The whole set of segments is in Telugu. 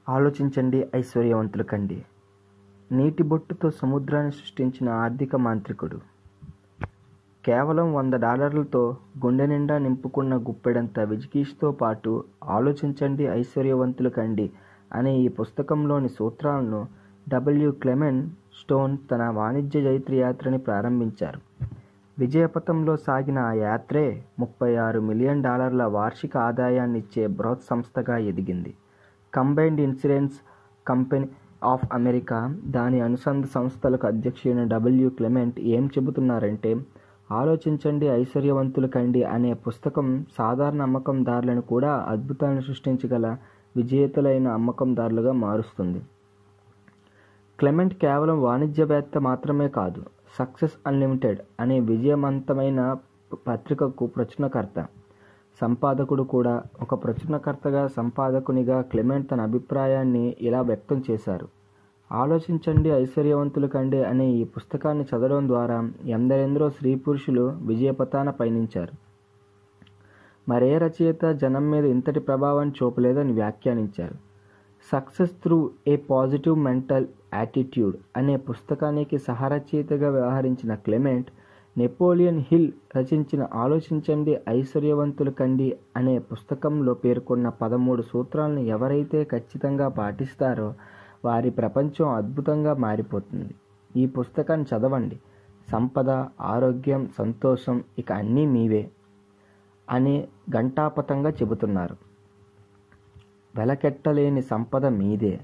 ఆలోచించండి ఐశ్వర్యవంతులు కండి నీటి బొట్టుతో సముద్రాన్ని సృష్టించిన ఆర్థిక మాంత్రికుడు కేవలం వంద డాలర్లతో గుండె నిండా నింపుకున్న గుప్పెడంత విజిగీష్తో పాటు ఆలోచించండి ఐశ్వర్యవంతులు కండి అనే ఈ పుస్తకంలోని సూత్రాలను డబ్ల్యూ క్లెమెన్ స్టోన్ తన వాణిజ్య జైత్ర యాత్రని ప్రారంభించారు విజయపథంలో సాగిన ఆ యాత్రే ముప్పై ఆరు మిలియన్ డాలర్ల వార్షిక ఆదాయాన్ని ఇచ్చే బృహత్ సంస్థగా ఎదిగింది combined insurance company of America దాని అనుసంధ సంస్థలకు అధ్యక్షుడైన డబ్ల్యూ క్లెమెంట్ ఏం చెబుతున్నారంటే ఆలోచించండి ఐశ్వర్యవంతులు కండి అనే పుస్తకం సాధారణ అమ్మకందారులను కూడా అద్భుతాలను సృష్టించగల విజేతలైన అమ్మకందారులుగా మారుస్తుంది క్లెమెంట్ కేవలం వాణిజ్యవేత్త మాత్రమే కాదు సక్సెస్ అన్లిమిటెడ్ అనే విజయవంతమైన పత్రికకు ప్రచురణకర్త సంపాదకుడు కూడా ఒక ప్రచురణకర్తగా సంపాదకునిగా క్లెమెంట్ తన అభిప్రాయాన్ని ఇలా వ్యక్తం చేశారు ఆలోచించండి ఐశ్వర్యవంతులు కండి అనే ఈ పుస్తకాన్ని చదవడం ద్వారా ఎందరెందరో స్త్రీ పురుషులు విజయపథాన పయనించారు మరే రచయిత జనం మీద ఇంతటి ప్రభావం చూపలేదని వ్యాఖ్యానించారు success through a positive mental attitude అనే పుస్తకానికి సహరచయితగా వ్యవహరించిన క్లెమెంట్ నెపోలియన్ హిల్ రచించిన ఆలోచించండి ఐశ్వర్యవంతులు కండి అనే పుస్తకంలో పేర్కొన్న పదమూడు సూత్రాలను ఎవరైతే ఖచ్చితంగా పాటిస్తారో వారి ప్రపంచం అద్భుతంగా మారిపోతుంది ఈ పుస్తకాన్ని చదవండి సంపద ఆరోగ్యం సంతోషం ఇక అన్నీ మీవే అని ఘంటాపతంగా చెబుతున్నారు వెలకెట్టలేని సంపద మీదే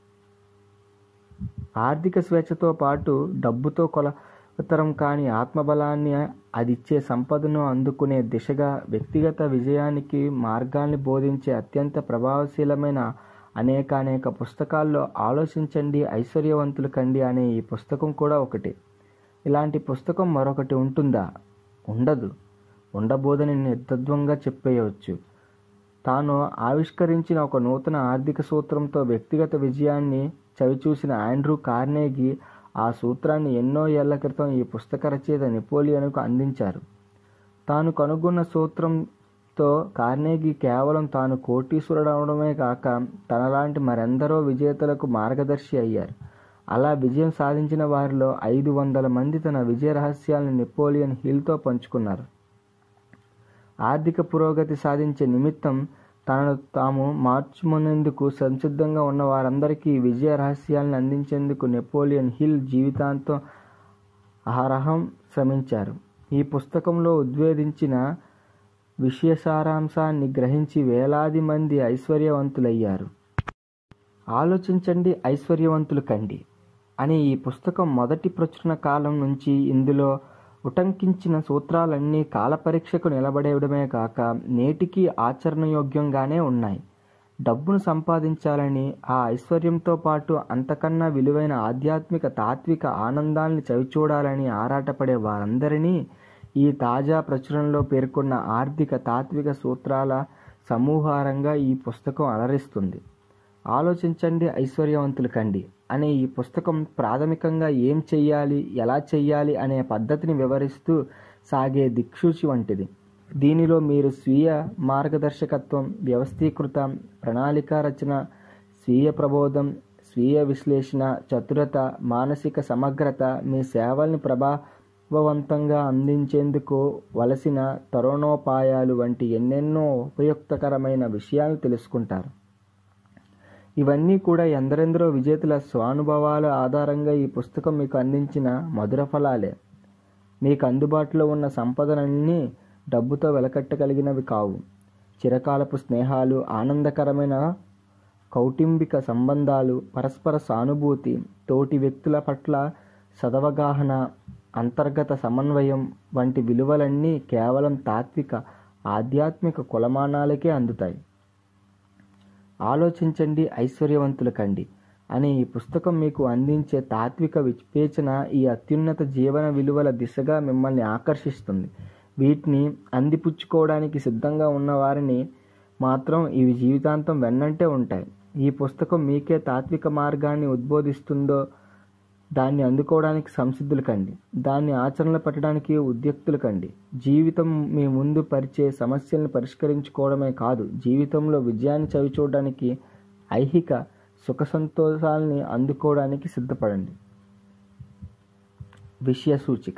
ఆర్థిక స్వేచ్ఛతో పాటు డబ్బుతో కొలతరం కాని ఆత్మబలాన్ని అదిచ్చే సంపదను అందుకునే దిశగా వ్యక్తిగత విజయానికి మార్గాల్ని బోధించే అత్యంత ప్రభావశీలమైన అనేకానేక పుస్తకాల్లో ఆలోచించండి ఐశ్వర్యవంతులు కండి అనే ఈ పుస్తకం కూడా ఒకటి ఇలాంటి పుస్తకం మరొకటి ఉంటుందా ఉండదు ఉండబోదని నిర్దద్వంగా చెప్పేయవచ్చు తాను ఆవిష్కరించిన ఒక నూతన ఆర్థిక సూత్రంతో వ్యక్తిగత విజయాన్ని చవిచూసిన ఆండ్రూ కార్నేగి ఆ సూత్రాన్ని ఎన్నో ఏళ్ల క్రితం ఈ పుస్తక రచయిత నెపోలియన్కు అందించారు తాను కనుగొన్న సూత్రంతో కార్నేగి కేవలం తాను కోటీశ్వరుడవడమే కాక తనలాంటి మరెందరో విజేతలకు మార్గదర్శి అయ్యారు అలా విజయం సాధించిన వారిలో ఐదు వందల మంది తన విజయ రహస్యాలను నెపోలియన్ హిల్తో పంచుకున్నారు ఆర్థిక పురోగతి సాధించే నిమిత్తం తనను తాము మార్చుకునేందుకు సంసిద్ధంగా ఉన్న వారందరికీ విజయ రహస్యాలను అందించేందుకు నెపోలియన్ హిల్ జీవితాంతం అహరహం శ్రమించారు ఈ పుస్తకంలో ఉద్వేదించిన విషయ సారాంశాన్ని గ్రహించి వేలాది మంది ఐశ్వర్యవంతులయ్యారు ఆలోచించండి ఐశ్వర్యవంతులు కండి అనే ఈ పుస్తకం మొదటి ప్రచురణ కాలం నుంచి ఇందులో ఉటంకించిన సూత్రాలన్నీ కాలపరీక్షకు నిలబడేయడమే కాక నేటికి ఆచరణయోగ్యంగానే ఉన్నాయి డబ్బును సంపాదించాలని ఆ ఐశ్వర్యంతో పాటు అంతకన్నా విలువైన ఆధ్యాత్మిక తాత్విక ఆనందాల్ని చవిచూడాలని ఆరాటపడే వారందరినీ ఈ తాజా ప్రచురణలో పేర్కొన్న ఆర్థిక తాత్విక సూత్రాల సమూహారంగా ఈ పుస్తకం అలరిస్తుంది ఆలోచించండి ఐశ్వర్యవంతులు కండి అనే ఈ పుస్తకం ప్రాథమికంగా ఏం చెయ్యాలి ఎలా చెయ్యాలి అనే పద్ధతిని వివరిస్తూ సాగే దిక్సూచి వంటిది దీనిలో మీరు స్వీయ మార్గదర్శకత్వం వ్యవస్థీకృత ప్రణాళిక రచన స్వీయ ప్రబోధం స్వీయ విశ్లేషణ చతురత మానసిక సమగ్రత మీ సేవల్ని ప్రభావవంతంగా అందించేందుకు వలసిన తరుణోపాయాలు వంటి ఎన్నెన్నో ఉపయుక్తకరమైన విషయాలు తెలుసుకుంటారు ఇవన్నీ కూడా ఎందరెందరో విజేతల స్వానుభవాల ఆధారంగా ఈ పుస్తకం మీకు అందించిన మధుర ఫలాలే మీకు అందుబాటులో ఉన్న సంపదలన్నీ డబ్బుతో వెలకట్టగలిగినవి కావు చిరకాలపు స్నేహాలు ఆనందకరమైన కౌటుంబిక సంబంధాలు పరస్పర సానుభూతి తోటి వ్యక్తుల పట్ల సదవగాహన అంతర్గత సమన్వయం వంటి విలువలన్నీ కేవలం తాత్విక ఆధ్యాత్మిక కులమానాలకే అందుతాయి ఆలోచించండి ఐశ్వర్యవంతుల కండి అనే ఈ పుస్తకం మీకు అందించే తాత్విక వివేచన ఈ అత్యున్నత జీవన విలువల దిశగా మిమ్మల్ని ఆకర్షిస్తుంది వీటిని అందిపుచ్చుకోవడానికి సిద్ధంగా ఉన్న వారిని మాత్రం ఇవి జీవితాంతం వెన్నంటే ఉంటాయి ఈ పుస్తకం మీకే తాత్విక మార్గాన్ని ఉద్బోధిస్తుందో దాన్ని అందుకోవడానికి సంసిద్ధులు కండి దాన్ని ఆచరణలో పెట్టడానికి ఉద్యుక్తులు కండి జీవితం మీ ముందు పరిచే సమస్యలను పరిష్కరించుకోవడమే కాదు జీవితంలో విజయాన్ని చవిచూడడానికి ఐహిక సుఖ సంతోషాల్ని అందుకోవడానికి సిద్ధపడండి విషయ సూచిక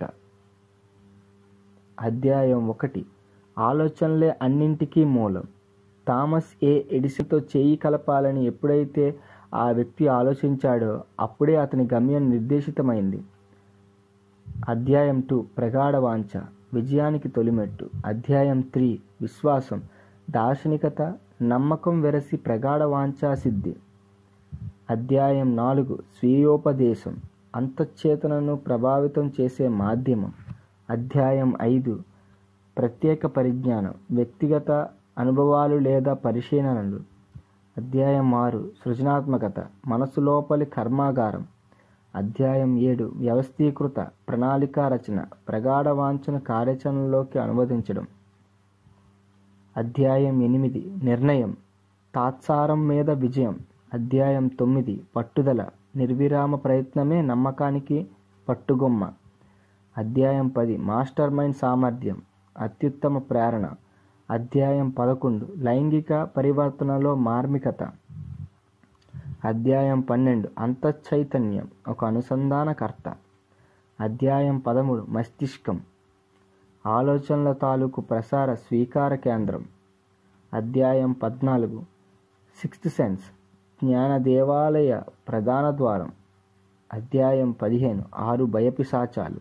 అధ్యాయం ఒకటి ఆలోచనలే అన్నింటికీ మూలం థామస్ ఏ ఎడిసన్తో చేయి కలపాలని ఎప్పుడైతే ఆ వ్యక్తి ఆలోచించాడో అప్పుడే అతని గమ్యం నిర్దేశితమైంది అధ్యాయం టూ ప్రగాఢ వాంఛ విజయానికి తొలిమెట్టు అధ్యాయం త్రీ విశ్వాసం దార్శనికత నమ్మకం వెరసి ప్రగాఢ వాంఛా సిద్ధి అధ్యాయం నాలుగు స్వీయోపదేశం అంతఃచేతనను ప్రభావితం చేసే మాధ్యమం అధ్యాయం ఐదు ప్రత్యేక పరిజ్ఞానం వ్యక్తిగత అనుభవాలు లేదా పరిశీలనలు అధ్యాయం ఆరు సృజనాత్మకత మనసు లోపలి కర్మాగారం అధ్యాయం ఏడు వ్యవస్థీకృత ప్రణాళికా రచన ప్రగాఢ వాంఛన కార్యాచరణలోకి అనువదించడం అధ్యాయం ఎనిమిది నిర్ణయం తాత్సారం మీద విజయం అధ్యాయం తొమ్మిది పట్టుదల నిర్విరామ ప్రయత్నమే నమ్మకానికి పట్టుగొమ్మ అధ్యాయం పది మాస్టర్ మైండ్ సామర్థ్యం అత్యుత్తమ ప్రేరణ అధ్యాయం పదకొండు లైంగిక పరివర్తనలో మార్మికత అధ్యాయం పన్నెండు అంతఃచైతన్యం ఒక అనుసంధానకర్త అధ్యాయం పదమూడు మస్తిష్కం ఆలోచనల తాలూకు ప్రసార స్వీకార కేంద్రం అధ్యాయం పద్నాలుగు సిక్స్త్ సెన్స్ జ్ఞాన దేవాలయ ప్రధాన ద్వారం అధ్యాయం పదిహేను ఆరు భయపిశాచాలు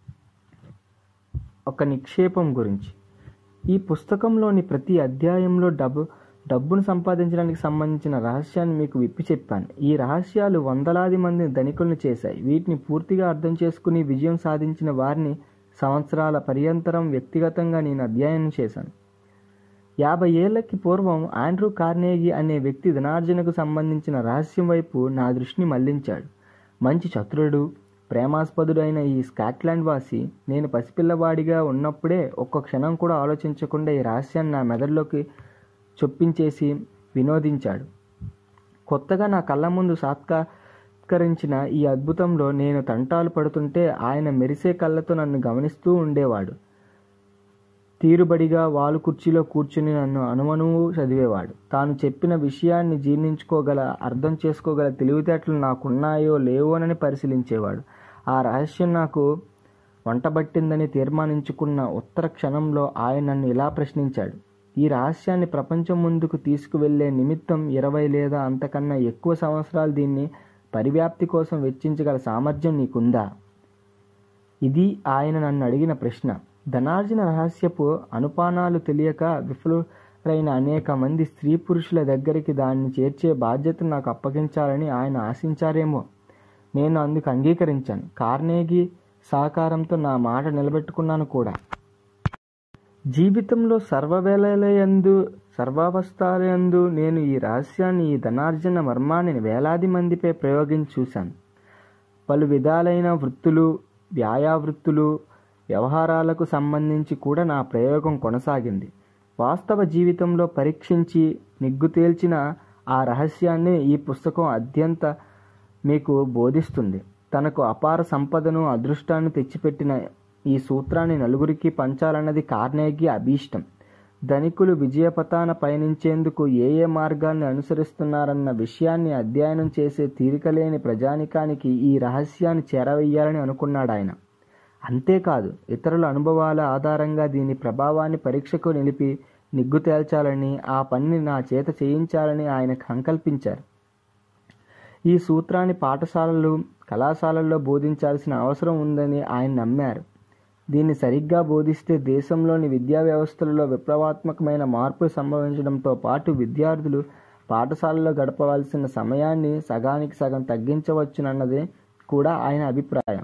ఒక నిక్షేపం గురించి ఈ పుస్తకంలోని ప్రతి అధ్యాయంలో డబ్బు డబ్బును సంపాదించడానికి సంబంధించిన రహస్యాన్ని మీకు విప్పి చెప్పాను ఈ రహస్యాలు వందలాది మందిని ధనికులను చేశాయి వీటిని పూర్తిగా అర్థం చేసుకుని విజయం సాధించిన వారిని సంవత్సరాల పర్యంతరం వ్యక్తిగతంగా నేను అధ్యయనం చేశాను యాభై ఏళ్లకి పూర్వం ఆండ్రూ కార్నేగి అనే వ్యక్తి ధనార్జనకు సంబంధించిన రహస్యం వైపు నా దృష్టిని మళ్లించాడు మంచి చతురుడు ప్రేమాస్పదుడైన ఈ స్కాట్లాండ్ వాసి నేను పసిపిల్లవాడిగా ఉన్నప్పుడే ఒక్క క్షణం కూడా ఆలోచించకుండా ఈ రహస్యాన్ని నా మెదడులోకి చొప్పించేసి వినోదించాడు కొత్తగా నా కళ్ళ ముందు సాత్కరించిన ఈ అద్భుతంలో నేను తంటాలు పడుతుంటే ఆయన మెరిసే కళ్ళతో నన్ను గమనిస్తూ ఉండేవాడు తీరుబడిగా వాలు కుర్చీలో కూర్చుని నన్ను అనుమనువు చదివేవాడు తాను చెప్పిన విషయాన్ని జీర్ణించుకోగల అర్థం చేసుకోగల తెలివితేటలు నాకున్నాయో లేవోనని పరిశీలించేవాడు ఆ రహస్యం నాకు వంటబట్టిందని తీర్మానించుకున్న ఉత్తర క్షణంలో ఆయన నన్ను ఇలా ప్రశ్నించాడు ఈ రహస్యాన్ని ప్రపంచం ముందుకు తీసుకువెళ్లే నిమిత్తం ఇరవై లేదా అంతకన్నా ఎక్కువ సంవత్సరాలు దీన్ని పరివ్యాప్తి కోసం వెచ్చించగల సామర్థ్యం నీకుందా ఇది ఆయన నన్ను అడిగిన ప్రశ్న ధనార్జన రహస్యపు అనుపానాలు తెలియక విఫలురైన అనేక మంది స్త్రీ పురుషుల దగ్గరికి దాన్ని చేర్చే బాధ్యతను నాకు అప్పగించాలని ఆయన ఆశించారేమో నేను అందుకు అంగీకరించాను కార్నేగి సహకారంతో నా మాట నిలబెట్టుకున్నాను కూడా జీవితంలో సర్వవేళలయందు సర్వావస్థలయందు నేను ఈ రహస్యాన్ని ఈ ధనార్జన మర్మాన్ని వేలాది మందిపై ప్రయోగించి చూశాను పలు విధాలైన వృత్తులు వ్యాయావృత్తులు వ్యవహారాలకు సంబంధించి కూడా నా ప్రయోగం కొనసాగింది వాస్తవ జీవితంలో పరీక్షించి నిగ్గు తేల్చిన ఆ రహస్యాన్ని ఈ పుస్తకం అత్యంత మీకు బోధిస్తుంది తనకు అపార సంపదను అదృష్టాన్ని తెచ్చిపెట్టిన ఈ సూత్రాన్ని నలుగురికి పంచాలన్నది కార్నేగి అభీష్టం ధనికులు విజయపథాన పయనించేందుకు ఏ ఏ మార్గాన్ని అనుసరిస్తున్నారన్న విషయాన్ని అధ్యయనం చేసే తీరికలేని ప్రజానికానికి ఈ రహస్యాన్ని చేరవేయాలని అనుకున్నాడు ఆయన అంతేకాదు ఇతరుల అనుభవాల ఆధారంగా దీని ప్రభావాన్ని పరీక్షకు నిలిపి నిగ్గు తేల్చాలని ఆ పనిని నా చేత చేయించాలని ఆయన సంకల్పించారు ఈ సూత్రాన్ని పాఠశాలలు కళాశాలల్లో బోధించాల్సిన అవసరం ఉందని ఆయన నమ్మారు దీన్ని సరిగ్గా బోధిస్తే దేశంలోని విద్యా వ్యవస్థలలో విప్లవాత్మకమైన మార్పు సంభవించడంతో పాటు విద్యార్థులు పాఠశాలలో గడపవలసిన సమయాన్ని సగానికి సగం తగ్గించవచ్చునన్నదే కూడా ఆయన అభిప్రాయం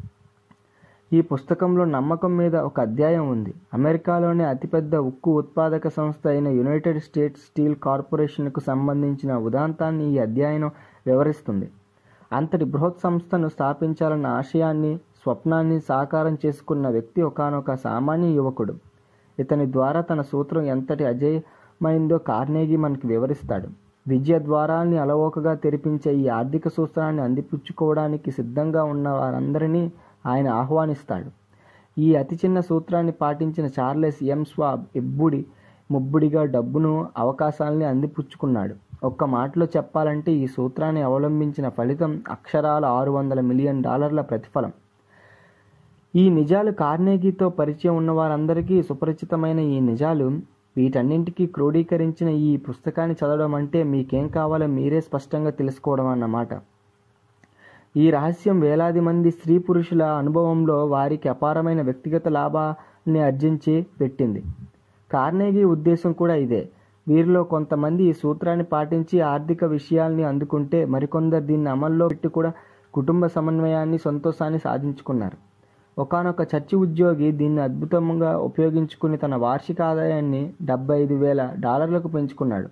ఈ పుస్తకంలో నమ్మకం మీద ఒక అధ్యాయం ఉంది అమెరికాలోని అతిపెద్ద ఉక్కు ఉత్పాదక సంస్థ అయిన యునైటెడ్ స్టేట్స్ స్టీల్ కార్పొరేషన్కు సంబంధించిన ఉదాంతాన్ని ఈ అధ్యయనం వివరిస్తుంది అంతటి బృహత్ సంస్థను స్థాపించాలన్న ఆశయాన్ని స్వప్నాన్ని సాకారం చేసుకున్న వ్యక్తి ఒకనొక సామాన్య యువకుడు ఇతని ద్వారా తన సూత్రం ఎంతటి అజేయమైందో కార్నేగి మనకు వివరిస్తాడు విజయ ద్వారాల్ని అలవోకగా తెరిపించే ఈ ఆర్థిక సూత్రాన్ని అందిపుచ్చుకోవడానికి సిద్ధంగా ఉన్న వారందరినీ ఆయన ఆహ్వానిస్తాడు ఈ అతి చిన్న సూత్రాన్ని పాటించిన చార్లెస్ ఎం స్వాబ్ ఎబ్బుడి ముబ్బుడిగా డబ్బును అవకాశాలని అందిపుచ్చుకున్నాడు ఒక్క మాటలో చెప్పాలంటే ఈ సూత్రాన్ని అవలంబించిన ఫలితం అక్షరాల ఆరు వందల మిలియన్ డాలర్ల ప్రతిఫలం ఈ నిజాలు కార్నేగీతో పరిచయం ఉన్న వారందరికీ సుపరిచితమైన ఈ నిజాలు వీటన్నింటికీ క్రోడీకరించిన ఈ పుస్తకాన్ని చదవడం అంటే మీకేం కావాలో మీరే స్పష్టంగా తెలుసుకోవడం అన్నమాట ఈ రహస్యం వేలాది మంది స్త్రీ పురుషుల అనుభవంలో వారికి అపారమైన వ్యక్తిగత లాభాన్ని ఆర్జించి పెట్టింది కార్నేగీ ఉద్దేశం కూడా ఇదే వీరిలో కొంతమంది ఈ సూత్రాన్ని పాటించి ఆర్థిక విషయాల్ని అందుకుంటే మరికొందరు దీన్ని అమల్లో పెట్టి కూడా కుటుంబ సమన్వయాన్ని సంతోషాన్ని సాధించుకున్నారు ఒకనొక చర్చి ఉద్యోగి దీన్ని అద్భుతంగా ఉపయోగించుకుని తన వార్షిక ఆదాయాన్ని డెబ్బై ఐదు వేల డాలర్లకు పెంచుకున్నాడు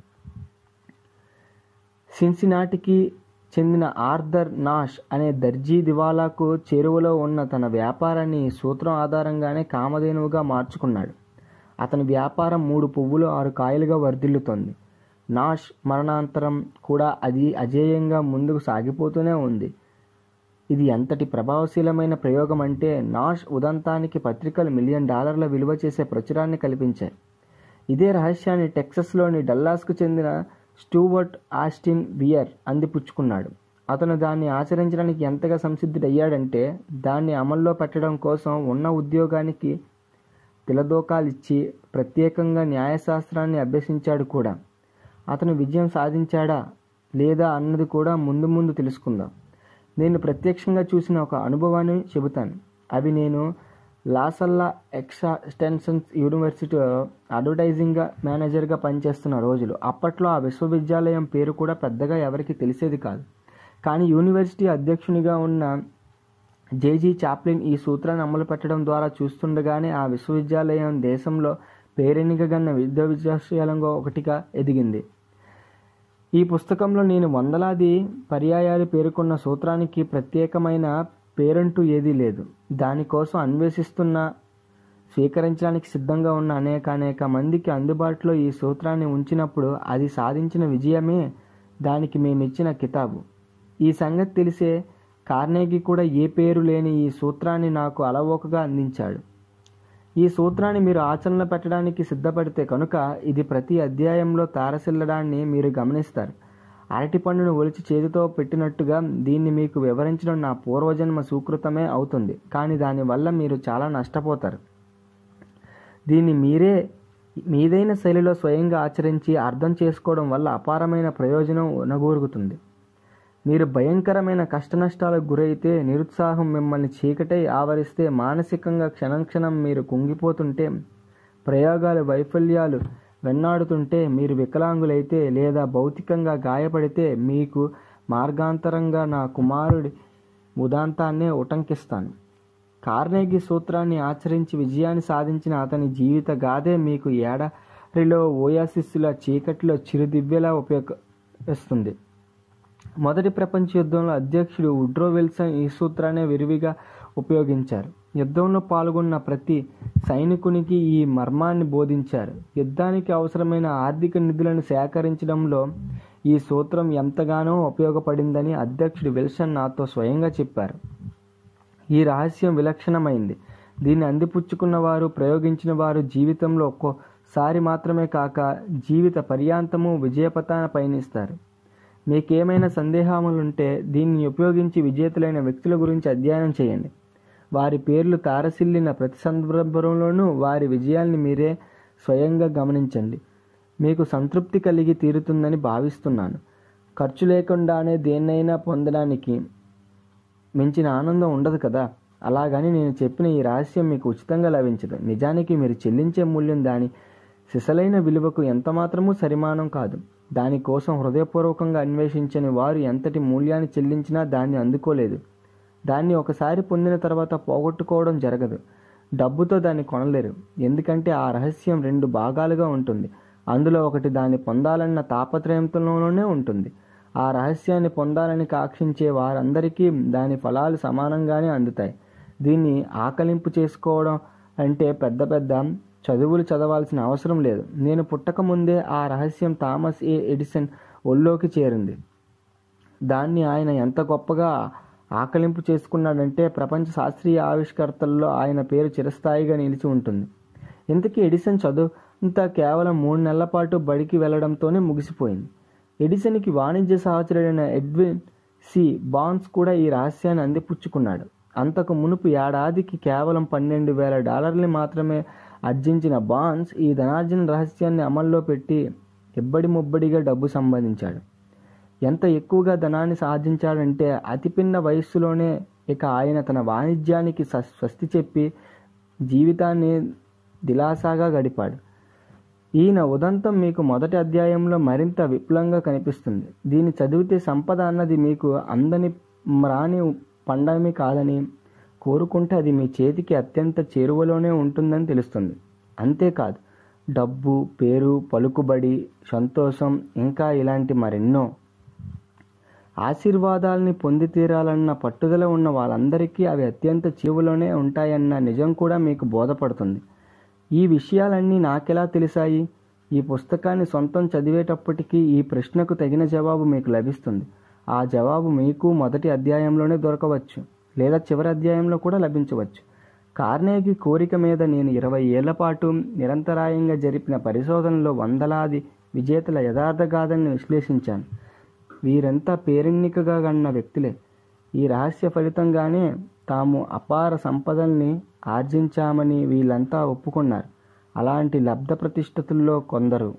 సిన్సినాటికి చెందిన ఆర్థర్ నాష్ అనే దర్జీ దివాలాకు చేరువలో ఉన్న తన వ్యాపారాన్ని ఈ సూత్రం ఆధారంగానే కామధేనువుగా మార్చుకున్నాడు అతని వ్యాపారం మూడు పువ్వులు ఆరు కాయలుగా వర్ధిల్లుతోంది నాష్ మరణాంతరం కూడా అది అజేయంగా ముందుకు సాగిపోతూనే ఉంది ఇది ఎంతటి ప్రభావశీలమైన ప్రయోగం అంటే నాష్ ఉదంతానికి పత్రికలు మిలియన్ డాలర్ల విలువ చేసే ప్రచురాన్ని కల్పించాయి ఇదే రహస్యాన్ని టెక్సస్లోని డల్లాస్కు చెందిన స్టూవర్ట్ ఆస్టిన్ బియర్ అందిపుచ్చుకున్నాడు అతను దాన్ని ఆచరించడానికి ఎంతగా సంసిద్ధుడయ్యాడంటే దాన్ని అమల్లో పెట్టడం కోసం ఉన్న ఉద్యోగానికి తిలదోకాలిచ్చి ప్రత్యేకంగా న్యాయశాస్త్రాన్ని అభ్యసించాడు కూడా అతను విజయం సాధించాడా లేదా అన్నది కూడా ముందు ముందు తెలుసుకుందాం నేను ప్రత్యక్షంగా చూసిన ఒక అనుభవాన్ని చెబుతాను అవి నేను లాసల్లా ఎక్స్టెన్షన్స్ యూనివర్సిటీలో అడ్వర్టైజింగ్ మేనేజర్గా పనిచేస్తున్న రోజులు అప్పట్లో ఆ విశ్వవిద్యాలయం పేరు కూడా పెద్దగా ఎవరికి తెలిసేది కాదు కానీ యూనివర్సిటీ అధ్యక్షునిగా ఉన్న జేజీ చాప్లిన్ ఈ సూత్రాన్ని అమలు పెట్టడం ద్వారా చూస్తుండగానే ఆ విశ్వవిద్యాలయం దేశంలో పేరెనికగన్న విశ్వవిద్యాలయంగా ఒకటిగా ఎదిగింది ఈ పుస్తకంలో నేను వందలాది పర్యాయాలు పేర్కొన్న సూత్రానికి ప్రత్యేకమైన పేరంటూ ఏదీ లేదు దానికోసం అన్వేషిస్తున్న స్వీకరించడానికి సిద్ధంగా ఉన్న అనేక అనేక మందికి అందుబాటులో ఈ సూత్రాన్ని ఉంచినప్పుడు అది సాధించిన విజయమే దానికి మేమిచ్చిన కితాబు ఈ సంగతి తెలిసే కార్నేగి కూడా ఏ పేరు లేని ఈ సూత్రాన్ని నాకు అలవోకగా అందించాడు ఈ సూత్రాన్ని మీరు ఆచరణలో పెట్టడానికి సిద్ధపడితే కనుక ఇది ప్రతి అధ్యాయంలో తారసిల్లడాన్ని మీరు గమనిస్తారు అరటి పండును ఒలిచి చేతితో పెట్టినట్టుగా దీన్ని మీకు వివరించడం నా పూర్వజన్మ సూకృతమే అవుతుంది కానీ దానివల్ల మీరు చాలా నష్టపోతారు దీన్ని మీరే మీదైన శైలిలో స్వయంగా ఆచరించి అర్థం చేసుకోవడం వల్ల అపారమైన ప్రయోజనం ఉనగూరుగుతుంది మీరు భయంకరమైన కష్టనష్టాలకు గురైతే నిరుత్సాహం మిమ్మల్ని చీకటై ఆవరిస్తే మానసికంగా క్షణం క్షణం మీరు కుంగిపోతుంటే ప్రయోగాలు వైఫల్యాలు వెన్నాడుతుంటే మీరు వికలాంగులైతే లేదా భౌతికంగా గాయపడితే మీకు మార్గాంతరంగా నా కుమారుడి ఉదాంతాన్నే ఉటంకిస్తాను కార్నేగి సూత్రాన్ని ఆచరించి విజయాన్ని సాధించిన అతని జీవిత గాథే మీకు ఏడారిలో ఓయాసిస్సుల చీకటిలో చిరుదివ్యలా ఉపయోగిస్తుంది మొదటి ప్రపంచ యుద్ధంలో అధ్యక్షుడు వుడ్రో విల్సన్ ఈ సూత్రాన్ని విరివిగా ఉపయోగించారు యుద్ధంలో పాల్గొన్న ప్రతి సైనికునికి ఈ మర్మాన్ని బోధించారు యుద్ధానికి అవసరమైన ఆర్థిక నిధులను సేకరించడంలో ఈ సూత్రం ఎంతగానో ఉపయోగపడిందని అధ్యక్షుడు విల్సన్ నాతో స్వయంగా చెప్పారు ఈ రహస్యం విలక్షణమైంది దీన్ని అందిపుచ్చుకున్న వారు ప్రయోగించిన వారు జీవితంలో ఒక్కోసారి మాత్రమే కాక జీవిత పర్యాంతము విజయపథాన పయనిస్తారు మీకేమైనా సందేహములుంటే దీన్ని ఉపయోగించి విజేతలైన వ్యక్తుల గురించి అధ్యయనం చేయండి వారి పేర్లు తారసిల్లిన ప్రతి సందర్భంలోనూ వారి విజయాల్ని మీరే స్వయంగా గమనించండి మీకు సంతృప్తి కలిగి తీరుతుందని భావిస్తున్నాను ఖర్చు లేకుండానే దేన్నైనా పొందడానికి మించిన ఆనందం ఉండదు కదా అలాగని నేను చెప్పిన ఈ రహస్యం మీకు ఉచితంగా లభించదు నిజానికి మీరు చెల్లించే మూల్యం దాని సిసలైన విలువకు ఎంతమాత్రమూ సరిమానం కాదు దానికోసం హృదయపూర్వకంగా అన్వేషించని వారు ఎంతటి మూల్యాన్ని చెల్లించినా దాన్ని అందుకోలేదు దాన్ని ఒకసారి పొందిన తర్వాత పోగొట్టుకోవడం జరగదు డబ్బుతో దాన్ని కొనలేరు ఎందుకంటే ఆ రహస్యం రెండు భాగాలుగా ఉంటుంది అందులో ఒకటి దాన్ని పొందాలన్న తాపత్రయంతోనే ఉంటుంది ఆ రహస్యాన్ని పొందాలని కాక్షించే వారందరికీ దాని ఫలాలు సమానంగానే అందుతాయి దీన్ని ఆకలింపు చేసుకోవడం అంటే పెద్ద పెద్ద చదువులు చదవాల్సిన అవసరం లేదు నేను పుట్టక ముందే ఆ రహస్యం థామస్ ఏ ఎడిసన్ ఒళ్ళోకి చేరింది దాన్ని ఆయన ఎంత గొప్పగా ఆకలింపు చేసుకున్నాడంటే ప్రపంచ శాస్త్రీయ ఆవిష్కర్తల్లో ఆయన పేరు చిరస్థాయిగా నిలిచి ఉంటుంది ఇంతకీ ఎడిసన్ చదువు అంతా కేవలం మూడు నెలల పాటు బడికి వెళ్లడంతోనే ముగిసిపోయింది ఎడిసన్కి వాణిజ్య సహచరుడైన ఎడ్విన్ సి బాన్స్ కూడా ఈ రహస్యాన్ని అందిపుచ్చుకున్నాడు అంతకు మునుపు ఏడాదికి కేవలం పన్నెండు వేల డాలర్లు మాత్రమే ఆర్జించిన బాన్స్ ఈ ధనార్జన రహస్యాన్ని అమల్లో పెట్టి ఇబ్బడి ముబ్బడిగా డబ్బు సంపాదించాడు ఎంత ఎక్కువగా ధనాన్ని సాధించాడంటే అతి పిన్న వయస్సులోనే ఇక ఆయన తన వాణిజ్యానికి స- స్వస్తి చెప్పి జీవితాన్ని దిలాసాగా గడిపాడు ఈయన ఉదంతం మీకు మొదటి అధ్యాయంలో మరింత విపులంగా కనిపిస్తుంది దీన్ని చదివితే సంపద అన్నది మీకు అందని రాని పండమి కాదని కోరుకుంటే అది మీ చేతికి అత్యంత చేరువలోనే ఉంటుందని తెలుస్తుంది అంతేకాదు డబ్బు పేరు పలుకుబడి సంతోషం ఇంకా ఇలాంటి మరెన్నో ఆశీర్వాదాల్ని పొంది తీరాలన్న పట్టుదల ఉన్న వాళ్ళందరికీ అవి అత్యంత చేవులోనే ఉంటాయన్న నిజం కూడా మీకు బోధపడుతుంది ఈ విషయాలన్నీ నాకెలా తెలిసాయి ఈ పుస్తకాన్ని సొంతం చదివేటప్పటికీ ఈ ప్రశ్నకు తగిన జవాబు మీకు లభిస్తుంది ఆ జవాబు మీకు మొదటి అధ్యాయంలోనే దొరకవచ్చు లేదా చివరి అధ్యాయంలో కూడా లభించవచ్చు కార్నేగి కోరిక మీద నేను ఇరవై ఏళ్ల పాటు నిరంతరాయంగా జరిపిన పరిశోధనలో వందలాది విజేతల యథార్థ గాథల్ని విశ్లేషించాను వీరంతా పేరెన్నికగా గన్న వ్యక్తులే ఈ రహస్య ఫలితంగానే తాము అపార సంపదల్ని ఆర్జించామని వీళ్ళంతా ఒప్పుకున్నారు అలాంటి లబ్ధ ప్రతిష్ఠతుల్లో కొందరు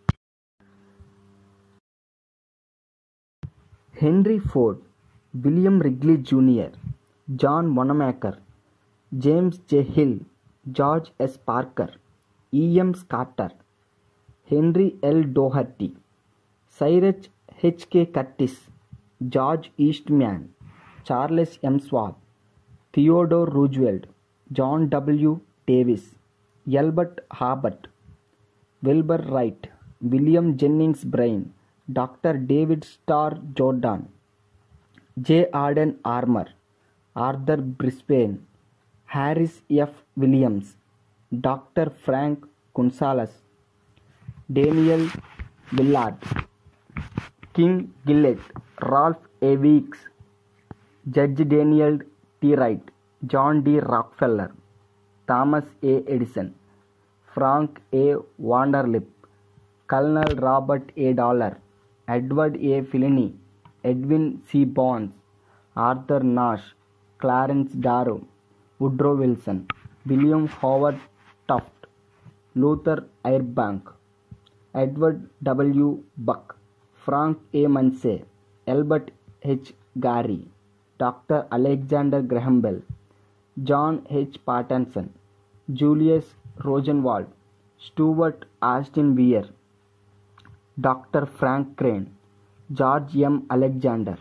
Henry Ford William Wrigley junior John Wanamaker James J Hill George S Parker E M Statler Henry L Doherty Cyrus H K Curtis George Eastman Charles M Schwab Theodore Roosevelt John W Davis Elbert Hubbard Wilbur Wright William Jennings Bryan doctor David Starr Jordan J Ogden Armour Arthur Brisbane Harris F Williams doctor Frank Gunsaulus Daniel Willard King Gillette Ralph A Weeks judge Daniel T Wright John D Rockefeller Thomas A Edison Frank A Vanderlip colonel Robert A Dollar Edward A Filene Edwin C Barnes Arthur Nash Clarence Darrow Woodrow Wilson William Howard Taft Luther Burbank Edward W Bok Frank A Munsey Elbert H Gary doctor Alexander Graham Bell John H Patterson Julius Rosenwald Stuart Austin Wier doctor Frank Crane George M Alexander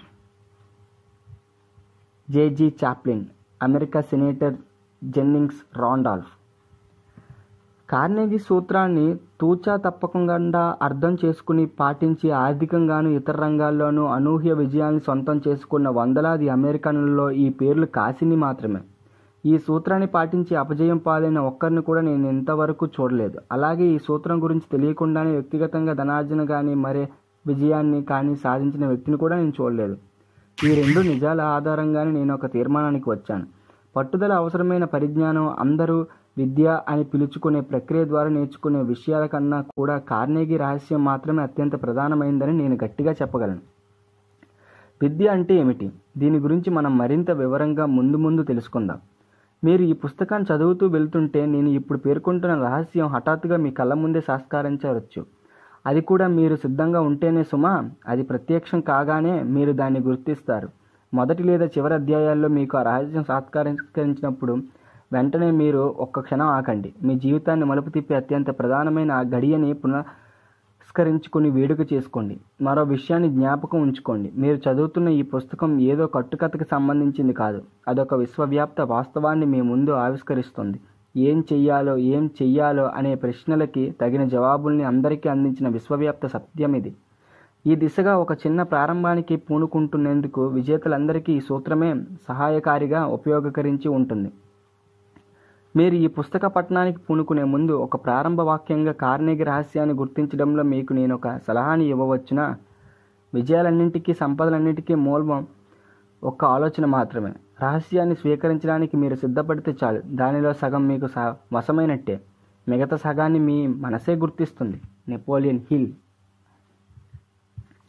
J G Chapline America senator Jennings Randolph Carnegie సూత్రాన్ని తూచా తప్పకుండా అర్థం చేసుకుని పాటించి ఆర్థికంగాను ఇతర రంగాల్లోనూ అనూహ్య విజయాన్ని సొంతం చేసుకున్న వందలాది అమెరికన్లలో ఈ పేర్లు కాసిని మాత్రమే ఈ సూత్రాన్ని పాటించి అపజయం పాలైన ఒక్కరిని కూడా నేను ఇంతవరకు చూడలేదు అలాగే ఈ సూత్రం గురించి తెలియకుండానే వ్యక్తిగతంగా ధనార్జన కానీ మరే విజయాన్ని కానీ సాధించిన వ్యక్తిని కూడా నేను చూడలేదు ఈ రెండు నిజాల ఆధారంగానే నేను ఒక తీర్మానానికి వచ్చాను పట్టుదల అవసరమైన పరిజ్ఞానం అందరూ విద్య అని పిలుచుకునే ప్రక్రియ ద్వారా నేర్చుకునే విషయాల కన్నా కూడా కార్నేగీ రహస్యం మాత్రమే అత్యంత ప్రధానమైందని నేను గట్టిగా చెప్పగలను విద్య అంటే ఏమిటి దీని గురించి మనం మరింత వివరంగా ముందు ముందు తెలుసుకుందాం మీరు ఈ పుస్తకాన్ని చదువుతూ వెళ్తుంటే నేను ఇప్పుడు పేర్కొంటున్న రహస్యం హఠాత్తుగా మీ కళ్ళ ముందే సాస్కారించవచ్చు అది కూడా మీరు సిద్ధంగా ఉంటేనే సుమా అది ప్రత్యక్షం కాగానే మీరు దాన్ని గుర్తిస్తారు మొదటి లేదా చివరి అధ్యాయాల్లో మీకు ఆ రహస్యం సాత్కారించినప్పుడు వెంటనే మీరు ఒక్క క్షణం ఆకండి మీ జీవితాన్ని మలుపు తిప్పే అత్యంత ప్రధానమైన ఆ గడియని పునస్కరించుకుని వేడుక చేసుకోండి మరో విషయాన్ని జ్ఞాపకం ఉంచుకోండి మీరు చదువుతున్న ఈ పుస్తకం ఏదో కట్టుకథకి సంబంధించింది కాదు అదొక విశ్వవ్యాప్త వాస్తవాన్ని మీ ముందు ఆవిష్కరిస్తుంది ఏం చెయ్యాలో ఏం చెయ్యాలో అనే ప్రశ్నలకి తగిన జవాబుల్ని అందరికీ అందించిన విశ్వవ్యాప్త సత్యం ఇది ఈ దిశగా ఒక చిన్న ప్రారంభానికి పూనుకుంటున్నందుకు విజేతలందరికీ ఈ సూత్రమే సహాయకారిగా ఉపయోగకరించి ఉంటుంది మీరు ఈ పుస్తక పఠనానికి పూనుకునే ముందు ఒక ప్రారంభ వాక్యంగా కార్నేగి రహస్యాన్ని గుర్తించడంలో మీకు నేను ఒక సలహాని ఇవ్వవచ్చునా విజయాలన్నింటికీ సంపదలన్నింటికీ మూలం ఒక్క ఆలోచన మాత్రమే రహస్యాన్ని స్వీకరించడానికి మీరు సిద్ధపడితే చాలు దానిలో సగం మీకు స వశమైనట్టే మిగతా సగాన్ని మీ మనసే గుర్తిస్తుంది నెపోలియన్ హిల్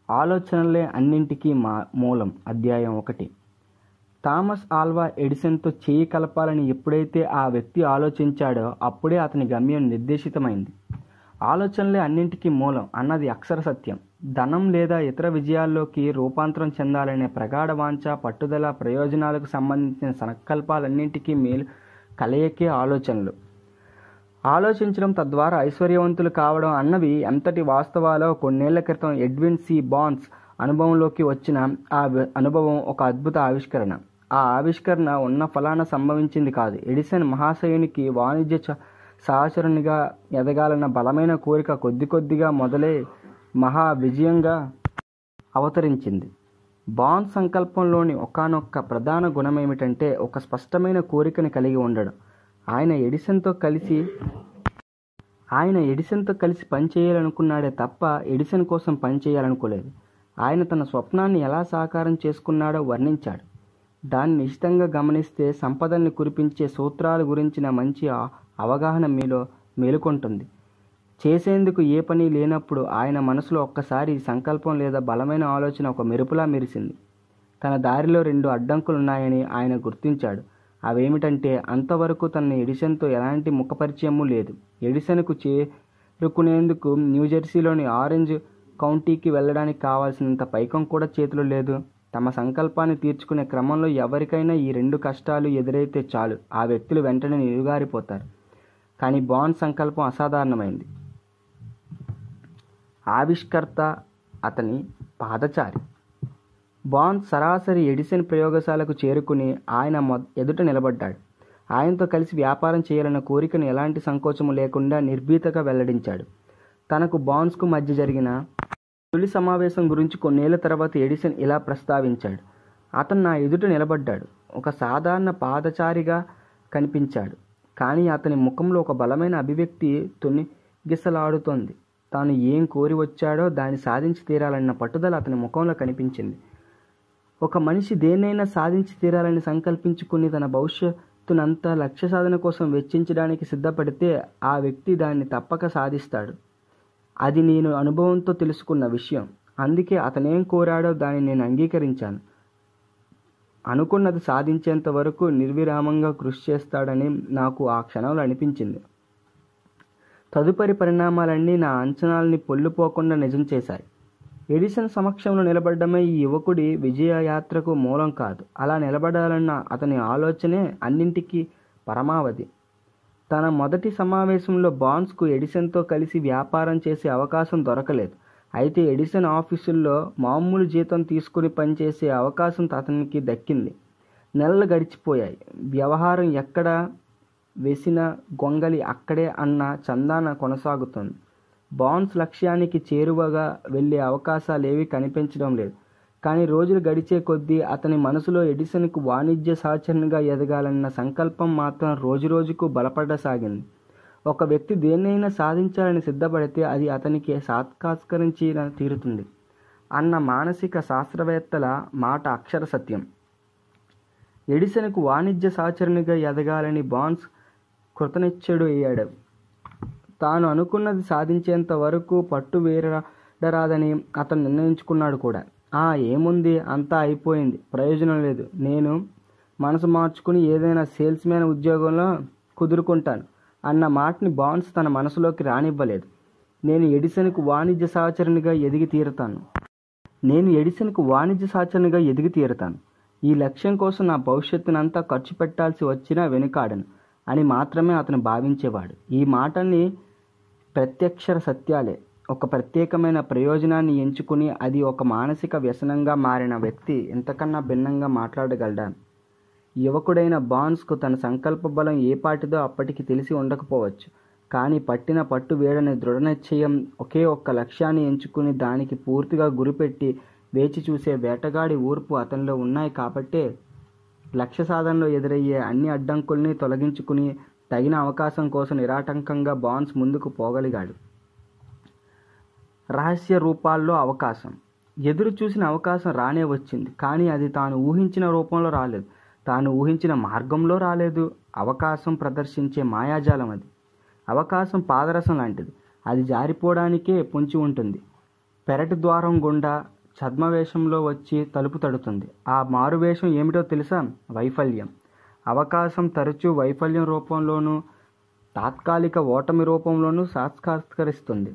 ఆలోచనలే అన్నింటికీ మా మూలం అధ్యాయం ఒకటి థామస్ ఆల్వా ఎడిసన్తో చేయి కలపాలని ఎప్పుడైతే ఆ వ్యక్తి ఆలోచించాడో అప్పుడే అతని గమ్యం నిర్దేశితమైంది ఆలోచనలే అన్నింటికీ మూలం అన్నది అక్షర సత్యం ధనం లేదా ఇతర విజయాల్లోకి రూపాంతరం చెందాలనే ప్రగాఢ వాంఛ పట్టుదల ప్రయోజనాలకు సంబంధించిన సంకల్పాలన్నింటికీ మేలు కలయికే ఆలోచనలు ఆలోచించడం తద్వారా ఐశ్వర్యవంతులు కావడం అన్నవి ఎంతటి వాస్తవాలో కొన్నేళ్ల క్రితం ఎడ్విన్ సి బాన్స్ అనుభవంలోకి వచ్చిన ఆ వ- అనుభవం ఒక అద్భుత ఆవిష్కరణ ఆ ఆవిష్కరణ ఉన్న ఫలాన సంభవించింది కాదు ఎడిసన్ మహాశయునికి వాణిజ్య చ- సహచరునిగా ఎదగాలన్న బలమైన కోరిక కొద్ది కొద్దిగా మొదలై మహా విజయంగా అవతరించింది బాన్ సంకల్పంలోని ఒకానొక్క ప్రధాన గుణమేమిటంటే ఒక స్పష్టమైన కోరికని కలిగి ఉండడం ఆయన ఎడిసన్తో కలిసి ఆయన ఎడిసన్తో కలిసి పనిచేయాలనుకున్నాడే తప్ప ఎడిసన్ కోసం పనిచేయాలనుకోలేదు ఆయన తన స్వప్నాన్ని ఎలా సాకారం చేసుకున్నాడో వర్ణించాడు దాన్ని నిశితంగా గమనిస్తే సంపదల్ని కురిపించే సూత్రాల గురించిన మంచి ఆ- అవగాహన మీలో మేలుకొంటుంది చేసేందుకు ఏ పని లేనప్పుడు ఆయన మనసులో ఒక్కసారి సంకల్పం లేదా బలమైన ఆలోచన ఒక మెరుపులా మెరిసింది తన దారిలో రెండు అడ్డంకులున్నాయని ఆయన గుర్తించాడు అవేమిటంటే అంతవరకు తన ఎడిసన్తో ఎలాంటి ముఖపరిచయము లేదు ఎడిసన్కు చేరుకునేందుకు న్యూజెర్సీలోని ఆరెంజ్ కౌంటీకి వెళ్ళడానికి కావాల్సినంత పైకం కూడా చేతిలో లేదు తమ సంకల్పాన్ని తీర్చుకునే క్రమంలో ఎవరికైనా ఈ రెండు కష్టాలు ఎదురైతే చాలు ఆ వ్యక్తులు వెంటనే నిలుగారిపోతారు కానీ బాండ్ సంకల్పం అసాధారణమైంది ఆవిష్కర్త అతని పాదచారి బాండ్ సరాసరి ఎడిసన్ ప్రయోగశాలకు చేరుకుని ఆయన మొ- ఎదుట నిలబడ్డాడు ఆయనతో కలిసి వ్యాపారం చేయాలన్న కోరికను ఎలాంటి సంకోచము లేకుండా నిర్భీతగా వెల్లడించాడు తనకు బాండ్స్కు మధ్య జరిగిన తొలి సమావేశం గురించి కొన్నేళ్ల తర్వాత ఎడిసన్ ఇలా ప్రస్తావించాడు అతను నా ఎదుట నిలబడ్డాడు ఒక సాధారణ పాదచారిగా కనిపించాడు కానీ అతని ముఖంలో ఒక బలమైన అభివ్యక్తి తొనిగిసలాడుతోంది తాను ఏం కోరి వచ్చాడో దాన్ని సాధించి తీరాలన్న పట్టుదల అతని ముఖంలో కనిపించింది ఒక మనిషి దేన్నైనా సాధించి తీరాలని సంకల్పించుకుని తన భవిష్యత్తునంతా లక్ష్య సాధన కోసం వెచ్చించడానికి సిద్ధపడితే ఆ వ్యక్తి దాన్ని తప్పక సాధిస్తాడు అది నేను అనుభవంతో తెలుసుకున్న విషయం అందుకే అతనేం కోరాడో దాన్ని నేను అంగీకరించాను అనుకున్నది సాధించేంత వరకు నిర్విరామంగా కృషి చేస్తాడని నాకు ఆ క్షణంలో అనిపించింది తదుపరి పరిణామాలన్నీ నా అంచనాల్ని పొల్లుపోకుండా నిజం చేశాయి ఎడిసన్ సమక్షంలో నిలబడమే ఈ యువకుడి విజయ యాత్రకు మూలం కాదు అలా నిలబడాలన్న అతని ఆలోచనే అన్నింటికీ పరమావధి తన మొదటి సమావేశంలో బాన్స్కు ఎడిసన్తో కలిసి వ్యాపారం చేసే అవకాశం దొరకలేదు అయితే ఎడిసన్ ఆఫీసుల్లో మామూలు జీతం తీసుకుని పనిచేసే అవకాశం అతనికి దక్కింది నెలలు గడిచిపోయాయి వ్యవహారం ఎక్కడ వేసిన గొంగలి అక్కడే అన్న చందాన కొనసాగుతుంది బాన్స్ లక్ష్యానికి చేరువగా వెళ్ళే అవకాశాలేవీ కనిపించడం లేదు కానీ రోజులు గడిచే కొద్దీ అతని మనసులో ఎడిసన్కు వాణిజ్య సహచరునిగా ఎదగాలన్న సంకల్పం మాత్రం రోజురోజుకు బలపడసాగింది ఒక వ్యక్తి దేన్నైనా సాధించాలని సిద్ధపడితే అది అతనికి సాత్కాస్కరించి తీరుతుంది అన్న మానసిక శాస్త్రవేత్తల మాట అక్షర సత్యం ఎడిసన్కు వాణిజ్య సహచరునిగా ఎదగాలని బాన్స్ కృతనిశ్చయుడు అయ్యాడు తాను అనుకున్నది సాధించేంత వరకు పట్టు వేరరాదని అతను నిర్ణయించుకున్నాడు కూడా ఆ ఏముంది అంతా అయిపోయింది ప్రయోజనం లేదు నేను మనసు మార్చుకుని ఏదైనా సేల్స్ మ్యాన్ ఉద్యోగంలో కుదురుకుంటాను అన్న మాటని బాన్స్ తన మనసులోకి రానివ్వలేదు నేను ఎడిసన్కు వాణిజ్య సహచరునిగా ఎదిగి తీరుతాను నేను ఎడిసన్కు వాణిజ్య సహచరునిగా ఎదిగి తీరుతాను ఈ లక్ష్యం కోసం నా భవిష్యత్తునంతా ఖర్చు పెట్టాల్సి వచ్చినా వెనుకాడను అని మాత్రమే అతను భావించేవాడు ఈ మాటని ప్రత్యక్షర సత్యాలే ఒక ప్రత్యేకమైన ప్రయోజనాన్ని ఎంచుకుని అది ఒక మానసిక వ్యసనంగా మారిన వ్యక్తి ఇంతకన్నా భిన్నంగా మాట్లాడగలడా యువకుడైన బాన్స్కు తన సంకల్ప బలం ఏ పాటిదో అప్పటికి తెలిసి ఉండకపోవచ్చు కానీ పట్టిన పట్టు వేడని దృఢనిశ్చయం ఒకే ఒక్క లక్ష్యాన్ని ఎంచుకుని దానికి పూర్తిగా గురిపెట్టి వేచి చూసే వేటగాడి ఊర్పు అతనిలో ఉన్నాయి కాబట్టే లక్ష్య సాధనలో ఎదురయ్యే అన్ని అడ్డంకుల్ని తొలగించుకుని తగిన అవకాశం కోసం నిరాటంకంగా బాన్స్ ముందుకు పోగలిగాడు రహస్య రూపాల్లో అవకాశం ఎదురు చూసిన అవకాశం రానే వచ్చింది కానీ అది తాను ఊహించిన రూపంలో రాలేదు తాను ఊహించిన మార్గంలో రాలేదు అవకాశం ప్రదర్శించే మాయాజాలం అది అవకాశం పాదరసం లాంటిది అది జారిపోవడానికే పొంచి ఉంటుంది పెరటి ద్వారం గుండా ఛద్మవేషంలో వచ్చి తలుపు తడుతుంది ఆ మారువేషం ఏమిటో తెలుసా వైఫల్యం అవకాశం తరచూ వైఫల్యం రూపంలోనూ తాత్కాలిక ఓటమి రూపంలోనూ సాక్షాత్కరిస్తుంది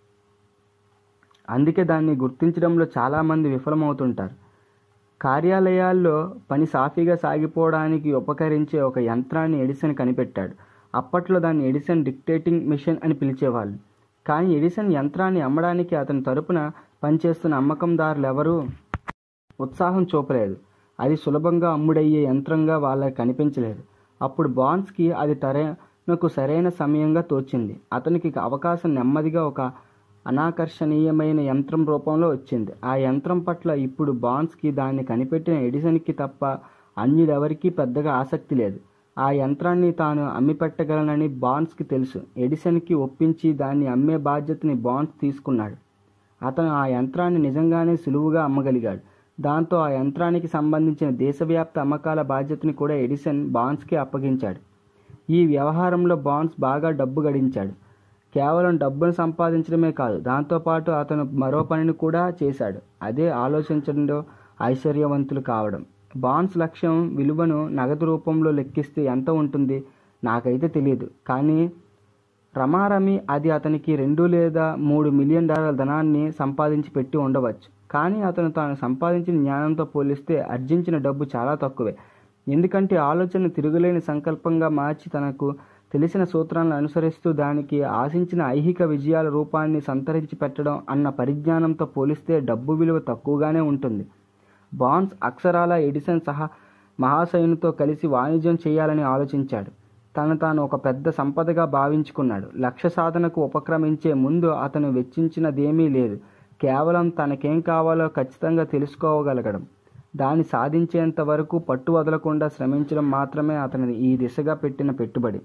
అందుకే దాన్ని గుర్తించడంలో చాలామంది విఫలమవుతుంటారు కార్యాలయాల్లో పని సాఫీగా సాగిపోవడానికి ఉపకరించే ఒక యంత్రాన్ని ఎడిసన్ కనిపెట్టాడు అప్పట్లో దాన్ని ఎడిసన్ డిక్టేటింగ్ మిషన్ అని పిలిచేవాళ్ళు కానీ ఎడిసన్ యంత్రాన్ని అమ్మడానికి అతని తరపున పనిచేస్తున్న అమ్మకందారులు ఎవరూ ఉత్సాహం చూపలేదు అది సులభంగా అమ్ముడయ్యే యంత్రంగా వాళ్ళకి కనిపించలేదు అప్పుడు బాన్స్కి అది తనకు సరైన సమయంగా తోచింది అతనికి అవకాశం నెమ్మదిగా ఒక అనాకర్షణీయమైన యంత్రం రూపంలో వచ్చింది ఆ యంత్రం పట్ల ఇప్పుడు బాన్స్కి దాన్ని కనిపెట్టిన ఎడిసన్కి తప్ప అన్యుడెవరికీ పెద్దగా ఆసక్తి లేదు ఆ యంత్రాన్ని తాను అమ్మి పెట్టగలనని బాన్స్కి తెలుసు ఎడిసన్కి ఒప్పించి దాన్ని అమ్మే బాధ్యతని బాన్స్ తీసుకున్నాడు అతను ఆ యంత్రాన్ని నిజంగానే సులువుగా అమ్మగలిగాడు దాంతో ఆ యంత్రానికి సంబంధించిన దేశవ్యాప్త అమ్మకాల బాధ్యతని కూడా ఎడిసన్ బాన్స్కి అప్పగించాడు ఈ వ్యవహారంలో బాన్స్ బాగా డబ్బు గడించాడు కేవలం డబ్బును సంపాదించడమే కాదు దాంతోపాటు అతను మరో పనిని కూడా చేశాడు అదే ఆలోచించడంలో ఐశ్వర్యవంతులు కావడం బాన్స్ లక్ష్యం విలువను నగదు రూపంలో లెక్కిస్తే ఎంత ఉంటుంది నాకైతే తెలియదు కానీ రమారమి అది అతనికి రెండు లేదా మూడు మిలియన్ డాలర్ల ధనాన్ని సంపాదించి పెట్టి ఉండవచ్చు కానీ అతను తాను సంపాదించిన జ్ఞానంతో పోలిస్తే ఆర్జించిన డబ్బు చాలా తక్కువే ఎందుకంటే ఆలోచన తిరుగులేని సంకల్పంగా మార్చి తనకు తెలిసిన సూత్రాలను అనుసరిస్తూ దానికి ఆశించిన ఐహిక విజయాల రూపాన్ని సంతరించి పెట్టడం అన్న పరిజ్ఞానంతో పోలిస్తే డబ్బు విలువ తక్కువగానే ఉంటుంది బాన్స్ అక్షరాల ఎడిసన్ సహా మహాశయునితో కలిసి వాణిజ్యం చేయాలని ఆలోచించాడు తను తాను ఒక పెద్ద సంపదగా భావించుకున్నాడు లక్ష్య సాధనకు ఉపక్రమించే ముందు అతను వెచ్చించినదేమీ లేదు కేవలం తనకేం కావాలో ఖచ్చితంగా తెలుసుకోగలగడం దాన్ని సాధించేంత వరకు పట్టు వదలకుండా శ్రమించడం మాత్రమే అతని ఈ దిశగా పెట్టిన పెట్టుబడి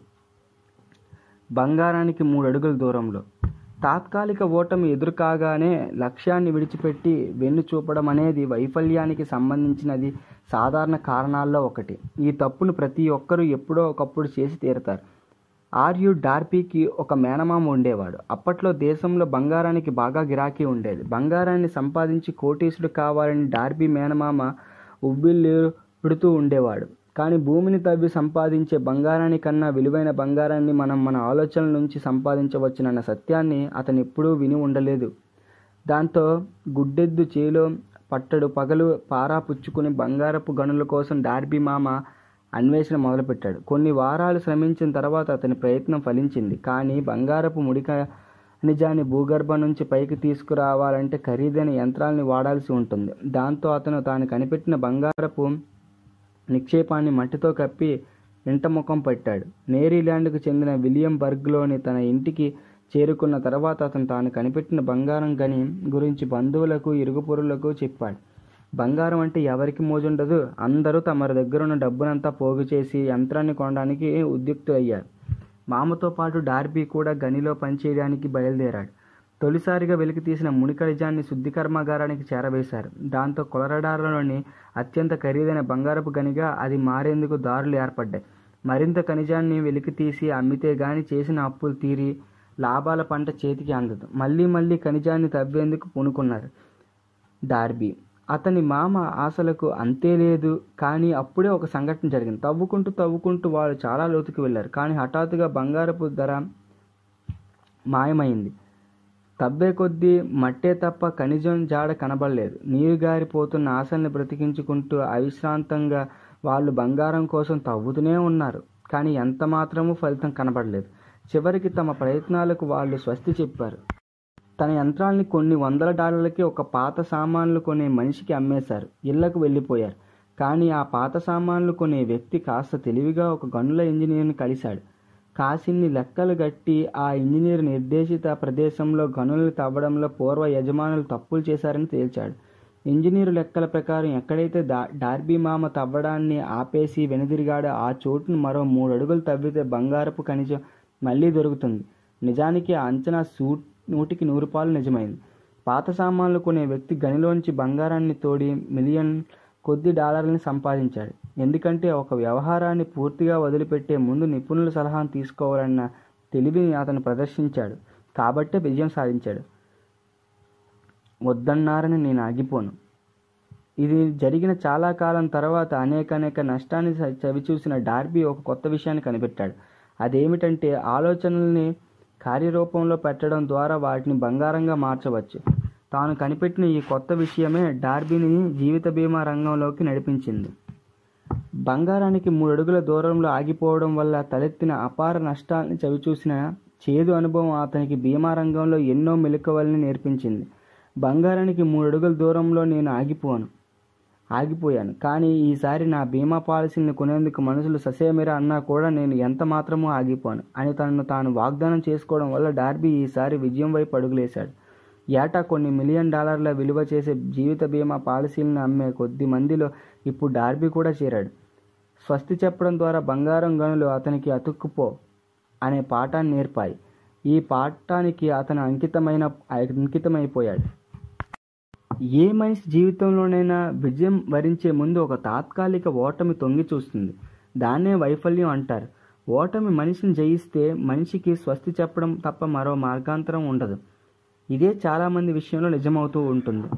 బంగారానికి మూడు అడుగుల దూరంలో తాత్కాలిక ఓటమి ఎదురు కాగానే లక్ష్యాన్ని విడిచిపెట్టి వెన్ను చూపడం అనేది వైఫల్యానికి సంబంధించినది సాధారణ కారణాల్లో ఒకటి ఈ తప్పును ప్రతి ఒక్కరూ ఎప్పుడో ఒకప్పుడు చేసి తీరుతారు ఆర్యు డార్పీకి ఒక మేనమామ ఉండేవాడు అప్పట్లో దేశంలో బంగారానికి బాగా గిరాకీ ఉండేది బంగారాన్ని సంపాదించి కోటీసుడు కావాలని డార్బీ మేనమామ ఉబ్బిల్లుడుతూ ఉండేవాడు కానీ భూమిని తవ్వి సంపాదించే బంగారానికన్నా విలువైన బంగారాన్ని మనం మన ఆలోచనల నుంచి సంపాదించవచ్చునన్న సత్యాన్ని అతను ఎప్పుడూ విని ఉండలేదు దాంతో గుడ్డెద్దు చేలో పట్టడు పగలు పారా పుచ్చుకుని బంగారపు గనుల కోసం డార్బీ మామ అన్వేషణ మొదలుపెట్టాడు కొన్ని వారాలు శ్రమించిన తర్వాత అతని ప్రయత్నం ఫలించింది కానీ బంగారపు ముడిక నిజాన్ని భూగర్భం నుంచి పైకి తీసుకురావాలంటే ఖరీదైన యంత్రాలని వాడాల్సి ఉంటుంది దాంతో అతను తాను కనిపెట్టిన బంగారపు నిక్షేపాన్ని మట్టితో కప్పి ఇంట ముఖం పెట్టాడు నేరీల్యాండ్కు చెందిన విలియం బర్గ్లోని తన ఇంటికి చేరుకున్న తర్వాత అతను తాను కనిపెట్టిన బంగారం గని గురించి బంధువులకు ఇరుగుపొరులకు చెప్పాడు బంగారం అంటే ఎవరికి మోజుండదు అందరూ తమ దగ్గరున్న డబ్బునంతా పోగు చేసి యంత్రాన్ని కొనడానికి ఉద్యుక్తులయ్యారు మామతో పాటు డార్బీ కూడా గనిలో పనిచేయడానికి బయలుదేరాడు తొలిసారిగా వెలికి తీసిన మునికడిజాన్ని శుద్ధి కర్మాగారానికి చేరవేశారు దాంతో కొలరడాలోని అత్యంత ఖరీదైన బంగారపు గనిగా అది మారేందుకు దారులు ఏర్పడ్డాయి మరింత ఖనిజాన్ని వెలికి తీసి అమ్మితే గాని చేసిన అప్పులు తీరి లాభాల పంట చేతికి అందదు మళ్ళీ మళ్ళీ ఖనిజాన్ని తవ్వేందుకు పూనుకున్నారు డార్బీ అతని మామ ఆశలకు అంతే లేదు కానీ అప్పుడే ఒక సంఘటన జరిగింది తవ్వుకుంటూ తవ్వుకుంటూ వాళ్ళు చాలా లోతుకు వెళ్ళారు కానీ హఠాత్తుగా బంగారపు ధర మాయమైంది తవ్వే కొద్దీ మట్టే తప్ప ఖనిజం జాడ కనబడలేదు నీరు గారిపోతున్న ఆశల్ని బ్రతికించుకుంటూ అవిశ్రాంతంగా వాళ్ళు బంగారం కోసం తవ్వుతూనే ఉన్నారు కానీ ఎంత మాత్రమూ ఫలితం కనబడలేదు చివరికి తమ ప్రయత్నాలకు వాళ్ళు స్వస్తి చెప్పారు తన యంత్రాల్ని కొన్ని వందల డాలర్లకి ఒక పాత సామాన్లు కొనే మనిషికి అమ్మేశారు ఇళ్లకు వెళ్ళిపోయారు కానీ ఆ పాత సామాన్లు కొనే వ్యక్తి కాస్త తెలివిగా ఒక గనుల ఇంజనీర్ని కలిశాడు కాసిన్ని లెక్కలు గట్టి ఆ ఇంజనీర్ నిర్దేశిత ప్రదేశంలో గనులను తవ్వడంలో పూర్వ యజమానులు తప్పులు చేశారని తేల్చాడు ఇంజనీరు లెక్కల ప్రకారం ఎక్కడైతే దా డార్బీ మామ తవ్వడాన్ని ఆపేసి వెనుదిరిగాడో ఆ చోటును మరో మూడు అడుగులు తవ్వితే బంగారపు ఖనిజం మళ్ళీ దొరుకుతుంది నిజానికి ఆ అంచనా సూట్ నూటికి నూరు పాలు నిజమైంది పాత సామాన్లు కొనే వ్యక్తి గనిలోంచి బంగారాన్ని తోడి మిలియన్ కొద్ది డాలర్లని సంపాదించాడు ఎందుకంటే ఒక వ్యవహారాన్ని పూర్తిగా వదిలిపెట్టే ముందు నిపుణుల సలహాను తీసుకోవాలన్న తెలివిని అతను ప్రదర్శించాడు కాబట్టే విజయం సాధించాడు వద్దన్నారని నేను ఆగిపోను ఇది జరిగిన చాలా కాలం తర్వాత అనేక అనేక నష్టాన్ని చ- చవిచూసిన డార్బీ ఒక కొత్త విషయాన్ని కనిపెట్టాడు అదేమిటంటే ఆలోచనల్ని కార్యరూపంలో పెట్టడం ద్వారా వాటిని బంగారంగా మార్చవచ్చు తాను కనిపెట్టిన ఈ కొత్త విషయమే డార్బీని జీవిత బీమా రంగంలోకి నడిపించింది బంగారానికి మూడు అడుగుల దూరంలో ఆగిపోవడం వల్ల తలెత్తిన అపార నష్టాల్ని చవిచూసిన చేదు అనుభవం అతనికి బీమా రంగంలో ఎన్నో మెలకువల్ని నేర్పించింది బంగారానికి మూడు అడుగుల దూరంలో నేను ఆగిపోను ఆగిపోయాను కానీ ఈసారి నా బీమా పాలసీని కొనేందుకు మనుషులు ససేమిరా అన్నా కూడా నేను ఎంత మాత్రమూ ఆగిపోను అని తనను తాను వాగ్దానం చేసుకోవడం వల్ల డార్బీ ఈసారి విజయం వైపు అడుగులేశాడు ఏటా కొన్ని మిలియన్ డాలర్ల విలువ చేసే జీవిత బీమా పాలసీలను అమ్మే కొద్ది మందిలో ఇప్పుడు డార్బీ కూడా చేరాడు స్వస్తి చెప్పడం ద్వారా బంగారం గనులు అతనికి అతుక్కుపో అనే పాఠాన్ని నేర్పాయి ఈ పాఠానికి అతను అంకితమైన అంకితమైపోయాడు ఏ మనిషి జీవితంలోనైనా విజయం వరించే ముందు ఒక తాత్కాలిక ఓటమి తొంగి చూస్తుంది దాన్నే వైఫల్యం అంటారు ఓటమి మనిషిని జయిస్తే మనిషికి స్వస్తి చెప్పడం తప్ప మరో మార్గాంతరం ఉండదు ఇదే చాలామంది విషయంలో నిజమవుతూ ఉంటుంది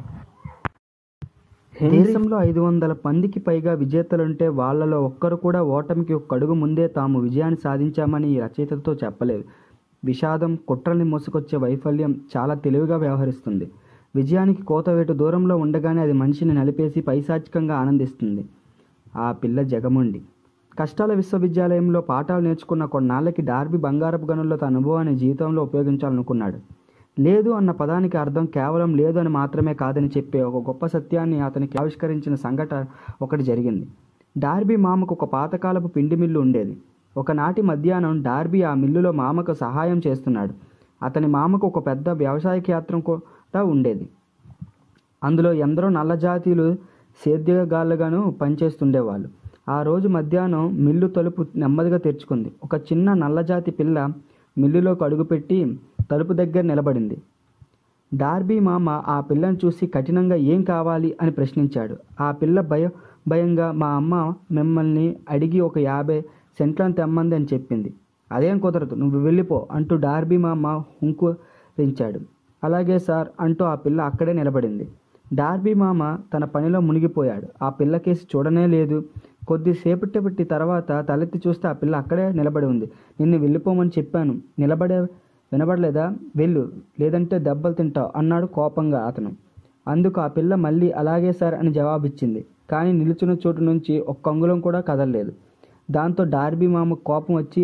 దేశంలో ఐదు వందల మందికి పైగా విజేతలుంటే వాళ్ళలో ఒక్కరు కూడా ఓటమికి ఒక అడుగు ముందే తాము విజయాన్ని సాధించామని ఈ రచయితలతో చెప్పలేదు విషాదం కుట్రల్ని మోసుకొచ్చే వైఫల్యం చాలా తెలివిగా వ్యవహరిస్తుంది విజయానికి కోతవేటు దూరంలో ఉండగానే అది మనిషిని నలిపేసి పైశాచికంగా ఆనందిస్తుంది ఆ పిల్ల జగముండి కష్టాల విశ్వవిద్యాలయంలో పాఠాలు నేర్చుకున్న కొన్నాళ్ళకి డార్బీ బంగారపు గనుల్లో తన అనుభవాన్ని జీవితంలో ఉపయోగించాలనుకున్నాడు లేదు అన్న పదానికి అర్థం కేవలం లేదు అని మాత్రమే కాదని చెప్పే ఒక గొప్ప సత్యాన్ని అతనికి ఆవిష్కరించిన సంఘటన ఒకటి జరిగింది డార్బీ మామకు ఒక పాతకాలపు పిండి మిల్లు ఉండేది ఒకనాటి మధ్యాహ్నం డార్బీ ఆ మిల్లులో మామకు సహాయం చేస్తున్నాడు అతని మామకు ఒక పెద్ద వ్యవసాయ క్షేత్రం కూడా ఉండేది అందులో ఎందరో నల్లజాతీయులు సేద్యగాళ్ళుగాను పనిచేస్తుండేవాళ్ళు ఆ రోజు మధ్యాహ్నం మిల్లు తలుపు నెమ్మదిగా తెరుచుకుంది ఒక చిన్న నల్లజాతి పిల్ల మిల్లులోకి అడుగుపెట్టి తలుపు దగ్గర నిలబడింది డార్బీ మామ ఆ పిల్లని చూసి కఠినంగా ఏం కావాలి అని ప్రశ్నించాడు ఆ పిల్ల భయ భయంగా మా అమ్మ మిమ్మల్ని అడిగి ఒక యాభై సెంట్లను తెమ్మంది అని చెప్పింది అదేం కుదరదు నువ్వు వెళ్ళిపో అంటూ డార్బీ మామ హుంకురించాడు అలాగే సార్ అంటూ ఆ పిల్ల అక్కడే నిలబడింది డార్బీ మామ తన పనిలో మునిగిపోయాడు ఆ పిల్ల కేసి చూడనే లేదు కొద్దిసేపటి తర్వాత తలెత్తి చూస్తే ఆ పిల్ల అక్కడే నిలబడి ఉంది నిన్ను వెళ్ళిపోమని చెప్పాను నిలబడే వినబడలేదా వెళ్ళు లేదంటే దెబ్బలు తింటావు అన్నాడు కోపంగా అతను అందుకు ఆ పిల్ల మళ్ళీ అలాగే సార్ అని జవాబిచ్చింది కానీ నిలుచున్న చోటు నుంచి ఒక్క అంగుళం కూడా కదలలేదు దాంతో డార్బీ మామ కోపం వచ్చి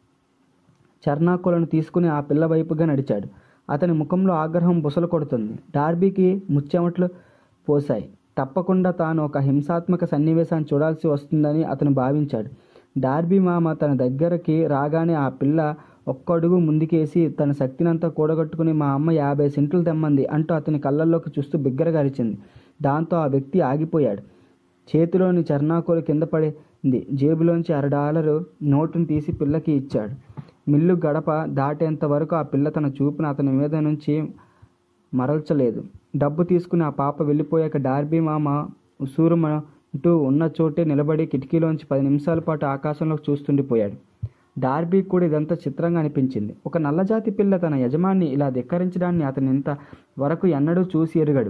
చర్నాకులను తీసుకుని ఆ పిల్ల వైపుగా నడిచాడు అతని ముఖంలో ఆగ్రహం బుసలు కొడుతుంది డార్బీకి ముచ్చెమట్లు పోశాయి తప్పకుండా తాను ఒక హింసాత్మక సన్నివేశాన్ని చూడాల్సి వస్తుందని అతను భావించాడు డార్బీ మామ తన దగ్గరకి రాగానే ఆ పిల్ల ఒక్క అడుగు ముందుకేసి తన శక్తినంతా కూడగట్టుకుని మా అమ్మ యాభై సెంట్లు తెమ్మంది అంటూ అతని కళ్ళల్లోకి చూస్తూ బిగ్గరగా అరిచింది దాంతో ఆ వ్యక్తి ఆగిపోయాడు చేతిలోని చర్నాకోలు కింద పడింది జేబులోంచి అర డాలరు నోటును తీసి పిల్లకి ఇచ్చాడు మిల్లు గడప దాటేంత వరకు ఆ పిల్ల తన చూపును అతని మీద నుంచి మరల్చలేదు డబ్బు తీసుకుని ఆ పాప వెళ్ళిపోయాక డార్బీ మామ ఉసూరుమంటూ ఉన్న చోటే నిలబడి కిటికీలోంచి పది నిమిషాల పాటు ఆకాశంలోకి చూస్తుండిపోయాడు డార్బీ కూడా ఇదంతా చిత్రంగా అనిపించింది ఒక నల్లజాతి పిల్ల తన యజమాన్ని ఇలా ధిక్కరించడాన్ని అతను ఇంత వరకు ఎన్నడూ చూసి ఎరుగడు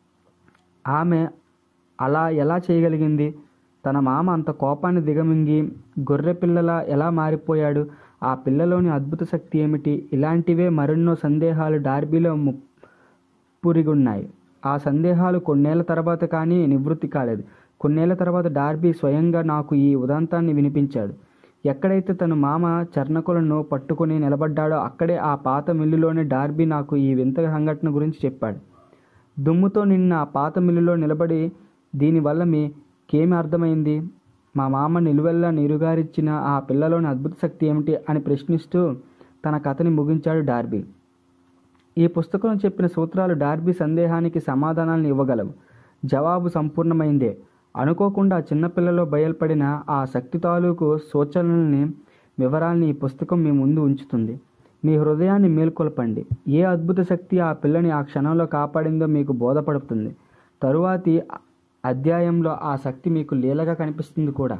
ఆమె అలా ఎలా చేయగలిగింది తన మామ అంత కోపాన్ని దిగమింగి గొర్రె పిల్లలా ఎలా మారిపోయాడు ఆ పిల్లలోని అద్భుత శక్తి ఏమిటి ఇలాంటివే మరెన్నో సందేహాలు డార్బీలో ముప్పురిగున్నాయి ఆ సందేహాలు కొన్నేళ్ల తర్వాత కానీ నివృత్తి కాలేదు కొన్నేళ్ల తర్వాత డార్బీ స్వయంగా నాకు ఈ ఉదంతాన్ని వినిపించాడు ఎక్కడైతే తన మామ చర్ణకులను పట్టుకుని నిలబడ్డాడో అక్కడే ఆ పాత మిల్లులోనే డార్బీ నాకు ఈ వింత సంఘటన గురించి చెప్పాడు దుమ్ముతో నిన్న ఆ పాత మిల్లులో నిలబడి దీనివల్ల మీకేమి అర్థమైంది మా మామ నిలువెల్లా నీరుగారిచ్చిన ఆ పిల్లలోని అద్భుత శక్తి ఏమిటి అని ప్రశ్నిస్తూ తన కథని ముగించాడు డార్బీ ఈ పుస్తకం చెప్పిన సూత్రాలు డార్బీ సందేహానికి సమాధానాలను ఇవ్వగలవు జవాబు సంపూర్ణమైందే అనుకోకుండా ఆ చిన్నపిల్లలో బయల్పడిన ఆ శక్తి తాలూకు సూచనల్ని వివరాల్ని ఈ పుస్తకం మీ ముందు ఉంచుతుంది మీ హృదయాన్ని మేల్కొల్పండి ఏ అద్భుత శక్తి ఆ పిల్లని ఆ క్షణంలో కాపాడిందో మీకు బోధపడుతుంది తరువాతి అధ్యాయంలో ఆ శక్తి మీకు లీలగా కనిపిస్తుంది కూడా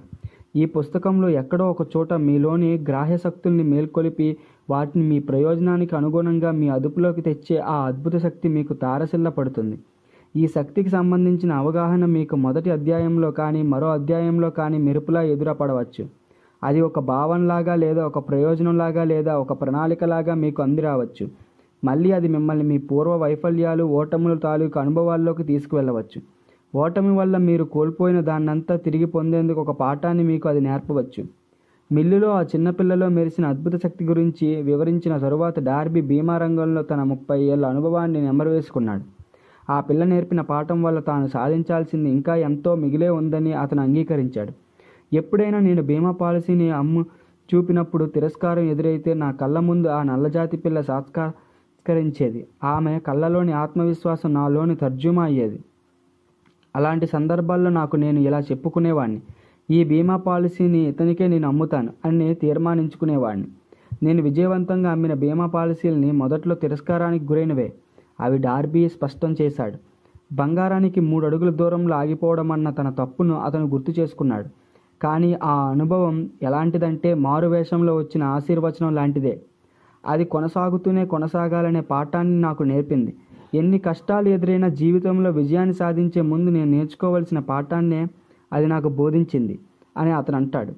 ఈ పుస్తకంలో ఎక్కడో ఒక చోట మీలోని గ్రాహ్య శక్తుల్ని మేల్కొలిపి వాటిని మీ ప్రయోజనానికి అనుగుణంగా మీ అదుపులోకి తెచ్చే ఆ అద్భుత శక్తి మీకు తారసిల్ల పడుతుంది ఈ శక్తికి సంబంధించిన అవగాహన మీకు మొదటి అధ్యాయంలో కానీ మరో అధ్యాయంలో కానీ మెరుపులా ఎదురపడవచ్చు అది ఒక భావనలాగా లేదా ఒక ప్రయోజనంలాగా లేదా ఒక ప్రణాళికలాగా మీకు అంది రావచ్చు మళ్ళీ అది మిమ్మల్ని మీ పూర్వ వైఫల్యాలు ఓటముల తాలూకు అనుభవాల్లోకి తీసుకువెళ్ళవచ్చు ఓటమి వల్ల మీరు కోల్పోయిన దాన్నంతా తిరిగి పొందేందుకు ఒక పాఠాన్ని మీకు అది నేర్పవచ్చు మిల్లులో ఆ చిన్నపిల్లలో మెరిసిన అద్భుత శక్తి గురించి వివరించిన తరువాత డార్బీ బీమా రంగంలో తన ముప్పై ఏళ్ల అనుభవాన్ని నెమరవేసుకున్నాడు ఆ పిల్ల నేర్పిన పాఠం వల్ల తాను సాధించాల్సింది ఇంకా ఎంతో మిగిలే ఉందని అతను అంగీకరించాడు ఎప్పుడైనా నేను బీమా పాలసీని అమ్ము చూపినప్పుడు తిరస్కారం ఎదురైతే నా కళ్ళ ముందు ఆ నల్లజాతి పిల్ల సాత్కరించేది ఆమె కళ్ళలోని ఆత్మవిశ్వాసం నాలోని తర్జుమా అయ్యేది అలాంటి సందర్భాల్లో నాకు నేను ఇలా చెప్పుకునేవాడిని ఈ బీమా పాలసీని ఇతనికే నేను అమ్ముతాను అని తీర్మానించుకునేవాడిని నేను విజయవంతంగా అమ్మిన బీమా పాలసీలని మొదట్లో తిరస్కారానికి గురైనవే అవి డార్బీ స్పష్టం చేశాడు బంగారానికి మూడు అడుగుల దూరంలో ఆగిపోవడం అన్న తన తప్పును అతను గుర్తు చేసుకున్నాడు కానీ ఆ అనుభవం ఎలాంటిదంటే మారువేషంలో వచ్చిన ఆశీర్వచనం లాంటిదే అది కొనసాగుతూనే కొనసాగాలనే పాఠాన్ని నాకు నేర్పింది ఎన్ని కష్టాలు ఎదురైనా జీవితంలో విజయాన్ని సాధించే ముందు నేను నేర్చుకోవలసిన పాఠాన్నే అది నాకు బోధించింది అని అతను అంటాడు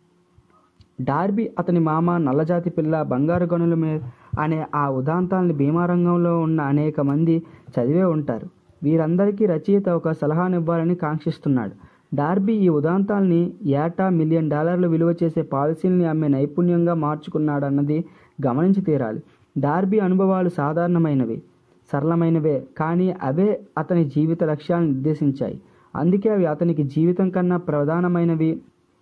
డార్బీ అతని మామ నల్లజాతి పిల్ల బంగారు గనుల మే అనే ఆ ఉదాంతాల్ని బీమా రంగంలో ఉన్న అనేక మంది చదివే ఉంటారు వీరందరికీ రచయిత ఒక సలహానివ్వాలని కాంక్షిస్తున్నాడు డార్బీ ఈ ఉదాంతాల్ని ఏటా మిలియన్ డాలర్లు విలువ చేసే పాలసీల్ని అమ్మే నైపుణ్యంగా మార్చుకున్నాడన్నది గమనించి తీరాలి డార్బీ అనుభవాలు సాధారణమైనవి సరళమైనవే కానీ అవే అతని జీవిత లక్ష్యాలను నిర్దేశించాయి అందుకే అవి అతనికి జీవితం కన్నా ప్రధానమైనవి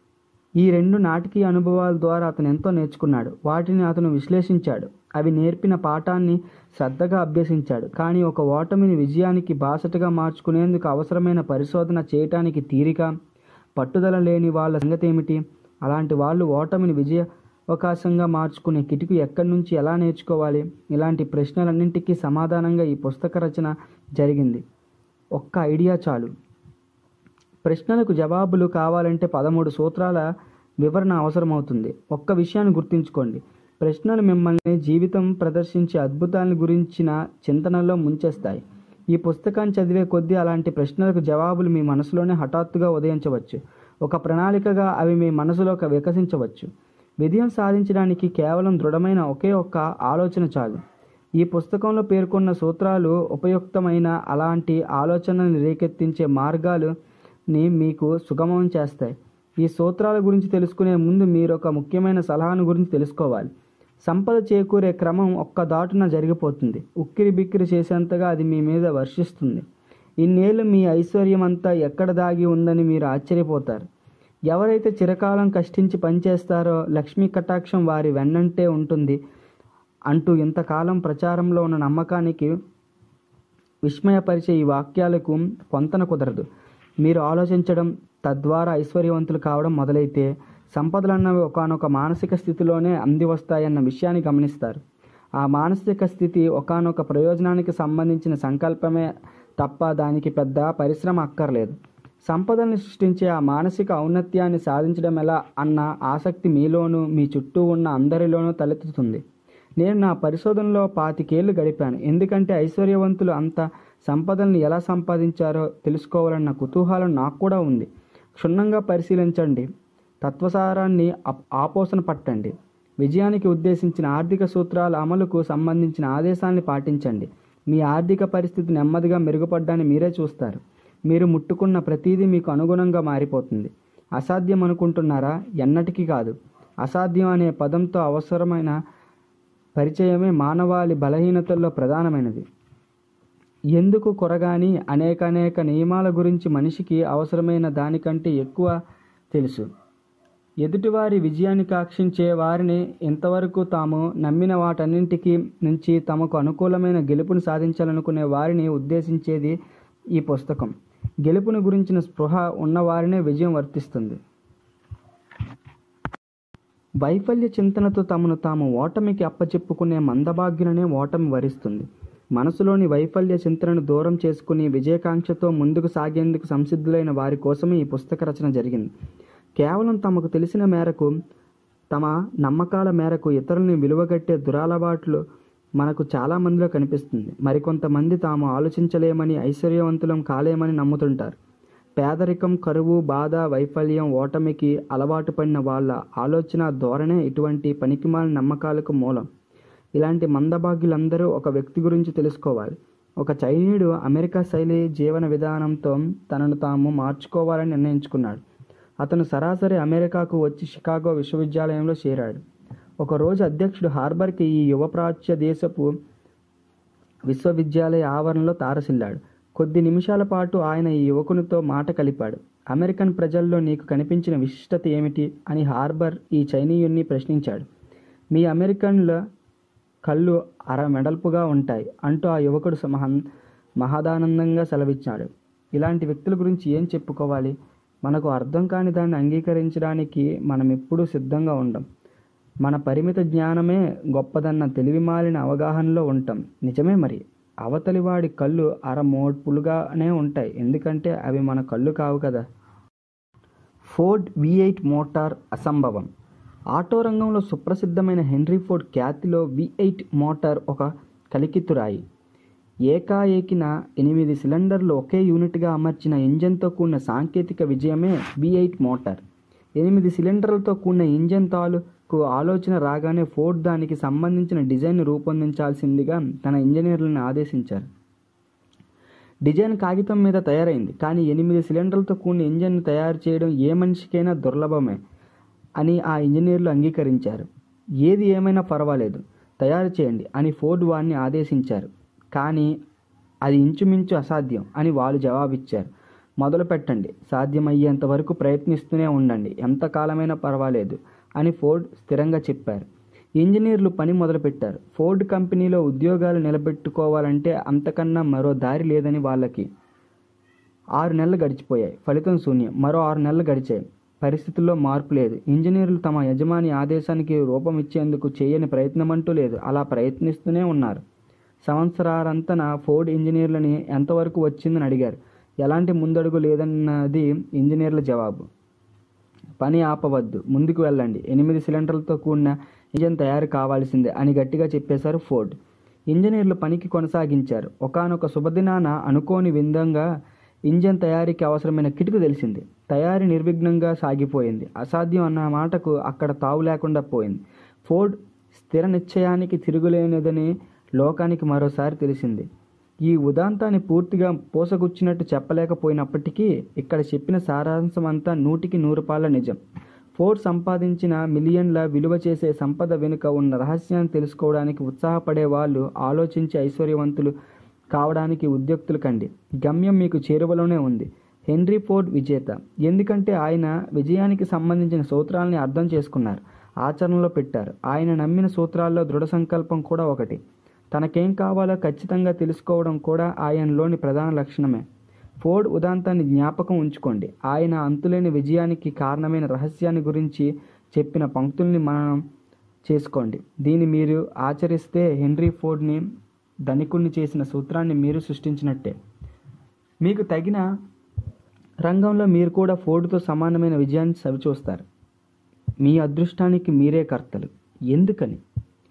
ఈ రెండు నాటకీయ అనుభవాల ద్వారా అతను ఎంతో నేర్చుకున్నాడు వాటిని అతను విశ్లేషించాడు అవి నేర్పిన పాఠాన్ని శ్రద్ధగా అభ్యసించాడు కానీ ఒక ఓటమిని విజయానికి బాసటగా మార్చుకునేందుకు అవసరమైన పరిశోధన చేయటానికి తీరిక పట్టుదల లేని వాళ్ళ సంగతి ఏమిటి అలాంటి వాళ్ళు ఓటమిని విజయ అవకాశంగా మార్చుకునే కిటుకు ఎక్కడి నుంచి ఎలా నేర్చుకోవాలి ఇలాంటి ప్రశ్నలన్నింటికీ సమాధానంగా ఈ పుస్తక రచన జరిగింది ఒక్క ఐడియా చాలు ప్రశ్నలకు జవాబులు కావాలంటే పదమూడు సూత్రాల వివరణ అవసరమవుతుంది ఒక్క విషయాన్ని గుర్తుంచుకోండి ప్రశ్నలు మిమ్మల్ని జీవితం ప్రదర్శించే అద్భుతాల గురించిన చింతనలో ముంచేస్తాయి ఈ పుస్తకాన్ని చదివే కొద్దీ అలాంటి ప్రశ్నలకు జవాబులు మీ మనసులోనే హఠాత్తుగా ఉదయించవచ్చు ఒక ప్రణాళికగా అవి మీ మనసులో వికసించవచ్చు విజయం సాధించడానికి కేవలం దృఢమైన ఒకే ఒక్క ఆలోచన చాలు ఈ పుస్తకంలో పేర్కొన్న సూత్రాలు ఉపయుక్తమైన అలాంటి ఆలోచనల్ని రేకెత్తించే మార్గాలుని మీకు సుగమం చేస్తాయి ఈ సూత్రాల గురించి తెలుసుకునే ముందు మీరు ఒక ముఖ్యమైన సలహాను గురించి తెలుసుకోవాలి సంపద చేకూరే క్రమం ఒక్క దాటున జరిగిపోతుంది ఉక్కిరి బిక్కిరి చేసేంతగా అది మీ మీద వర్షిస్తుంది ఇన్నేళ్ళు మీ ఐశ్వర్యం అంతా ఎక్కడ దాగి ఉందని మీరు ఆశ్చర్యపోతారు ఎవరైతే చిరకాలం కష్టించి పనిచేస్తారో లక్ష్మీ కటాక్షం వారి వెన్నంటే ఉంటుంది అంటూ ఇంతకాలం ప్రచారంలో ఉన్న నమ్మకానికి విస్మయపరిచే ఈ వాక్యాలకు పొంతన కుదరదు మీరు ఆలోచించడం తద్వారా ఐశ్వర్యవంతులు కావడం మొదలైతే సంపదలన్నవి ఒకనొక మానసిక స్థితిలోనే అంది వస్తాయన్న విషయాన్ని గమనిస్తారు ఆ మానసిక స్థితి ఒకనొక ప్రయోజనానికి సంబంధించిన సంకల్పమే తప్ప దానికి పెద్ద పరిశ్రమ అక్కర్లేదు సంపదల్ని సృష్టించే ఆ మానసిక ఔన్నత్యాన్ని సాధించడం ఎలా అన్న ఆసక్తి మీలోనూ మీ చుట్టూ ఉన్న అందరిలోనూ తలెత్తుతుంది నేను నా పరిశోధనలో పాతికేళ్లు గడిపాను ఎందుకంటే ఐశ్వర్యవంతులు అంత సంపదల్ని ఎలా సంపాదించారో తెలుసుకోవాలన్న కుతూహలం నాకు కూడా ఉంది క్షుణ్ణంగా పరిశీలించండి తత్వసారాన్ని అప్- ఆపోసన పట్టండి విజయానికి ఉద్దేశించిన ఆర్థిక సూత్రాల అమలుకు సంబంధించిన ఆదేశాల్ని పాటించండి మీ ఆర్థిక పరిస్థితి నెమ్మదిగా మెరుగుపడ్డాన్ని మీరే చూస్తారు మీరు ముట్టుకున్న ప్రతిదీ మీకు అనుగుణంగా మారిపోతుంది అసాధ్యం అనుకుంటున్నారా ఎన్నటికీ కాదు అసాధ్యం అనే పదంతో అవసరమైన పరిచయమే మానవాళి బలహీనతల్లో ప్రధానమైనది ఎందుకు కొరగాని అనేక అనేక నియమాల గురించి మనిషికి అవసరమైన దానికంటే ఎక్కువ తెలుసు ఎదుటివారి విజయాన్ని కాక్షించే వారిని ఇంతవరకు తాము నమ్మిన వాటన్నింటికి నుంచి తమకు అనుకూలమైన గెలుపును సాధించాలనుకునే వారిని ఉద్దేశించేది ఈ పుస్తకం గెలుపును గురించిన స్పృహ ఉన్నవారినే విజయం వర్తిస్తుంది వైఫల్య చింతనతో తమను తాము ఓటమికి అప్పచెప్పుకునే మందభాగ్యులనే ఓటమి వరిస్తుంది మనసులోని వైఫల్య చింతనను దూరం చేసుకుని విజయకాంక్షతో ముందుకు సాగేందుకు సంసిద్ధులైన వారి కోసమే ఈ పుస్తక రచన జరిగింది కేవలం తమకు తెలిసిన మేరకు తమ నమ్మకాల మేరకు ఇతరుల్ని విలువగట్టే దురలవాట్లు మనకు చాలా మందిలో కనిపిస్తుంది మరికొంతమంది తాము ఆలోచించలేమని ఐశ్వర్యవంతులం కాలేమని నమ్ముతుంటారు పేదరికం కరువు బాధ వైఫల్యం ఓటమికి అలవాటు పడిన వాళ్ళ ఆలోచన ధోరణే ఇటువంటి పనికిమాలిన నమ్మకాలకు మూలం ఇలాంటి మందభాగ్యులందరూ ఒక వ్యక్తి గురించి తెలుసుకోవాలి ఒక చైనీయుడు అమెరికా శైలి జీవన విధానంతో తనను తాము మార్చుకోవాలని నిర్ణయించుకున్నాడు అతను సరాసరి అమెరికాకు వచ్చి షికాగో విశ్వవిద్యాలయంలో చేరాడు ఒకరోజు అధ్యక్షుడు హార్బర్కి ఈ యువ ప్రాచ్య దేశపు విశ్వవిద్యాలయ ఆవరణలో తారసిల్లాడు కొద్ది నిమిషాల పాటు ఆయన ఈ యువకునితో మాట కలిపాడు అమెరికన్ ప్రజల్లో నీకు కనిపించిన విశిష్టత ఏమిటి అని హార్బర్ ఈ చైనీయుణ్ణి ప్రశ్నించాడు మీ అమెరికన్ల కళ్ళు అర మెడల్పుగా ఉంటాయి అంటూ ఆ యువకుడు మహా మహదానందంగా సెలవిచ్చాడు ఇలాంటి వ్యక్తుల గురించి ఏం చెప్పుకోవాలి మనకు అర్థం కాని దాన్ని అంగీకరించడానికి మనం ఎప్పుడూ సిద్ధంగా ఉండం మన పరిమిత జ్ఞానమే గొప్పదన్న తెలివిమాలిన అవగాహనలో ఉంటాం నిజమే మరి అవతలి వాడి కళ్ళు అర మోడ్పులుగానే ఉంటాయి ఎందుకంటే అవి మన కళ్ళు కావు కదా ఫోర్డ్ వి ఎయిట్ మోటార్ అసంభవం ఆటో రంగంలో సుప్రసిద్ధమైన హెన్రీ ఫోర్డ్ ఖ్యాతిలో వి ఎయిట్ మోటార్ ఒక కలికితురాయి ఏకాఏకిన ఎనిమిది సిలిండర్లు ఒకే యూనిట్గా అమర్చిన ఇంజన్తో కూడిన సాంకేతిక విజయమే వి ఎయిట్ మోటార్ ఎనిమిది సిలిండర్లతో కూడిన ఇంజన్ తాలూకు ఆలోచన రాగానే ఫోర్డ్ దానికి సంబంధించిన డిజైన్ రూపొందించాల్సిందిగా తన ఇంజనీర్లను ఆదేశించారు డిజైన్ కాగితం మీద తయారైంది కానీ ఎనిమిది సిలిండర్లతో కూడిన ఇంజన్ను తయారు చేయడం ఏ మనిషికైనా దుర్లభమే అని ఆ ఇంజనీర్లు అంగీకరించారు ఏది ఏమైనా పర్వాలేదు తయారు చేయండి అని ఫోర్డ్ వారిని ఆదేశించారు కానీ అది ఇంచుమించు అసాధ్యం అని వాళ్ళు జవాబిచ్చారు మొదలు పెట్టండి సాధ్యమయ్యేంత వరకు ప్రయత్నిస్తూనే ఉండండి ఎంతకాలమైనా పర్వాలేదు అని ఫోర్డ్ స్థిరంగా చెప్పారు ఇంజనీర్లు పని మొదలుపెట్టారు ఫోర్డ్ కంపెనీలో ఉద్యోగాలు నిలబెట్టుకోవాలంటే అంతకన్నా మరో దారి లేదని వాళ్ళకి ఆరు నెలలు గడిచిపోయాయి ఫలితం శూన్యం మరో ఆరు నెలలు గడిచాయి పరిస్థితుల్లో మార్పు లేదు ఇంజనీర్లు తమ యజమాని ఆదేశానికి రూపం ఇచ్చేందుకు చేయని ప్రయత్నమంటూ లేదు అలా ప్రయత్నిస్తూనే ఉన్నారు సంవత్సరారంతన ఫోర్డ్ ఇంజనీర్లని ఎంతవరకు వచ్చిందని అడిగారు ఎలాంటి ముందడుగు లేదన్నది ఇంజనీర్ల జవాబు పని ఆపవద్దు ముందుకు వెళ్ళండి ఎనిమిది సిలిండర్లతో కూడిన ఇంజన్ తయారు కావాల్సిందే అని గట్టిగా చెప్పేశారు ఫోర్డ్ ఇంజనీర్లు పనికి కొనసాగించారు ఒకానొక శుభదినాన అనుకోని విధంగా ఇంజన్ తయారీకి అవసరమైన కిటుకు తెలిసింది తయారీ నిర్విఘ్నంగా సాగిపోయింది అసాధ్యం అన్న మాటకు అక్కడ తావు లేకుండా పోయింది ఫోర్డ్ స్థిర నిశ్చయానికి తిరుగులేనిదని లోకానికి మరోసారి తెలిసింది ఈ ఉదాంతాన్ని పూర్తిగా పోసగుచ్చినట్టు చెప్పలేకపోయినప్పటికీ ఇక్కడ చెప్పిన సారాంశం అంతా నూటికి నూరు పాల నిజం ఫోర్డ్ సంపాదించిన మిలియన్ల విలువ చేసే సంపద వెనుక ఉన్న రహస్యాన్ని తెలుసుకోవడానికి ఉత్సాహపడే వాళ్ళు ఆలోచించి ఐశ్వర్యవంతులు కావడానికి ఉద్యోక్తులు కండి గమ్యం మీకు చేరువలోనే ఉంది హెన్రీ ఫోర్డ్ విజేత ఎందుకంటే ఆయన విజయానికి సంబంధించిన సూత్రాలని అర్థం చేసుకున్నారు ఆచరణలో పెట్టారు ఆయన నమ్మిన సూత్రాల్లో దృఢ సంకల్పం కూడా ఒకటి తనకేం కావాలో ఖచ్చితంగా తెలుసుకోవడం కూడా ఆయనలోని ప్రధాన లక్షణమే ఫోర్డ్ ఉదాంతాన్ని జ్ఞాపకం ఉంచుకోండి ఆయన అంతులేని విజయానికి కారణమైన రహస్యాన్ని గురించి చెప్పిన పంక్తుల్ని మనం చేసుకోండి దీన్ని మీరు ఆచరిస్తే హెన్రీ ఫోర్డ్ని ధనికుణ్ణి చేసిన సూత్రాన్ని మీరు సృష్టించినట్టే మీకు తగిన రంగంలో మీరు కూడా ఫోర్డ్తో సమానమైన విజయాన్ని సవిచూస్తారు మీ అదృష్టానికి మీరే కర్తలు ఎందుకని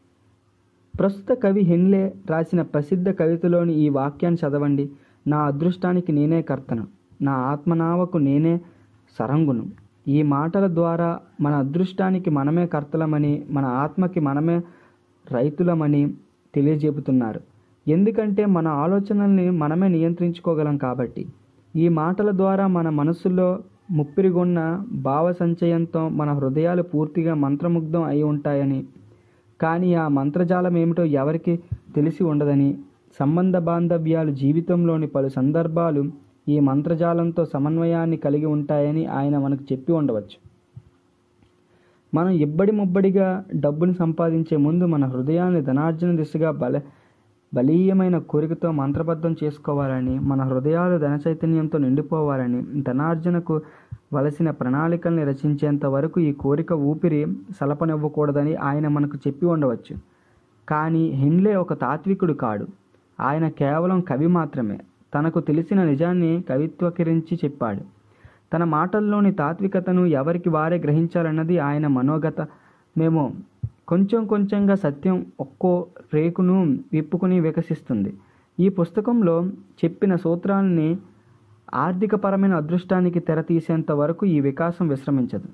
ప్రస్తుత కవి హెన్లే రాసిన ప్రసిద్ధ కవితలోని ఈ వాక్యాన్ని చదవండి నా అదృష్టానికి నేనే కర్తను నా ఆత్మనావకు నేనే సరంగును ఈ మాటల ద్వారా మన అదృష్టానికి మనమే కర్తలమని మన ఆత్మకి మనమే రైతులమని తెలియజెబుతున్నారు ఎందుకంటే మన ఆలోచనల్ని మనమే నియంత్రించుకోగలం కాబట్టి ఈ మాటల ద్వారా మన మనసులో ముప్పిరిగొన్న భావ సంచయంతో మన హృదయాలు పూర్తిగా మంత్రముగ్ధం అయి ఉంటాయని కానీ ఆ మంత్రజాలం ఏమిటో ఎవరికి తెలిసి ఉండదని సంబంధ బాంధవ్యాలు జీవితంలోని పలు సందర్భాలు ఈ మంత్రజాలంతో సమన్వయాన్ని కలిగి ఉంటాయని ఆయన మనకు చెప్పి ఉండవచ్చు మనం ఇబ్బడి ముబ్బడిగా డబ్బును సంపాదించే ముందు మన హృదయాన్ని ధనార్జన దిశగా బల బలీయమైన కోరికతో మంత్రబద్ధం చేసుకోవాలని మన హృదయాలు ధన చైతన్యంతో నిండిపోవాలని ధనార్జనకు వలసిన ప్రణాళికల్ని రచించేంత వరకు ఈ కోరిక ఊపిరి సలపనివ్వకూడదని ఆయన మనకు చెప్పి ఉండవచ్చు కానీ హెన్లే ఒక తాత్వికుడు కాడు ఆయన కేవలం కవి మాత్రమే తనకు తెలిసిన నిజాన్ని కవిత్వకరించి చెప్పాడు తన మాటల్లోని తాత్వికతను ఎవరికి వారే గ్రహించాలన్నది ఆయన మనోగత మేము కొంచెం కొంచెంగా సత్యం ఒక్కో రేకును విప్పుకుని వికసిస్తుంది ఈ పుస్తకంలో చెప్పిన సూత్రాలని ఆర్థికపరమైన అదృష్టానికి తెరతీసేంత వరకు ఈ వికాసం విశ్రమించదు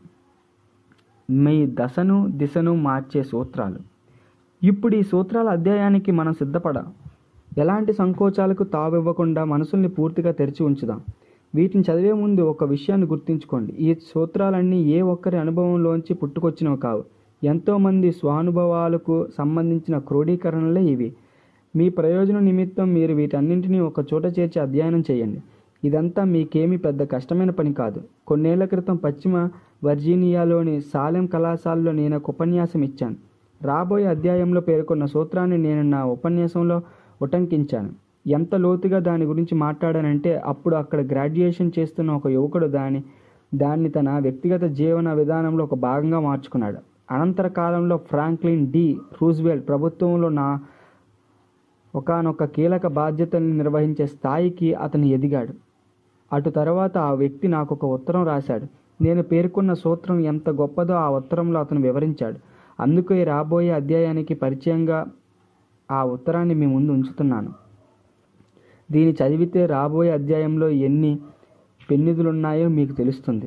మీ దశను దిశను మార్చే సూత్రాలు ఇప్పుడు ఈ సూత్రాల అధ్యాయానికి మనం సిద్ధపడ ఎలాంటి సంకోచాలకు తావివ్వకుండా మనసుల్ని పూర్తిగా తెరిచి ఉంచుదాం వీటిని చదివే ముందు ఒక విషయాన్ని గుర్తుంచుకోండి ఈ సూత్రాలన్నీ ఏ ఒక్కరి అనుభవంలోంచి పుట్టుకొచ్చినవి కావు ఎంతోమంది స్వానుభవాలకు సంబంధించిన క్రోడీకరణలే ఇవి మీ ప్రయోజనం నిమిత్తం మీరు వీటన్నింటినీ ఒక చోట చేర్చి అధ్యయనం చేయండి ఇదంతా మీకేమీ పెద్ద కష్టమైన పని కాదు కొన్నేళ్ల క్రితం పశ్చిమ వర్జీనియాలోని సాలెం కళాశాలలో నేను ఒక ఉపన్యాసం ఇచ్చాను రాబోయే అధ్యాయంలో పేర్కొన్న సూత్రాన్ని నేను నా ఉపన్యాసంలో ఉటంకించాను ఎంత లోతుగా దాని గురించి మాట్లాడానంటే అప్పుడు అక్కడ గ్రాడ్యుయేషన్ చేస్తున్న ఒక యువకుడు దాని దాన్ని తన వ్యక్తిగత జీవన విధానంలో ఒక భాగంగా మార్చుకున్నాడు అనంతర కాలంలో ఫ్రాంక్లిన్ డి రూజ్వెల్ట్ ప్రభుత్వంలో నా ఒకానొక కీలక బాధ్యతల్ని నిర్వహించే స్థాయికి అతను ఎదిగాడు అటు తర్వాత ఆ వ్యక్తి నాకు ఒక ఉత్తరం రాశాడు నేను పేర్కొన్న సూత్రం ఎంత గొప్పదో ఆ ఉత్తరంలో అతను వివరించాడు అందుకే రాబోయే అధ్యాయానికి పరిచయంగా ఆ ఉత్తరాన్ని మీ ముందు ఉంచుతున్నాను దీన్ని చదివితే రాబోయే అధ్యాయంలో ఎన్ని పెన్నిధులున్నాయో మీకు తెలుస్తుంది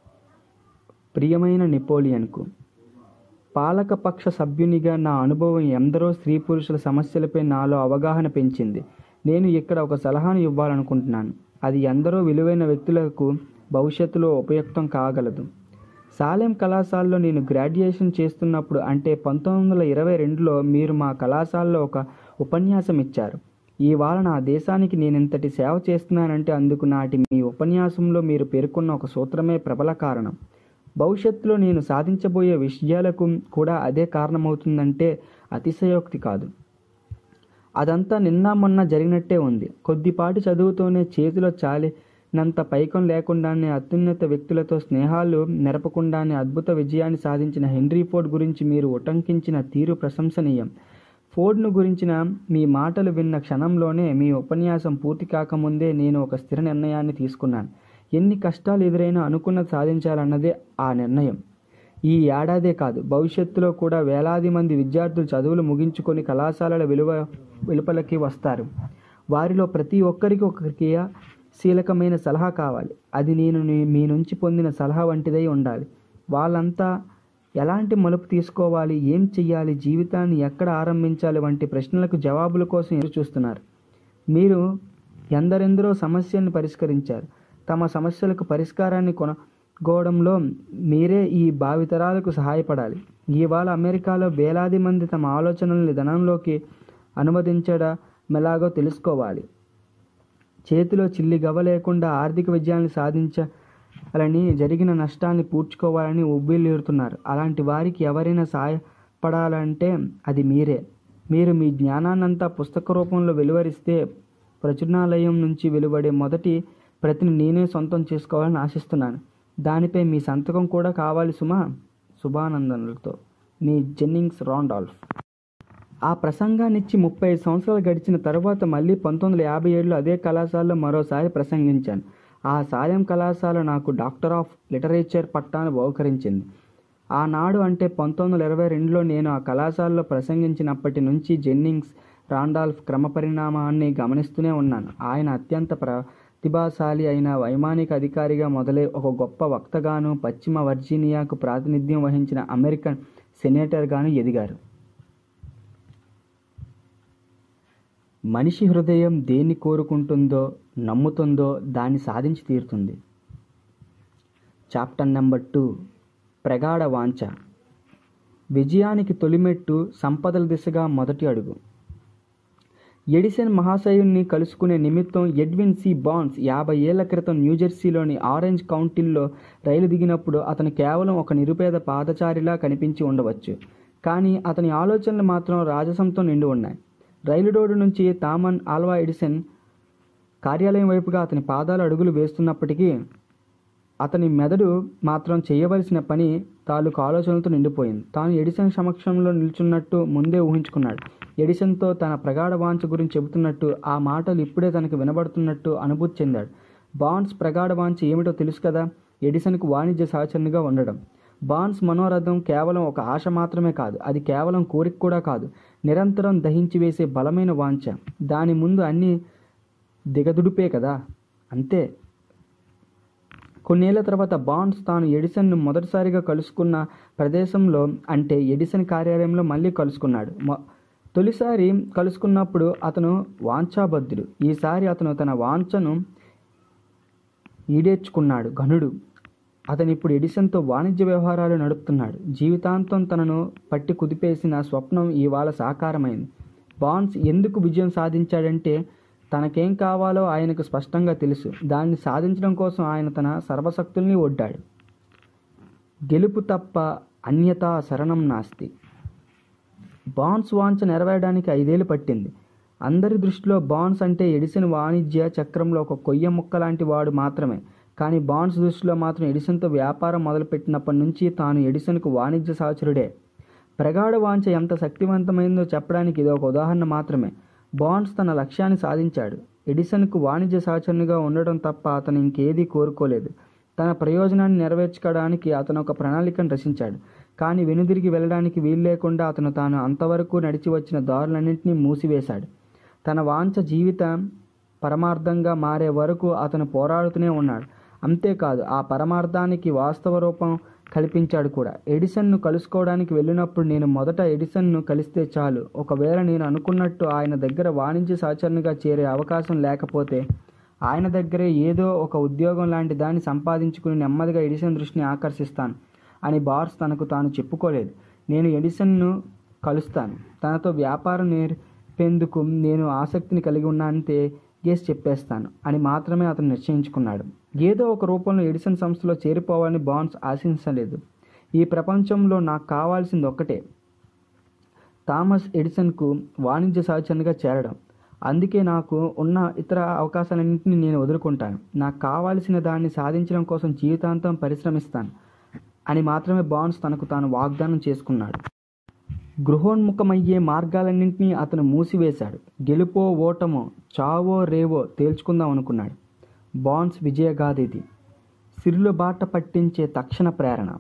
ప్రియమైన నెపోలియన్కు పాలకపక్ష సభ్యునిగా నా అనుభవం ఎందరో స్త్రీ పురుషుల సమస్యలపై నాలో అవగాహన పెంచింది నేను ఇక్కడ ఒక సలహాను ఇవ్వాలనుకుంటున్నాను అది ఎందరో విలువైన వ్యక్తులకు భవిష్యత్తులో ఉపయుక్తం కాగలదు సాలెం కళాశాలలో నేను గ్రాడ్యుయేషన్ చేస్తున్నప్పుడు అంటే పంతొమ్మిది వందల ఇరవై రెండులో మీరు మా కళాశాలలో ఒక ఉపన్యాసం ఇచ్చారు ఇవాళ నా దేశానికి నేను ఇంతటి సేవ చేస్తున్నానంటే అందుకు నాటి మీ ఉపన్యాసంలో మీరు పేర్కొన్న ఒక సూత్రమే ప్రబల కారణం భవిష్యత్తులో నేను సాధించబోయే విషయాలకు కూడా అదే కారణమవుతుందంటే అతిశయోక్తి కాదు అదంతా నిన్న మొన్న జరిగినట్టే ఉంది కొద్దిపాటి చదువుతోనే చేతిలో చాలినంత పైకం లేకుండానే అత్యున్నత వ్యక్తులతో స్నేహాలు నెరపకుండానే అద్భుత విజయాన్ని సాధించిన హెన్రీ ఫోర్డ్ గురించి మీరు ఉటంకించిన తీరు ప్రశంసనీయం ఫోర్డ్ను గురించిన మీ మాటలు విన్న క్షణంలోనే మీ ఉపన్యాసం పూర్తి కాకముందే నేను ఒక స్థిర నిర్ణయాన్ని తీసుకున్నాను ఎన్ని కష్టాలు ఎదురైనా అనుకున్నది సాధించాలన్నదే ఆ నిర్ణయం ఈ ఏడాదే కాదు భవిష్యత్తులో కూడా వేలాది మంది విద్యార్థులు చదువులు ముగించుకొని కళాశాలల విలువ వెలుపలకి వస్తారు వారిలో ప్రతి ఒక్కరికి ఒక క్రియాశీలకమైన సలహా కావాలి అది నేను నీ- మీ నుంచి పొందిన సలహా వంటిదై ఉండాలి వాళ్ళంతా ఎలాంటి మలుపు తీసుకోవాలి ఏం చెయ్యాలి జీవితాన్ని ఎక్కడ ఆరంభించాలి వంటి ప్రశ్నలకు జవాబుల కోసం ఎదురు చూస్తున్నారు మీరు ఎందరెందరో సమస్యల్ని పరిష్కరించారు తమ సమస్యలకు పరిష్కారాన్ని కొనగోవడంలో మీరే ఈ భావితరాలకు సహాయపడాలి ఇవాళ అమెరికాలో వేలాది మంది తమ ఆలోచనల్ని ధనంలోకి అనువదించడం ఎలాగో తెలుసుకోవాలి చేతిలో చిల్లి గవ్వ లేకుండా ఆర్థిక విజయాన్ని సాధించాలని జరిగిన నష్టాన్ని పూడ్చుకోవాలని ఉబ్బిల్లుతున్నారు అలాంటి వారికి ఎవరైనా సహాయపడాలంటే అది మీరే మీరు మీ జ్ఞానాన్నంతా పుస్తక రూపంలో వెలువరిస్తే ప్రచురణాలయం నుంచి వెలువడే మొదటి ప్రతిని నేనే సొంతం చేసుకోవాలని ఆశిస్తున్నాను దానిపై మీ సంతకం కూడా కావాలి సుమా శుభానందనలతో మీ జెన్నింగ్స్ రాండాల్ఫ్ ఆ ప్రసంగాన్నిచ్చి ముప్పై ఐదు సంవత్సరాలు గడిచిన తర్వాత మళ్ళీ పంతొమ్మిది వందల యాభై ఏడులో అదే కళాశాలలో మరోసారి ప్రసంగించాను ఆ సాయం కళాశాల నాకు డాక్టర్ ఆఫ్ లిటరేచర్ పట్టాను బహుకరించింది ఆనాడు అంటే పంతొమ్మిది వందల ఇరవై రెండులో నేను ఆ కళాశాలలో ప్రసంగించినప్పటి నుంచి జెన్నింగ్స్ రాండాల్ఫ్ క్రమపరిణామాన్ని గమనిస్తూనే ఉన్నాను ఆయన అత్యంత ప్రతిభాశాలి అయిన వైమానిక అధికారిగా మొదలై ఒక గొప్ప వక్తగాను పశ్చిమ వర్జీనియాకు ప్రాతినిధ్యం వహించిన అమెరికన్ సెనేటర్గాను ఎదిగారు మనిషి హృదయం దేన్ని కోరుకుంటుందో నమ్ముతుందో దాన్ని సాధించి తీరుతుంది చాప్టర్ నెంబర్ టూ ప్రగాఢ వాంఛ విజయానికి తొలిమెట్టు సంపదల దిశగా మొదటి అడుగు ఎడిసన్ మహాశయుణ్ణి కలుసుకునే నిమిత్తం ఎడ్విన్ సి బాన్స్ యాభై ఏళ్ల క్రితం న్యూజెర్సీలోని ఆరెంజ్ కౌంటీల్లో రైలు దిగినప్పుడు అతను కేవలం ఒక నిరుపేద పాదచారిలా కనిపించి ఉండవచ్చు కానీ అతని ఆలోచనలు మాత్రం రాజసంతో నిండి ఉన్నాయి రైలు రోడ్డు నుంచి తామన్ ఆల్వా ఎడిసన్ కార్యాలయం వైపుగా అతని పాదాలు అడుగులు వేస్తున్నప్పటికీ అతని మెదడు మాత్రం చేయవలసిన పని తాలూకు ఆలోచనలతో నిండిపోయింది తాను ఎడిసన్ సమక్షంలో నిల్చున్నట్టు ముందే ఊహించుకున్నాడు ఎడిసన్తో తన ప్రగాఢ వాంఛ గురించి చెబుతున్నట్టు ఆ మాటలు ఇప్పుడే తనకు వినబడుతున్నట్టు అనుభూతి చెందాడు బాండ్స్ ప్రగాఢ వాంఛ ఏమిటో తెలుసు కదా ఎడిసన్కు వాణిజ్య సహచరునిగా ఉండడం బాండ్స్ మనోరథం కేవలం ఒక ఆశ మాత్రమే కాదు అది కేవలం కోరిక కూడా కాదు నిరంతరం దహించి వేసే బలమైన వాంఛ దాని ముందు అన్ని దిగదుడిపే కదా అంతే కొన్నేళ్ల తర్వాత బాండ్స్ తాను ఎడిసన్ను మొదటిసారిగా కలుసుకున్న ప్రదేశంలో అంటే ఎడిసన్ కార్యాలయంలో మళ్ళీ కలుసుకున్నాడు మొ- తొలిసారి కలుసుకున్నప్పుడు అతను వాంఛాబద్ధుడు ఈసారి అతను తన వాంఛను ఈడేర్చుకున్నాడు ఘనుడు అతను ఇప్పుడు ఎడిసన్తో వాణిజ్య వ్యవహారాలు నడుపుతున్నాడు జీవితాంతం తనను పట్టి కుదిపేసిన స్వప్నం ఇవాళ సాకారమైంది బాండ్స్ ఎందుకు విజయం సాధించాడంటే తనకేం కావాలో ఆయనకు స్పష్టంగా తెలుసు దాన్ని సాధించడం కోసం ఆయన తన సర్వశక్తుల్ని ఒడ్డాడు గెలుపు తప్ప అన్యతా శరణం నాస్తి బాండ్స్ వాంఛ నెరవేరడానికి ఐదేళ్లు పట్టింది అందరి దృష్టిలో బాండ్స్ అంటే ఎడిసన్ వాణిజ్య చక్రంలో ఒక కొయ్య ముక్క లాంటి వాడు మాత్రమే కానీ బాండ్స్ దృష్టిలో మాత్రం ఎడిసన్తో వ్యాపారం మొదలుపెట్టినప్పటి నుంచి తాను ఎడిసన్కు వాణిజ్య సహచరుడే ప్రగాఢ వాంఛ ఎంత శక్తివంతమైందో చెప్పడానికి ఇది ఒక ఉదాహరణ మాత్రమే బాండ్స్ తన లక్ష్యాన్ని సాధించాడు ఎడిసన్కు వాణిజ్య సహచరునిగా ఉండడం తప్ప అతను ఇంకేదీ కోరుకోలేదు తన ప్రయోజనాన్ని నెరవేర్చుకోవడానికి అతను ఒక ప్రణాళికను రచించాడు కానీ వెనుదిరిగి వెళ్ళడానికి వీలు లేకుండా అతను తాను అంతవరకు నడిచి వచ్చిన దారులన్నింటినీ మూసివేశాడు తన వాంఛ జీవిత పరమార్థంగా మారే వరకు అతను పోరాడుతూనే ఉన్నాడు అంతేకాదు ఆ పరమార్థానికి వాస్తవ రూపం కల్పించాడు కూడా ఎడిసన్ను కలుసుకోవడానికి వెళ్ళినప్పుడు నేను మొదట ఎడిసన్ను కలిస్తే చాలు ఒకవేళ నేను అనుకున్నట్టు ఆయన దగ్గర వాణిజ్య సహచరునిగా చేరే అవకాశం లేకపోతే ఆయన దగ్గరే ఏదో ఒక ఉద్యోగం లాంటి దాన్ని సంపాదించుకుని నెమ్మదిగా ఎడిసన్ దృష్టిని ఆకర్షిస్తాను అని బార్స్ తనకు తాను చెప్పుకోలేదు నేను ఎడిసన్ను కలుస్తాను తనతో వ్యాపారం నేర్పేందుకు నేను ఆసక్తిని కలిగి ఉన్నానంతే గేస్ చెప్పేస్తాను అని మాత్రమే అతను నిశ్చయించుకున్నాడు ఏదో ఒక రూపంలో ఎడిసన్ సంస్థలో చేరిపోవాలని బాండ్స్ ఆశించలేదు ఈ ప్రపంచంలో నాకు కావాల్సింది ఒక్కటే థామస్ ఎడిసన్కు వాణిజ్య సహచరునిగా చేరడం అందుకే నాకు ఉన్న ఇతర అవకాశాలన్నింటినీ నేను వదులుకుంటాను నాకు కావాల్సిన దాన్ని సాధించడం కోసం జీవితాంతం పరిశ్రమిస్తాను అని మాత్రమే బాండ్స్ తనకు తాను వాగ్దానం చేసుకున్నాడు గృహోన్ముఖమయ్యే మార్గాలన్నింటినీ అతను మూసివేశాడు గెలుపో ఓటమో చావో రేవో తేల్చుకుందాం అనుకున్నాడు బాండ్స్ విజయగాథ ఇది సిరుల బాట పట్టించే తక్షణ ప్రేరణ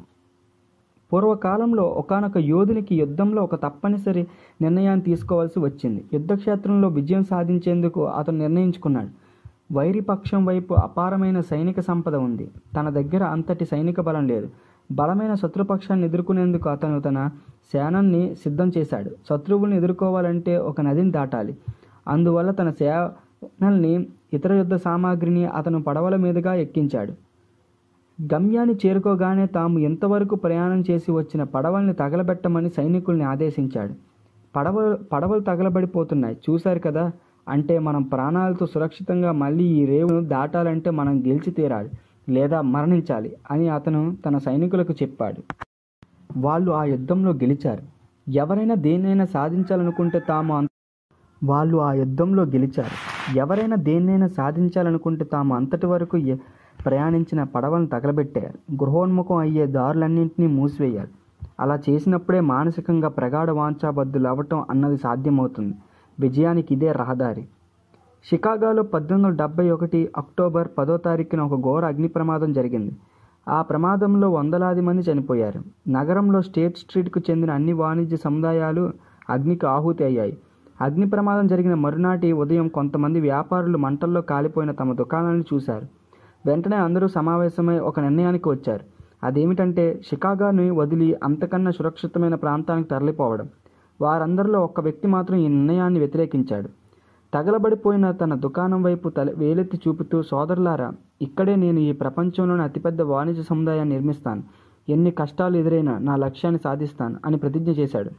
పూర్వకాలంలో ఒకానొక యోధునికి యుద్ధంలో ఒక తప్పనిసరి నిర్ణయాన్ని తీసుకోవాల్సి వచ్చింది యుద్ధక్షేత్రంలో విజయం సాధించేందుకు అతను నిర్ణయించుకున్నాడు వైరి పక్షం వైపు అపారమైన సైనిక సంపద ఉంది తన దగ్గర అంతటి సైనిక బలం లేదు బలమైన శత్రుపక్షాన్ని ఎదుర్కొనేందుకు అతను తన సేనల్ని సిద్ధం చేశాడు శత్రువుల్ని ఎదుర్కోవాలంటే ఒక నదిని దాటాలి అందువల్ల తన సేనల్ని ఇతర యుద్ధ సామాగ్రిని అతను పడవల మీదుగా ఎక్కించాడు గమ్యాన్ని చేరుకోగానే తాము ఎంతవరకు ప్రయాణం చేసి వచ్చిన పడవల్ని తగలబెట్టమని సైనికుల్ని ఆదేశించాడు పడవ పడవలు తగలబడిపోతున్నాయి చూశారు కదా అంటే మనం ప్రాణాలతో సురక్షితంగా మళ్ళీ ఈ రేవును దాటాలంటే మనం గెలిచి తీరాలి లేదా మరణించాలి అని అతను తన సైనికులకు చెప్పాడు వాళ్ళు ఆ యుద్ధంలో గెలిచారు ఎవరైనా దేన్నైనా సాధించాలనుకుంటే తాము అంత వాళ్ళు ఆ యుద్ధంలో గెలిచారు ఎవరైనా దేన్నైనా సాధించాలనుకుంటే తాము అంతటి వరకు ఎ- ప్రయాణించిన పడవలను తగలబెట్టారు గృహోన్ముఖం అయ్యే దారులన్నింటినీ మూసివేయాలి అలా చేసినప్పుడే మానసికంగా ప్రగాఢ వాంఛాబద్ధులు అవ్వటం అన్నది సాధ్యమవుతుంది విజయానికి ఇదే రహదారి షికాగోలో పద్దెనిమిది వందల డెబ్బై ఒకటి అక్టోబర్ పదో తారీఖున ఒక ఘోర అగ్ని ప్రమాదం జరిగింది ఆ ప్రమాదంలో వందలాది మంది చనిపోయారు నగరంలో స్టేట్ స్ట్రీట్కు చెందిన అన్ని వాణిజ్య సముదాయాలు అగ్నికి ఆహుతి అయ్యాయి అగ్ని ప్రమాదం జరిగిన మరునాటి ఉదయం కొంతమంది వ్యాపారులు మంటల్లో కాలిపోయిన తమ దుకాణాలను చూశారు వెంటనే అందరూ సమావేశమై ఒక నిర్ణయానికి వచ్చారు అదేమిటంటే షికాగోని వదిలి అంతకన్నా సురక్షితమైన ప్రాంతానికి తరలిపోవడం వారందరిలో ఒక్క వ్యక్తి మాత్రం ఈ నిర్ణయాన్ని వ్యతిరేకించాడు తగలబడిపోయిన తన దుకాణం వైపు తల వేలెత్తి చూపుతూ సోదరులారా ఇక్కడే నేను ఈ ప్రపంచంలోని అతిపెద్ద వాణిజ్య సముదాయాన్ని నిర్మిస్తాను ఎన్ని కష్టాలు ఎదురైనా నా లక్ష్యాన్ని సాధిస్తాను అని ప్రతిజ్ఞ చేశాడు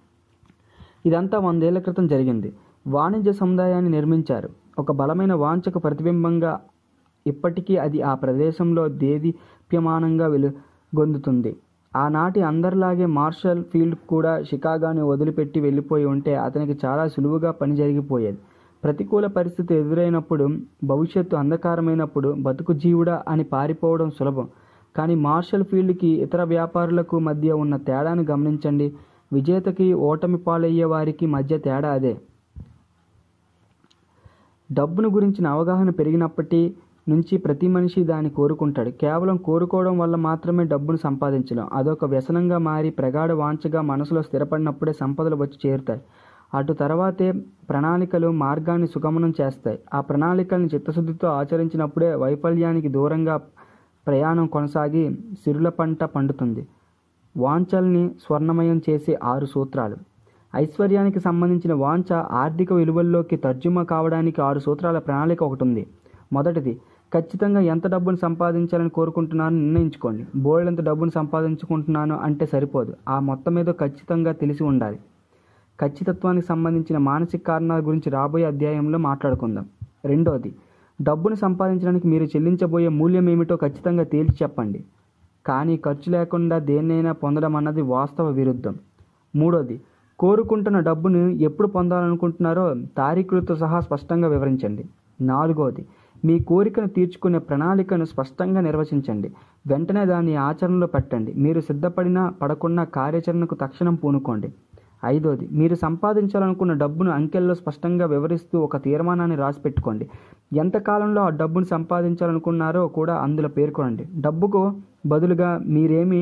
ఇదంతా వందేళ్ల క్రితం జరిగింది వాణిజ్య సముదాయాన్ని నిర్మించారు ఒక బలమైన వాంఛకు ప్రతిబింబంగా ఇప్పటికీ అది ఆ ప్రదేశంలో దేదీప్యమానంగా వెలుగొందుతుంది ఆనాటి అందరిలాగే మార్షల్ ఫీల్డ్ కూడా షికాగోని వదిలిపెట్టి వెళ్ళిపోయి ఉంటే అతనికి చాలా సులువుగా పని జరిగిపోయేది ప్రతికూల పరిస్థితి ఎదురైనప్పుడు భవిష్యత్తు అంధకారమైనప్పుడు బతుకు జీవుడా అని పారిపోవడం సులభం కానీ మార్షల్ ఫీల్డ్కి ఇతర వ్యాపారులకు మధ్య ఉన్న తేడాను గమనించండి విజేతకి ఓటమి పాలయ్యే వారికి మధ్య తేడా అదే డబ్బును గురించిన అవగాహన పెరిగినప్పటి నుంచి ప్రతి మనిషి దాన్ని కోరుకుంటాడు కేవలం కోరుకోవడం వల్ల మాత్రమే డబ్బును సంపాదించలేం అదొక వ్యసనంగా మారి ప్రగాఢ వాంఛగా మనసులో స్థిరపడినప్పుడే సంపదలు వచ్చి చేరుతాయి అటు తర్వాతే ప్రణాళికలు మార్గాన్ని సుగమనం చేస్తాయి ఆ ప్రణాళికల్ని చిత్తశుద్ధితో ఆచరించినప్పుడే వైఫల్యానికి దూరంగా ప్రయాణం కొనసాగి సిరుల పంట పండుతుంది వాంఛల్ని స్వర్ణమయం చేసే ఆరు సూత్రాలు ఐశ్వర్యానికి సంబంధించిన వాంఛ ఆర్థిక విలువల్లోకి తర్జుమా కావడానికి ఆరు సూత్రాల ప్రణాళిక ఒకటి ఉంది మొదటిది ఖచ్చితంగా ఎంత డబ్బును సంపాదించాలని కోరుకుంటున్నానో నిర్ణయించుకోండి బోల్డ్ ఎంత డబ్బును సంపాదించుకుంటున్నాను అంటే సరిపోదు ఆ మొత్తం మీద ఖచ్చితంగా తెలిసి ఉండాలి ఖచ్చితత్వానికి సంబంధించిన మానసిక కారణాల గురించి రాబోయే అధ్యాయంలో మాట్లాడుకుందాం రెండోది డబ్బును సంపాదించడానికి మీరు చెల్లించబోయే మూల్యం ఏమిటో ఖచ్చితంగా తేల్చి చెప్పండి కానీ ఖర్చు లేకుండా దేన్నైనా పొందడం అన్నది వాస్తవ విరుద్ధం మూడోది కోరుకుంటున్న డబ్బును ఎప్పుడు పొందాలనుకుంటున్నారో తారీఖులతో సహా స్పష్టంగా వివరించండి నాలుగోది మీ కోరికను తీర్చుకునే ప్రణాళికను స్పష్టంగా నిర్వచించండి వెంటనే దాన్ని ఆచరణలో పెట్టండి మీరు సిద్ధపడినా పడకున్నా కార్యాచరణకు తక్షణం పూనుకోండి ఐదోది మీరు సంపాదించాలనుకున్న డబ్బును అంకెల్లో స్పష్టంగా వివరిస్తూ ఒక తీర్మానాన్ని రాసి పెట్టుకోండి ఎంతకాలంలో ఆ డబ్బును సంపాదించాలనుకున్నారో కూడా అందులో పేర్కొనండి డబ్బుకు బదులుగా మీరేమి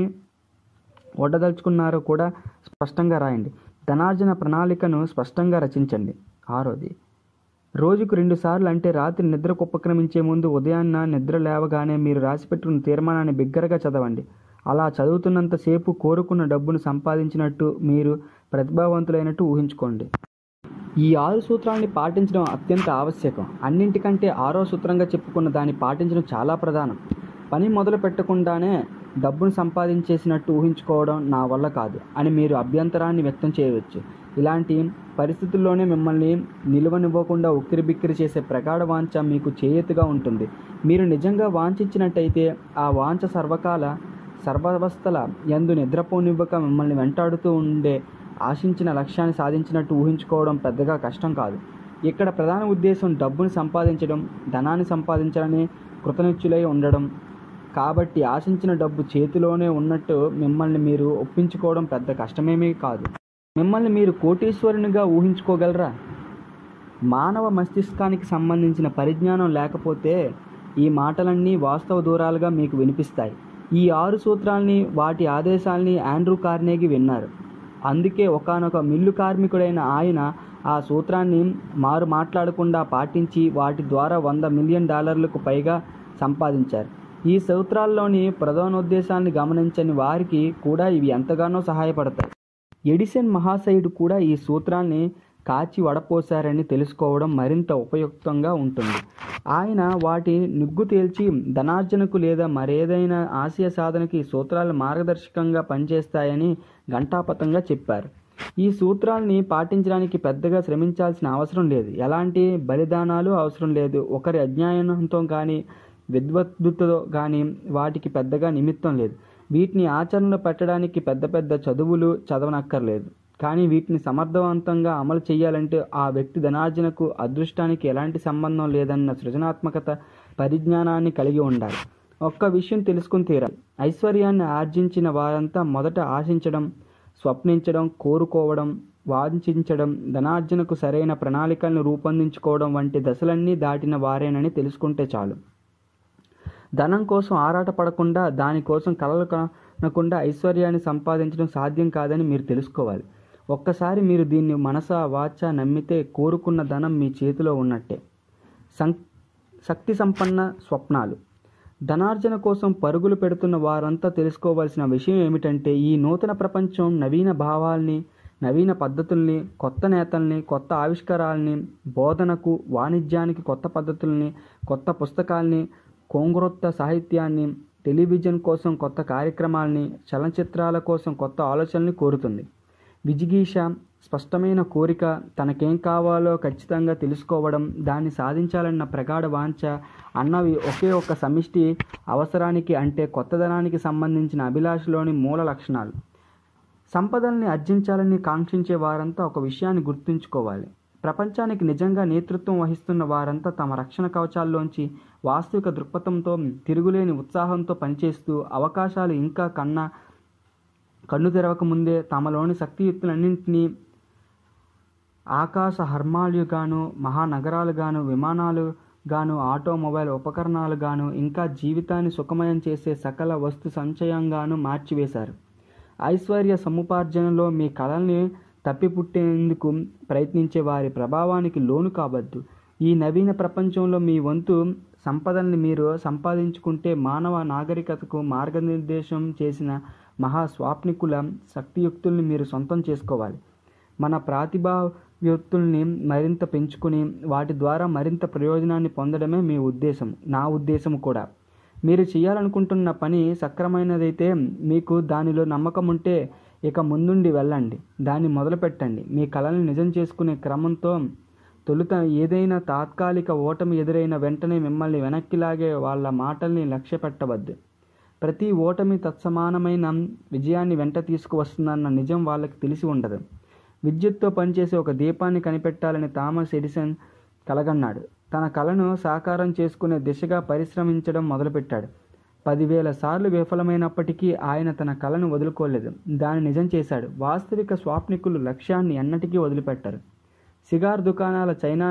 వడ్డదలుచుకున్నారో కూడా స్పష్టంగా రాయండి ధనార్జన ప్రణాళికను స్పష్టంగా రచించండి ఆరోది రోజుకు రెండు సార్లు అంటే రాత్రి నిద్రకు ఉపక్రమించే ముందు ఉదయాన్న నిద్ర లేవగానే మీరు రాసిపెట్టుకున్న తీర్మానాన్ని బిగ్గరగా చదవండి అలా చదువుతున్నంతసేపు కోరుకున్న డబ్బును సంపాదించినట్టు మీరు ప్రతిభావంతులైనట్టు ఊహించుకోండి ఈ ఆరు సూత్రాన్ని పాటించడం అత్యంత ఆవశ్యకం అన్నింటికంటే ఆరో సూత్రంగా చెప్పుకున్న దాన్ని పాటించడం చాలా ప్రధానం పని మొదలు పెట్టకుండానే డబ్బును సంపాదించేసినట్టు ఊహించుకోవడం నా వల్ల కాదు అని మీరు అభ్యంతరాన్ని వ్యక్తం చేయవచ్చు ఇలాంటి పరిస్థితుల్లోనే మిమ్మల్ని నిలువనివ్వకుండా ఉక్కిరిబిక్కిరి చేసే ప్రగాఢ వాంఛ మీకు చేయూతగా ఉంటుంది మీరు నిజంగా వాంఛించినట్టయితే ఆ వాంఛ సర్వకాల సర్వావస్థల ఎందు నిద్రపోనివ్వక మిమ్మల్ని వెంటాడుతూ ఉండే ఆశించిన లక్ష్యాన్ని సాధించినట్టు ఊహించుకోవడం పెద్దగా కష్టం కాదు ఇక్కడ ప్రధాన ఉద్దేశం డబ్బును సంపాదించడం ధనాన్ని సంపాదించాలని కృతనిశ్చులై ఉండడం కాబట్టి ఆశించిన డబ్బు చేతిలోనే ఉన్నట్టు మిమ్మల్ని మీరు ఒప్పించుకోవడం పెద్ద కష్టమేమీ కాదు మిమ్మల్ని మీరు కోటీశ్వరునిగా ఊహించుకోగలరా మానవ మస్తిష్కానికి సంబంధించిన పరిజ్ఞానం లేకపోతే ఈ మాటలన్నీ వాస్తవ దూరాలుగా మీకు వినిపిస్తాయి ఈ ఆరు సూత్రాల్ని వాటి ఆదేశాల్ని ఆండ్రూ కార్నేగి విన్నారు అందుకే ఒకానొక మిల్లు కార్మికుడైన ఆయన ఆ సూత్రాన్ని మారు మాట్లాడకుండా పాటించి వాటి ద్వారా వంద మిలియన్ డాలర్లకు పైగా సంపాదించారు ఈ సూత్రాల్లోని ప్రధానోద్దేశాన్ని గమనించని వారికి కూడా ఇవి ఎంతగానో సహాయపడతాయి ఎడిసన్ మహాశయుడు కూడా ఈ సూత్రాన్ని కాచి వడపోశారని తెలుసుకోవడం మరింత ఉపయుక్తంగా ఉంటుంది ఆయన వాటి నిగ్గు తేల్చి ధనార్జనకు లేదా మరేదైనా ఆశయ సాధనకి ఈ సూత్రాలు మార్గదర్శకంగా పనిచేస్తాయని ఘంటాపథంగా చెప్పారు ఈ సూత్రాల్ని పాటించడానికి పెద్దగా శ్రమించాల్సిన అవసరం లేదు ఎలాంటి బలిదానాలు అవసరం లేదు ఒకరి అజ్ఞానంతో కానీ విద్వత్తుతో కానీ వాటికి పెద్దగా నిమిత్తం లేదు వీటిని ఆచరణలో పెట్టడానికి పెద్ద పెద్ద చదువులు చదవనక్కర్లేదు కానీ వీటిని సమర్థవంతంగా అమలు చేయాలంటే ఆ వ్యక్తి ధనార్జనకు అదృష్టానికి ఎలాంటి సంబంధం లేదన్న సృజనాత్మకత పరిజ్ఞానాన్ని కలిగి ఉండాలి ఒక్క విషయం తెలుసుకుని తీరాలి ఐశ్వర్యాన్ని ఆర్జించిన వారంతా మొదట ఆశించడం స్వప్నించడం కోరుకోవడం వాంఛించడం ధనార్జనకు సరైన ప్రణాళికలను రూపొందించుకోవడం వంటి దశలన్నీ దాటిన వారేనని తెలుసుకుంటే చాలు ధనం కోసం ఆరాటపడకుండా దానికోసం కలలు కనకుండా ఐశ్వర్యాన్ని సంపాదించడం సాధ్యం కాదని మీరు తెలుసుకోవాలి ఒక్కసారి మీరు దీన్ని మనస వాచ నమ్మితే కోరుకున్న ధనం మీ చేతిలో ఉన్నట్టే సం శక్తి సంపన్న స్వప్నాలు ధనార్జన కోసం పరుగులు పెడుతున్న వారంతా తెలుసుకోవాల్సిన విషయం ఏమిటంటే ఈ నూతన ప్రపంచం నవీన భావాల్ని నవీన పద్ధతుల్ని కొత్త నేతల్ని కొత్త ఆవిష్కారాల్ని బోధనకు వాణిజ్యానికి కొత్త పద్ధతుల్ని కొత్త పుస్తకాల్ని కొంగ్రొత్త సాహిత్యాన్ని టెలివిజన్ కోసం కొత్త కార్యక్రమాల్ని చలనచిత్రాల కోసం కొత్త ఆలోచనల్ని కోరుతుంది విజిగీష స్పష్టమైన కోరిక తనకేం కావాలో ఖచ్చితంగా తెలుసుకోవడం దాన్ని సాధించాలన్న ప్రగాఢ వాంఛ అన్నవి ఒకే ఒక్క సమిష్టి అవసరానికి అంటే కొత్తదనానికి సంబంధించిన అభిలాషలోని మూల లక్షణాలు సంపదల్ని అర్జించాలని కాంక్షించే వారంతా ఒక విషయాన్ని గుర్తుంచుకోవాలి ప్రపంచానికి నిజంగా నేతృత్వం వహిస్తున్న వారంతా తమ రక్షణ కవచాల్లోంచి వాస్తవిక దృక్పథంతో తిరుగులేని ఉత్సాహంతో పనిచేస్తూ అవకాశాలు ఇంకా కన్నా కన్ను తెరవక ముందే తమలోని శక్తియుక్తులన్నింటినీ ఆకాశ హర్మాలుగాను మహానగరాలుగాను విమానాలు గాను ఆటోమొబైల్ ఉపకరణాలు గాను ఇంకా జీవితాన్ని సుఖమయం చేసే సకల వస్తు సంచయంగాను మార్చివేశారు ఐశ్వర్య సముపార్జనలో మీ కళల్ని తప్పిపుట్టేందుకు ప్రయత్నించే వారి ప్రభావానికి లోను కావద్దు ఈ నవీన ప్రపంచంలో మీ వంతు సంపదల్ని మీరు సంపాదించుకుంటే మానవ నాగరికతకు మార్గనిర్దేశం చేసిన మహా స్వాప్నికుల శక్తియుక్తుల్ని మీరు సొంతం చేసుకోవాలి మన ప్రాతిభావ్యుక్తుల్ని మరింత పెంచుకుని వాటి ద్వారా మరింత ప్రయోజనాన్ని పొందడమే మీ ఉద్దేశం నా ఉద్దేశం కూడా మీరు చేయాలనుకుంటున్న పని సక్రమైనదైతే మీకు దానిలో నమ్మకం ఉంటే ఇక ముందుండి వెళ్ళండి దాన్ని మొదలుపెట్టండి మీ కళల్ని నిజం చేసుకునే క్రమంతో తొలుత ఏదైనా తాత్కాలిక ఓటమి ఎదురైన వెంటనే మిమ్మల్ని వెనక్కి లాగే వాళ్ళ మాటల్ని లక్ష్య పెట్టవద్దు ప్రతి ఓటమి తత్సమానమైన విజయాన్ని వెంట తీసుకువస్తుందన్న నిజం వాళ్ళకి తెలిసి ఉండదు విద్యుత్తో పనిచేసే ఒక దీపాన్ని కనిపెట్టాలని థామస్ ఎడిసన్ కలగన్నాడు తన కళను సాకారం చేసుకునే దిశగా పరిశ్రమించడం మొదలుపెట్టాడు పదివేల సార్లు విఫలమైనప్పటికీ ఆయన తన కళను వదులుకోలేదు దాన్ని నిజం చేశాడు వాస్తవిక స్వాప్నికులు లక్ష్యాన్ని ఎన్నటికీ వదిలిపెట్టారు సిగార్ దుకాణాల చైనా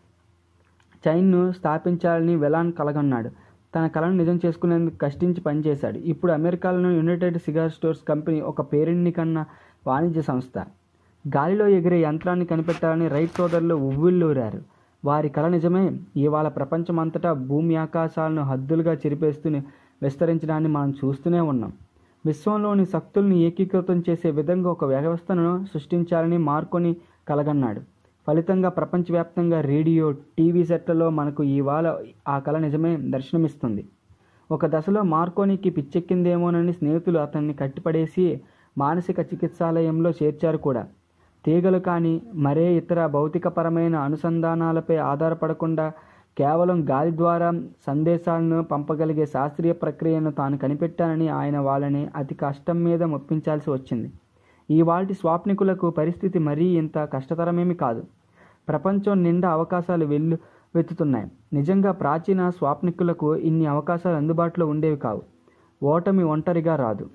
చైన్ను స్థాపించాలని వెలాన్ కలగన్నాడు తన కళను నిజం చేసుకునేందుకు కష్టించి పనిచేశాడు ఇప్పుడు అమెరికాలోని యునైటెడ్ సిగార్ స్టోర్స్ కంపెనీ ఒక పేరెన్ని కన్న వాణిజ్య సంస్థ గాలిలో ఎగిరే యంత్రాన్ని కనిపెట్టాలని రైట్ సోదరులు ఉవ్విళ్ళూరారు వారి కళ నిజమే ఇవాళ ప్రపంచమంతటా భూమి ఆకాశాలను హద్దులుగా చెరిపేస్తూ విస్తరించడాన్ని మనం చూస్తూనే ఉన్నాం విశ్వంలోని శక్తుల్ని ఏకీకృతం చేసే విధంగా ఒక వ్యవస్థను సృష్టించాలని మార్కొని కలగన్నాడు ఫలితంగా ప్రపంచవ్యాప్తంగా రేడియో టీవీ సెట్లలో మనకు ఇవాళ ఆ కళ నిజమే దర్శనమిస్తుంది ఒక దశలో మార్కోనికి పిచ్చెక్కిందేమోనని స్నేహితులు అతన్ని కట్టిపడేసి మానసిక చికిత్సాలయంలో చేర్చారు కూడా తీగలు కానీ మరే ఇతర భౌతికపరమైన అనుసంధానాలపై ఆధారపడకుండా కేవలం గాలి ద్వారా సందేశాలను పంపగలిగే శాస్త్రీయ ప్రక్రియను తాను కనిపెట్టానని ఆయన వాళ్ళని అతి కష్టం మీద మొప్పించాల్సి వచ్చింది ఈ వాటి స్వాప్నికులకు పరిస్థితి మరీ ఇంత కష్టతరమేమి కాదు ప్రపంచం నిండా అవకాశాలు వెళ్ళు వెతుతున్నాయి నిజంగా ప్రాచీన స్వాప్నికులకు ఇన్ని అవకాశాలు అందుబాటులో ఉండేవి కావు ఓటమి ఒంటరిగా రాదు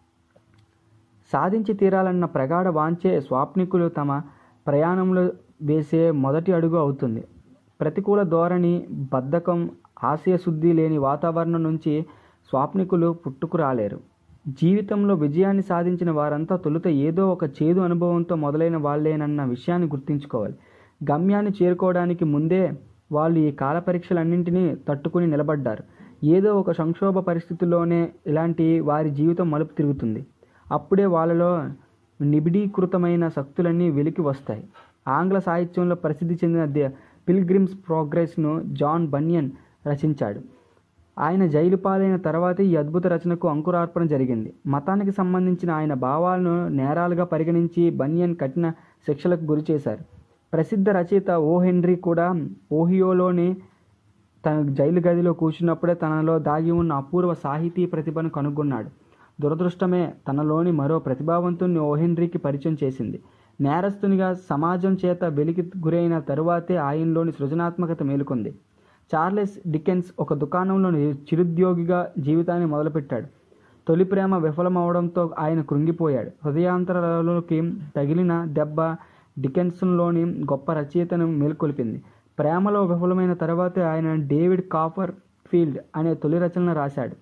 సాధించి తీరాలన్న ప్రగాఢ వాంచే స్వాప్నికులు తమ ప్రయాణంలో వేసే మొదటి అడుగు అవుతుంది ప్రతికూల ధోరణి బద్ధకం ఆశయశుద్ధి లేని వాతావరణం నుంచి స్వాప్నికులు పుట్టుకురాలేరు జీవితంలో విజయాన్ని సాధించిన వారంతా తొలుత ఏదో ఒక చేదు అనుభవంతో మొదలైన వాళ్ళేనన్న విషయాన్ని గుర్తుంచుకోవాలి గమ్యాన్ని చేరుకోవడానికి ముందే వాళ్ళు ఈ కాల పరీక్షలన్నింటినీ తట్టుకుని నిలబడ్డారు ఏదో ఒక సంక్షోభ పరిస్థితుల్లోనే ఇలాంటి వారి జీవితం మలుపు తిరుగుతుంది అప్పుడే వాళ్ళలో నిబిడీకృతమైన శక్తులన్నీ వెలికి వస్తాయి ఆంగ్ల సాహిత్యంలో ప్రసిద్ధి చెందిన ది పిల్గ్రిమ్స్ ప్రోగ్రెస్ను జాన్ బన్యన్ రచించాడు ఆయన జైలు పాలైన తర్వాత ఈ అద్భుత రచనకు అంకురార్పణ జరిగింది మతానికి సంబంధించిన ఆయన భావాలను నేరాలుగా పరిగణించి బన్యన్ కఠిన శిక్షలకు గురి చేశారు ప్రసిద్ధ రచయిత ఓ హెన్రీ కూడా ఓహియోలోని తన జైలు గదిలో కూర్చున్నప్పుడే తనలో దాగి ఉన్న అపూర్వ సాహితీ ప్రతిభను కనుగొన్నాడు దురదృష్టమే తనలోని మరో ప్రతిభావంతుని ఓ హెన్రీకి పరిచయం చేసింది నేరస్తునిగా సమాజం చేత వెలికి గురైన తరువాతే ఆయనలోని సృజనాత్మకత మేలుకొంది చార్లెస్ డికెన్స్ ఒక దుకాణంలో చిరుద్యోగిగా జీవితాన్ని మొదలుపెట్టాడు తొలి ప్రేమ విఫలమవడంతో ఆయన కృంగిపోయాడు హృదయాంతరాలలోకి తగిలిన దెబ్బ డికెన్సన్లోని గొప్ప రచయితను మేల్కొల్పింది ప్రేమలో విఫలమైన తర్వాతే ఆయన డేవిడ్ కాఫర్ ఫీల్డ్ అనే తొలి రచనను రాశాడు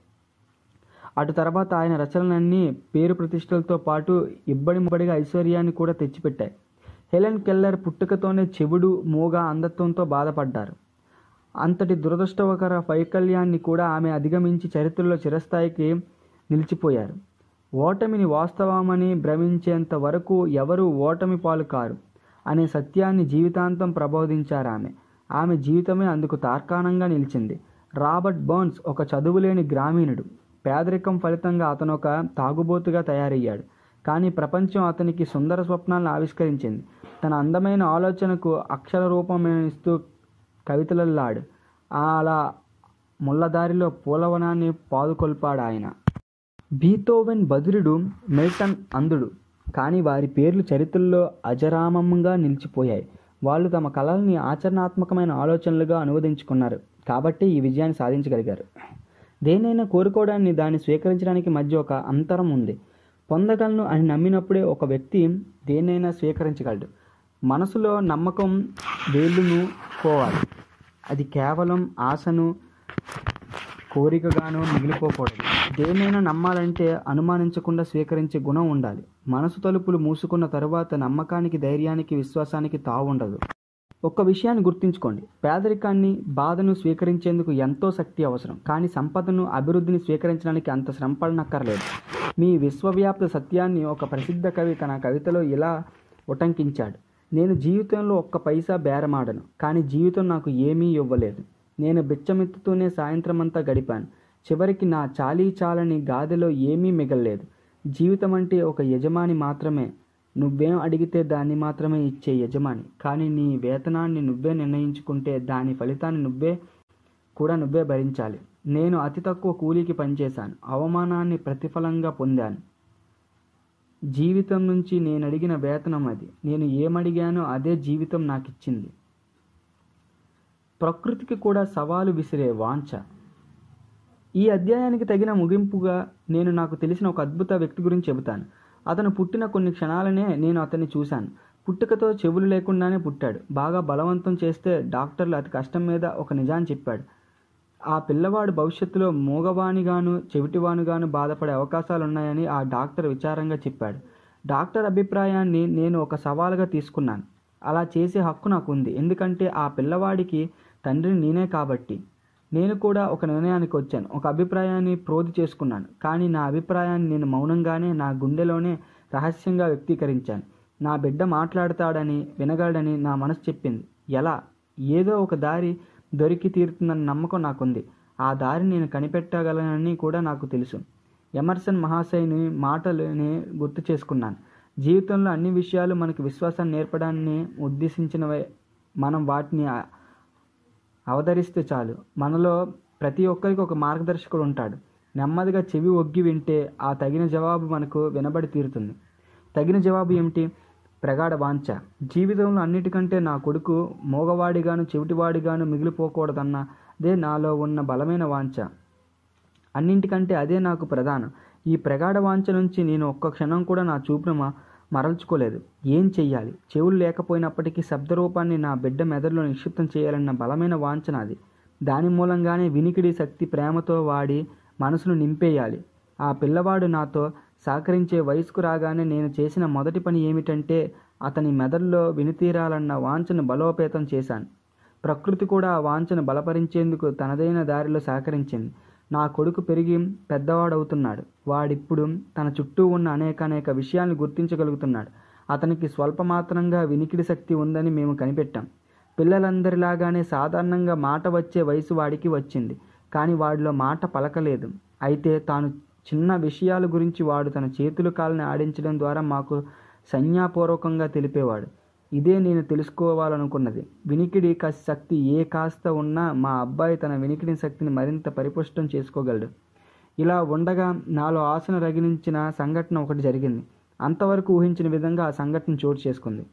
అటు తర్వాత ఆయన రచనలన్నీ పేరు ప్రతిష్టలతో పాటు ఇబ్బడి ముబ్బడిగా ఐశ్వర్యాన్ని కూడా తెచ్చిపెట్టాయి హెలెన్ కెల్లర్ పుట్టుకతోనే చెవుడు మూగ అంధత్వంతో బాధపడ్డారు అంతటి దురదృష్టకర వైకల్యాన్ని కూడా ఆమె అధిగమించి చరిత్రలో చిరస్థాయికి నిలిచిపోయారు ఓటమిని వాస్తవమని భ్రమించేంత వరకు ఎవరూ ఓటమి పాలు కారు అనే సత్యాన్ని జీవితాంతం ప్రబోధించారు ఆమె ఆమె జీవితమే అందుకు తార్కాణంగా నిలిచింది రాబర్ట్ బర్న్స్ ఒక చదువులేని గ్రామీణుడు పేదరికం ఫలితంగా అతను ఒక తాగుబోతుగా తయారయ్యాడు కానీ ప్రపంచం అతనికి సుందర స్వప్నాలను ఆవిష్కరించింది తన అందమైన ఆలోచనకు అక్షర రూపం ఇస్తూ కవితలల్లాడు అలా ముళ్ళదారిలో పూలవనాన్ని పాదుకొల్పాడు ఆయన బీతోవెన్ బదురుడు మిల్టన్ అందుడు కానీ వారి పేర్లు చరిత్రలో అజరామంగా నిలిచిపోయాయి వాళ్ళు తమ కళల్ని ఆచరణాత్మకమైన ఆలోచనలుగా అనువదించుకున్నారు కాబట్టి ఈ విజయాన్ని సాధించగలిగారు దేనైనా కోరుకోవడాన్ని దాన్ని స్వీకరించడానికి మధ్య ఒక అంతరం ఉంది పొందగలను అని నమ్మినప్పుడే ఒక వ్యక్తి దేన్నైనా స్వీకరించగలడు మనసులో నమ్మకం వేళ్ళును పోవాలి అది కేవలం ఆశను కోరికగానో మిగిలిపోకూడదు దేన్నైనా నమ్మాలంటే అనుమానించకుండా స్వీకరించే గుణం ఉండాలి మనసు తలుపులు మూసుకున్న తరువాత నమ్మకానికి ధైర్యానికి విశ్వాసానికి తావు ఉండదు ఒక్క విషయాన్ని గుర్తుంచుకోండి పేదరికాన్ని బాధను స్వీకరించేందుకు ఎంతో శక్తి అవసరం కానీ సంపదను అభివృద్ధిని స్వీకరించడానికి అంత శ్రమపడనక్కర్లేదు మీ విశ్వవ్యాప్త సత్యాన్ని ఒక ప్రసిద్ధ కవి తన కవితలో ఇలా ఉటంకించాడు నేను జీవితంలో ఒక్క పైసా బేరమాడను కానీ జీవితం నాకు ఏమీ ఇవ్వలేదు నేను బిచ్చమెత్తుతూనే సాయంత్రమంతా గడిపాను చివరికి నా చాలీ చాలని గాదిలో ఏమీ మిగల్లేదు జీవితం అంటే ఒక యజమాని మాత్రమే నువ్వేం అడిగితే దాన్ని మాత్రమే ఇచ్చే యజమాని కానీ నీ వేతనాన్ని నువ్వే నిర్ణయించుకుంటే దాని ఫలితాన్ని నువ్వే కూడా నువ్వే భరించాలి నేను అతి తక్కువ కూలీకి పనిచేశాను అవమానాన్ని ప్రతిఫలంగా పొందాను జీవితం నుంచి నేను అడిగిన వేతనం అది నేను ఏమడిగానో అదే జీవితం నాకు ఇచ్చింది ప్రకృతికి కూడా సవాలు విసిరే వాంఛ ఈ అధ్యాయానికి తగిన ముగింపుగా నేను నాకు తెలిసిన ఒక అద్భుత వ్యక్తి గురించి చెబుతాను అతను పుట్టిన కొన్ని క్షణాలనే నేను అతన్ని చూశాను పుట్టుకతో చెవులు లేకుండానే పుట్టాడు బాగా బలవంతం చేస్తే డాక్టర్లు అతి కష్టం మీద ఒక నిజాన్ని చెప్పాడు ఆ పిల్లవాడు భవిష్యత్తులో మూగవానిగాను చెవిటివానిగాను బాధపడే అవకాశాలు ఉన్నాయని ఆ డాక్టర్ విచారంగా చెప్పాడు డాక్టర్ అభిప్రాయాన్ని నేను ఒక సవాలుగా తీసుకున్నాను అలా చేసే హక్కు నాకు ఉంది ఎందుకంటే ఆ పిల్లవాడికి తండ్రిని నేనే కాబట్టి నేను కూడా ఒక నిర్ణయానికి వచ్చాను ఒక అభిప్రాయాన్ని ప్రోధి చేసుకున్నాను కానీ నా అభిప్రాయాన్ని నేను మౌనంగానే నా గుండెలోనే రహస్యంగా వ్యక్తీకరించాను నా బిడ్డ మాట్లాడతాడని వినగలడని నా మనసు చెప్పింది ఎలా ఏదో ఒక దారి దొరికి తీరుతుందన్న నమ్మకం నాకుంది ఆ దారి నేను కనిపెట్టగలనని కూడా నాకు తెలుసు ఎమర్సన్ మహాశయుని మాటలని గుర్తు చేసుకున్నాను జీవితంలో అన్ని విషయాలు మనకు విశ్వాసాన్ని నేర్పడాన్ని ఉద్దేశించినవే మనం వాటిని ఆ- అవతరిస్తే చాలు మనలో ప్రతి ఒక్కరికి ఒక మార్గదర్శకుడు ఉంటాడు నెమ్మదిగా చెవి ఒగ్గి వింటే ఆ తగిన జవాబు మనకు వినబడి తీరుతుంది తగిన జవాబు ఏమిటి ప్రగాఢ వాంఛ జీవితంలో అన్నిటికంటే నా కొడుకు మోగవాడిగాను చెవిటివాడిగాను మిగిలిపోకూడదన్నదే నాలో ఉన్న బలమైన వాంఛ అన్నింటికంటే అదే నాకు ప్రధానం ఈ ప్రగాఢ వాంఛ నుంచి నేను ఒక్క క్షణం కూడా నా చూపును మ- మరల్చుకోలేదు ఏం చెయ్యాలి చెవులు లేకపోయినప్పటికీ శబ్దరూపాన్ని నా బిడ్డ మెదడులో నిక్షిప్తం చేయాలన్న బలమైన వాంఛ నాది దాని మూలంగానే వినికిడి శక్తి ప్రేమతో వాడి మనసును నింపేయాలి ఆ పిల్లవాడు నాతో సహకరించే వయసుకు రాగానే నేను చేసిన మొదటి పని ఏమిటంటే అతని మెదడులో వినితీరాలన్న వాంఛను బలోపేతం చేశాను ప్రకృతి కూడా ఆ వాంఛను బలపరించేందుకు తనదైన దారిలో సహకరించింది నా కొడుకు పెరిగి పెద్దవాడవుతున్నాడు వాడిప్పుడు తన చుట్టూ ఉన్న అనేక అనేక విషయాలను గుర్తించగలుగుతున్నాడు అతనికి స్వల్పమాత్రంగా వినికిడి శక్తి ఉందని మేము కనిపెట్టాం పిల్లలందరిలాగానే సాధారణంగా మాట వచ్చే వయసు వాడికి వచ్చింది కానీ వాడిలో మాట పలకలేదు అయితే తాను చిన్న విషయాల గురించి వాడు తన చేతులు కాళ్ళని ఆడించడం ద్వారా మాకు సంజ్ఞాపూర్వకంగా తెలిపేవాడు ఇదే నేను తెలుసుకోవాలనుకున్నది వినికిడి క- శక్తి ఏ కాస్త ఉన్నా మా అబ్బాయి తన వినికిడి శక్తిని మరింత పరిపుష్టం చేసుకోగలడు ఇలా ఉండగా నాలో ఆశను రగిలించిన సంఘటన ఒకటి జరిగింది అంతవరకు ఊహించిన విధంగా ఆ సంఘటన చోటు చేసుకుంది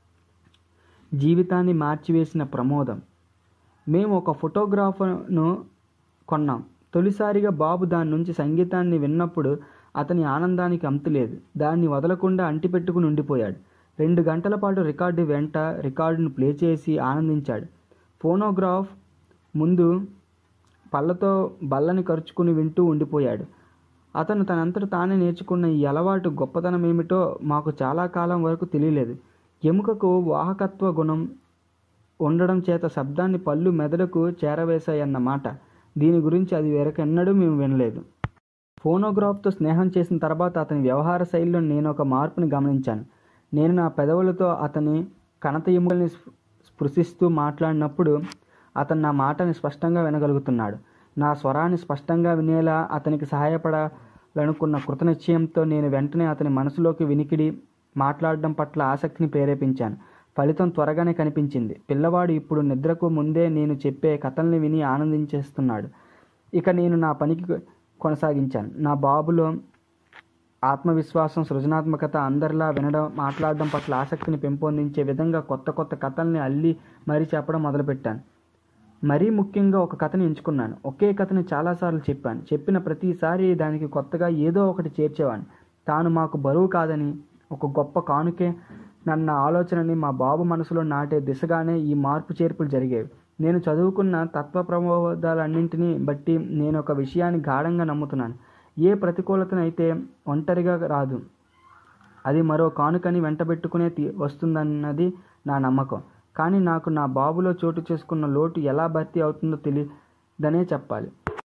జీవితాన్ని మార్చివేసిన ప్రమోదం మేము ఒక ఫోటోగ్రాఫర్ను కొన్నాం తొలిసారిగా బాబు దాని నుంచి సంగీతాన్ని విన్నప్పుడు అతని ఆనందానికి అంతులేదు దాన్ని వదలకుండా అంటిపెట్టుకుని ఉండిపోయాడు రెండు గంటల పాటు రికార్డు వెంట రికార్డును ప్లే చేసి ఆనందించాడు ఫోనోగ్రాఫ్ ముందు పళ్ళతో బల్లని ఖర్చుకుని వింటూ ఉండిపోయాడు అతను తనంతట తానే నేర్చుకున్న ఈ అలవాటు గొప్పతనం ఏమిటో మాకు చాలా కాలం వరకు తెలియలేదు ఎముకకు వాహకత్వ గుణం ఉండడం చేత శబ్దాన్ని పళ్ళు మెదడుకు చేరవేశాయన్నమాట దీని గురించి అది వెరకెన్నడూ మేము వినలేదు ఫోనోగ్రాఫ్తో స్నేహం చేసిన తర్వాత అతని వ్యవహార శైలిలో నేను ఒక మార్పుని గమనించాను నేను నా పెదవులతో అతని కణత ఎముకల్ని స్పృ- స్పృశిస్తూ మాట్లాడినప్పుడు అతను నా మాటని స్పష్టంగా వినగలుగుతున్నాడు నా స్వరాన్ని స్పష్టంగా వినేలా అతనికి సహాయపడాలనుకున్న కృతనిశ్చయంతో నేను వెంటనే అతని మనసులోకి వినికిడి మాట్లాడడం పట్ల ఆసక్తిని ప్రేరేపించాను ఫలితం త్వరగానే కనిపించింది పిల్లవాడు ఇప్పుడు నిద్రకు ముందే నేను చెప్పే కథల్ని విని ఆనందించేస్తున్నాడు ఇక నేను నా పనికి కొనసాగించాను నా బాబులో ఆత్మవిశ్వాసం సృజనాత్మకత అందరిలా వినడం మాట్లాడడం పట్ల ఆసక్తిని పెంపొందించే విధంగా కొత్త కొత్త కథల్ని అల్లి మరీ చెప్పడం మొదలుపెట్టాను మరీ ముఖ్యంగా ఒక కథని ఎంచుకున్నాను ఒకే కథని చాలాసార్లు చెప్పాను చెప్పిన ప్రతిసారి దానికి కొత్తగా ఏదో ఒకటి చేర్చేవాడిని తాను మాకు బరువు కాదని ఒక గొప్ప కానుకే నన్న ఆలోచనని మా బాబు మనసులో నాటే దిశగానే ఈ మార్పు చేర్పులు జరిగేవి నేను చదువుకున్న తత్వ ప్రబోధాలన్నింటినీ బట్టి నేను ఒక విషయాన్ని గాఢంగా నమ్ముతున్నాను ఏ ప్రతికూలతనైతే ఒంటరిగా రాదు అది మరో కానుకని వెంటబెట్టుకునే తీ- వస్తుందన్నది నా నమ్మకం కానీ నాకు నా బాబులో చోటు చేసుకున్న లోటు ఎలా భర్తీ అవుతుందో తెలియదనే చెప్పాలి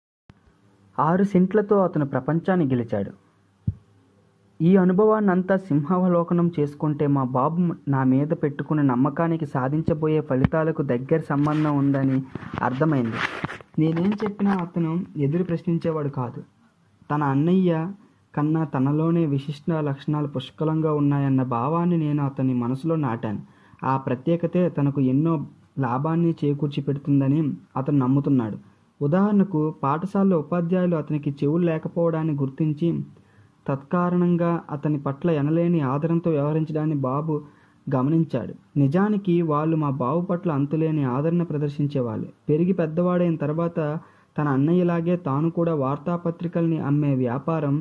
ఆరు సెంట్లతో అతను ప్రపంచాన్ని గెలిచాడు ఈ అనుభవాన్ని అంతా సింహావలోకనం చేసుకుంటే మా బాబు నా మీద పెట్టుకున్న నమ్మకానికి సాధించబోయే ఫలితాలకు దగ్గర సంబంధం ఉందని అర్థమైంది నేనేం చెప్పినా అతను ఎదురు ప్రశ్నించేవాడు కాదు తన అన్నయ్య కన్నా తనలోనే విశిష్ట లక్షణాలు పుష్కలంగా ఉన్నాయన్న భావాన్ని నేను అతని మనసులో నాటాను ఆ ప్రత్యేకతే తనకు ఎన్నో లాభాన్ని చేకూర్చి పెడుతుందని అతను నమ్ముతున్నాడు ఉదాహరణకు పాఠశాలలో ఉపాధ్యాయులు అతనికి చెవులు లేకపోవడాన్ని గుర్తించి తత్కారణంగా అతని పట్ల ఎనలేని ఆదరంతో వ్యవహరించడాన్ని బాబు గమనించాడు నిజానికి వాళ్ళు మా బాబు పట్ల అంతులేని ఆదరణ ప్రదర్శించేవాళ్ళు పెరిగి పెద్దవాడైన తర్వాత తన అన్నయ్యలాగే తాను కూడా వార్తాపత్రికల్ని అమ్మే వ్యాపారం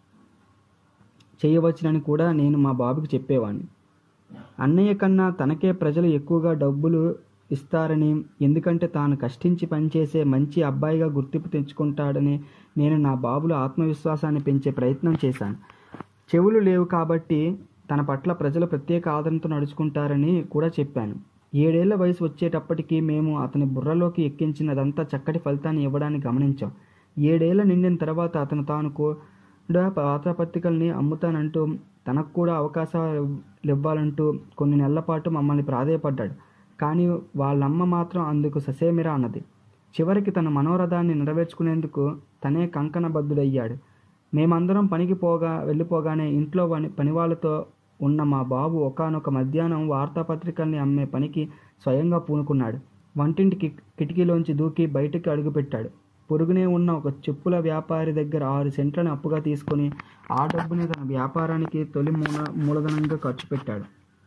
చేయవచ్చునని కూడా నేను మా బాబుకి చెప్పేవాడిని అన్నయ్య కన్నా తనకే ప్రజలు ఎక్కువగా డబ్బులు ఇస్తారని ఎందుకంటే తాను కష్టించి పనిచేసే మంచి అబ్బాయిగా గుర్తింపు తెచ్చుకుంటాడని నేను నా బాబులో ఆత్మవిశ్వాసాన్ని పెంచే ప్రయత్నం చేశాను చెవులు లేవు కాబట్టి తన పట్ల ప్రజలు ప్రత్యేక ఆదరణతో నడుచుకుంటారని కూడా చెప్పాను ఏడేళ్ల వయసు వచ్చేటప్పటికి మేము అతని బుర్రలోకి ఎక్కించినదంతా చక్కటి ఫలితాన్ని ఇవ్వడాన్ని గమనించాం ఏడేళ్ల నిండిన తర్వాత అతను తాను కూడా వార్తాపత్రికల్ని అమ్ముతానంటూ తనకు కూడా అవకాశాలు ఇవ్వాలంటూ కొన్ని నెలల పాటు మమ్మల్ని ప్రాధేయపడ్డాడు కానీ వాళ్ళమ్మ మాత్రం అందుకు ససేమిరా అన్నది చివరికి తన మనోరథాన్ని నెరవేర్చుకునేందుకు తనే కంకణబద్ధుడయ్యాడు మేమందరం పనికి పోగా వెళ్ళిపోగానే ఇంట్లో పని పనివాళ్ళతో ఉన్న మా బాబు ఒకానొక మధ్యాహ్నం వార్తాపత్రికల్ని అమ్మే పనికి స్వయంగా పూనుకున్నాడు వంటింటి కి- కిటికీలోంచి దూకి బయటికి అడుగుపెట్టాడు పొరుగునే ఉన్న ఒక చెప్పుల వ్యాపారి దగ్గర ఆరు సెంట్లను అప్పుగా తీసుకొని ఆ డబ్బుని తన వ్యాపారానికి తొలి మూల మూలధనంగా ఖర్చు పెట్టాడు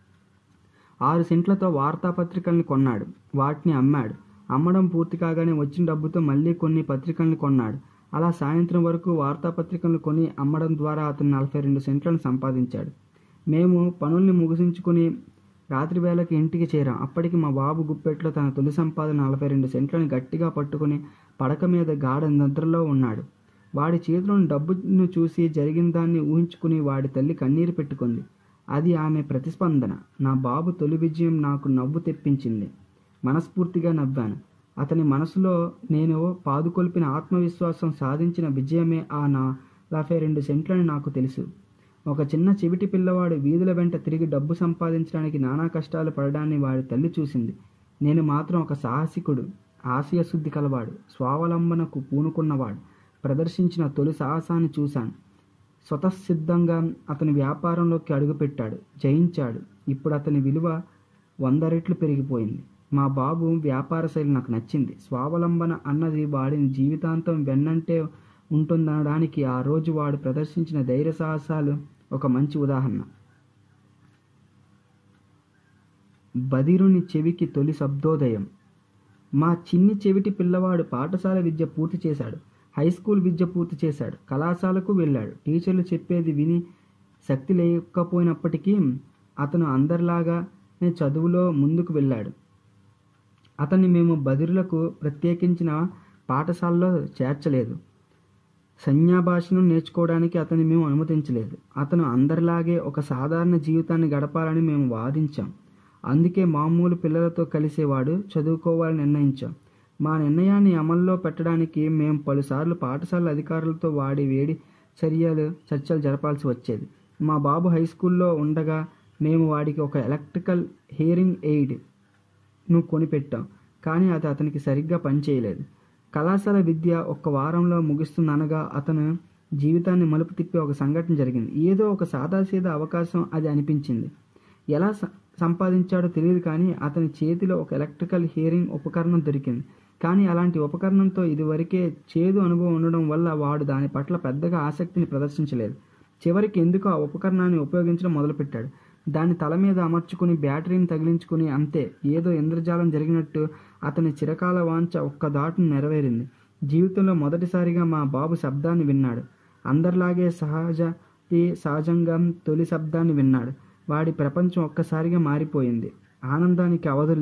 ఆరు సెంట్లతో వార్తాపత్రికల్ని కొన్నాడు వాటిని అమ్మాడు అమ్మడం పూర్తి కాగానే వచ్చిన డబ్బుతో మళ్ళీ కొన్ని పత్రికల్ని కొన్నాడు అలా సాయంత్రం వరకు వార్తాపత్రికలను కొని అమ్మడం ద్వారా అతను నలభై రెండు సెంట్లను సంపాదించాడు మేము పనుల్ని ముగిసించుకుని రాత్రి వేళకి ఇంటికి చేరాం అప్పటికి మా బాబు గుప్పెట్లో తన తొలి సంపాదన నలభై రెండు సెంట్లను గట్టిగా పట్టుకుని పడక మీద గాఢ నిద్రలో ఉన్నాడు వాడి చేతిలోని డబ్బును చూసి జరిగిన దాన్ని ఊహించుకుని వాడి తల్లి కన్నీరు పెట్టుకుంది అది ఆమె ప్రతిస్పందన నా బాబు తొలి విజయం నాకు నవ్వు తెప్పించింది మనస్ఫూర్తిగా నవ్వాను అతని మనసులో నేను పాదుకొల్పిన ఆత్మవిశ్వాసం సాధించిన విజయమే ఆ నా నలభై రెండు సెంట్లని నాకు తెలుసు ఒక చిన్న చెవిటి పిల్లవాడు వీధుల వెంట తిరిగి డబ్బు సంపాదించడానికి నానా కష్టాలు పడడాన్ని వాడి తల్లి చూసింది నేను మాత్రం ఒక సాహసికుడు ఆశయశుద్ధి కలవాడు స్వావలంబనకు పూనుకున్నవాడు ప్రదర్శించిన తొలి సాహసాన్ని చూశాను స్వతసిద్ధంగా అతని వ్యాపారంలోకి అడుగుపెట్టాడు జయించాడు ఇప్పుడు అతని విలువ వంద రెట్లు పెరిగిపోయింది మా బాబు వ్యాపార శైలి నాకు నచ్చింది స్వావలంబన అన్నది వాడిని జీవితాంతం వెన్నంటే ఉంటుందనడానికి ఆ రోజు వాడు ప్రదర్శించిన ధైర్య సాహసాలు ఒక మంచి ఉదాహరణ బదిరుని చెవికి తొలి శబ్దోదయం మా చిన్ని చెవిటి పిల్లవాడు పాఠశాల విద్య పూర్తి చేశాడు హై స్కూల్ విద్య పూర్తి చేశాడు కళాశాలకు వెళ్ళాడు టీచర్లు చెప్పేది విని శక్తి లేకపోయినప్పటికీ అతను అందరిలాగానే చదువులో ముందుకు వెళ్ళాడు అతన్ని మేము బదిరులకు ప్రత్యేకించిన పాఠశాలలో చేర్చలేదు సంజ్ఞాభాషను నేర్చుకోవడానికి అతన్ని మేము అనుమతించలేదు అతను అందరిలాగే ఒక సాధారణ జీవితాన్ని గడపాలని మేము వాదించాం అందుకే మామూలు పిల్లలతో కలిసేవాడు చదువుకోవాలని నిర్ణయించాం మా నిర్ణయాన్ని అమల్లో పెట్టడానికి మేము పలుసార్లు పాఠశాల అధికారులతో వాడి వేడి చర్యలు చర్చలు జరపాల్సి వచ్చేది మా బాబు హై స్కూల్లో ఉండగా మేము వాడికి ఒక ఎలక్ట్రికల్ హియరింగ్ ఎయిడ్ ను కొనిపెట్టాం కానీ అది అతనికి సరిగ్గా పనిచేయలేదు కళాశాల విద్య ఒక్క వారంలో ముగుస్తుందనగా అతను జీవితాన్ని మలుపు తిప్పే ఒక సంఘటన జరిగింది ఏదో ఒక సాదాసీదా అవకాశం అది అనిపించింది ఎలా స- సంపాదించాడో తెలియదు కానీ అతని చేతిలో ఒక ఎలక్ట్రికల్ హియరింగ్ ఉపకరణం దొరికింది కానీ అలాంటి ఉపకరణంతో ఇదివరకే చేదు అనుభవం ఉండడం వల్ల వాడు దాని పట్ల పెద్దగా ఆసక్తిని ప్రదర్శించలేదు చివరికి ఎందుకు ఆ ఉపకరణాన్ని ఉపయోగించడం మొదలుపెట్టాడు దాన్ని తల మీద అమర్చుకుని బ్యాటరీని తగిలించుకుని అంతే ఏదో ఇంద్రజాలం జరిగినట్టు అతని చిరకాల వాంఛ ఒక్క దాటును నెరవేరింది జీవితంలో మొదటిసారిగా మా బాబు శబ్దాన్ని విన్నాడు అందరిలాగే సహజ సహజంగా తొలి శబ్దాన్ని విన్నాడు వాడి ప్రపంచం ఒక్కసారిగా మారిపోయింది ఆనందానికి అవధులు లేవు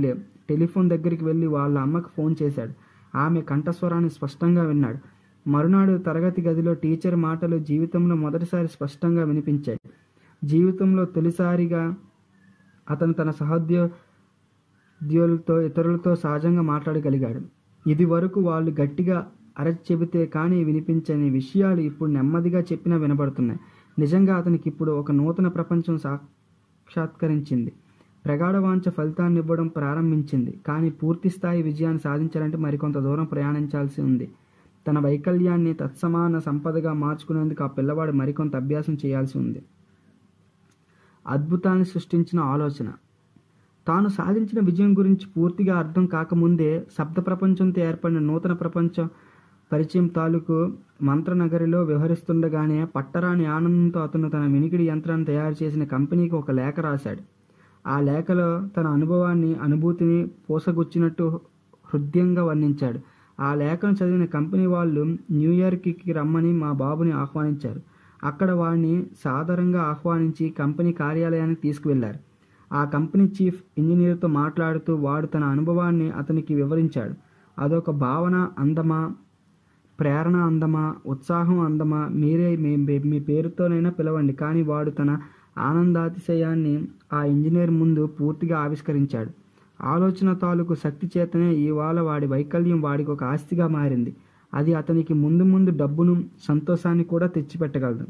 టెలిఫోన్ దగ్గరికి వెళ్ళి వాళ్ళ అమ్మకు ఫోన్ చేశాడు ఆమె కంఠస్వరాన్ని స్పష్టంగా విన్నాడు మరునాడు తరగతి గదిలో టీచర్ మాటలు జీవితంలో మొదటిసారి స్పష్టంగా వినిపించాయి జీవితంలో తొలిసారిగా అతను తన సహోద్యోగులతో ఇతరులతో సహజంగా మాట్లాడగలిగాడు ఇది వరకు వాళ్ళు గట్టిగా అరచి చెబితే కానీ వినిపించని విషయాలు ఇప్పుడు నెమ్మదిగా చెప్పినా వినబడుతున్నాయి నిజంగా అతనికి ఇప్పుడు ఒక నూతన ప్రపంచం సాక్షాత్కరించింది ప్రగాఢ వాంఛ ఫలితాన్ని ఇవ్వడం ప్రారంభించింది కానీ పూర్తి స్థాయి విజయాన్ని సాధించాలంటే మరికొంత దూరం ప్రయాణించాల్సి ఉంది తన వైకల్యాన్ని తత్సమాన సంపదగా మార్చుకునేందుకు ఆ పిల్లవాడు మరికొంత అభ్యాసం చేయాల్సి ఉంది అద్భుతాన్ని సృష్టించిన ఆలోచన తాను సాధించిన విజయం గురించి పూర్తిగా అర్థం కాకముందే శబ్ద ప్రపంచంతో ఏర్పడిన నూతన ప్రపంచం పరిచయం తాలూకు మంత్రనగరిలో వ్యవహరిస్తుండగానే పట్టరాని ఆనందంతో అతను తన వినికిడి యంత్రాన్ని తయారు చేసిన కంపెనీకి ఒక లేఖ రాశాడు ఆ లేఖలో తన అనుభవాన్ని అనుభూతిని పోసగుచ్చినట్టు హృదయంగా వర్ణించాడు ఆ లేఖను చదివిన కంపెనీ వాళ్ళు న్యూయార్క్కి రమ్మని మా బాబుని ఆహ్వానించారు అక్కడ వాడిని సాదరంగా ఆహ్వానించి కంపెనీ కార్యాలయానికి తీసుకువెళ్లారు ఆ కంపెనీ చీఫ్ ఇంజనీర్తో మాట్లాడుతూ వాడు తన అనుభవాన్ని అతనికి వివరించాడు అదొక భావన అందమా ప్రేరణ అందమా ఉత్సాహం అందమా మీరే మీ మీ పేరుతోనైనా పిలవండి కానీ వాడు తన ఆనందాతిశయాన్ని ఆ ఇంజనీర్ ముందు పూర్తిగా ఆవిష్కరించాడు ఆలోచన తాలూకు శక్తి చేతనే ఇవాళ వాడి వైకల్యం వాడికి ఒక ఆస్తిగా మారింది అది అతనికి ముందు ముందు డబ్బును సంతోషాన్ని కూడా తెచ్చిపెట్టగలదు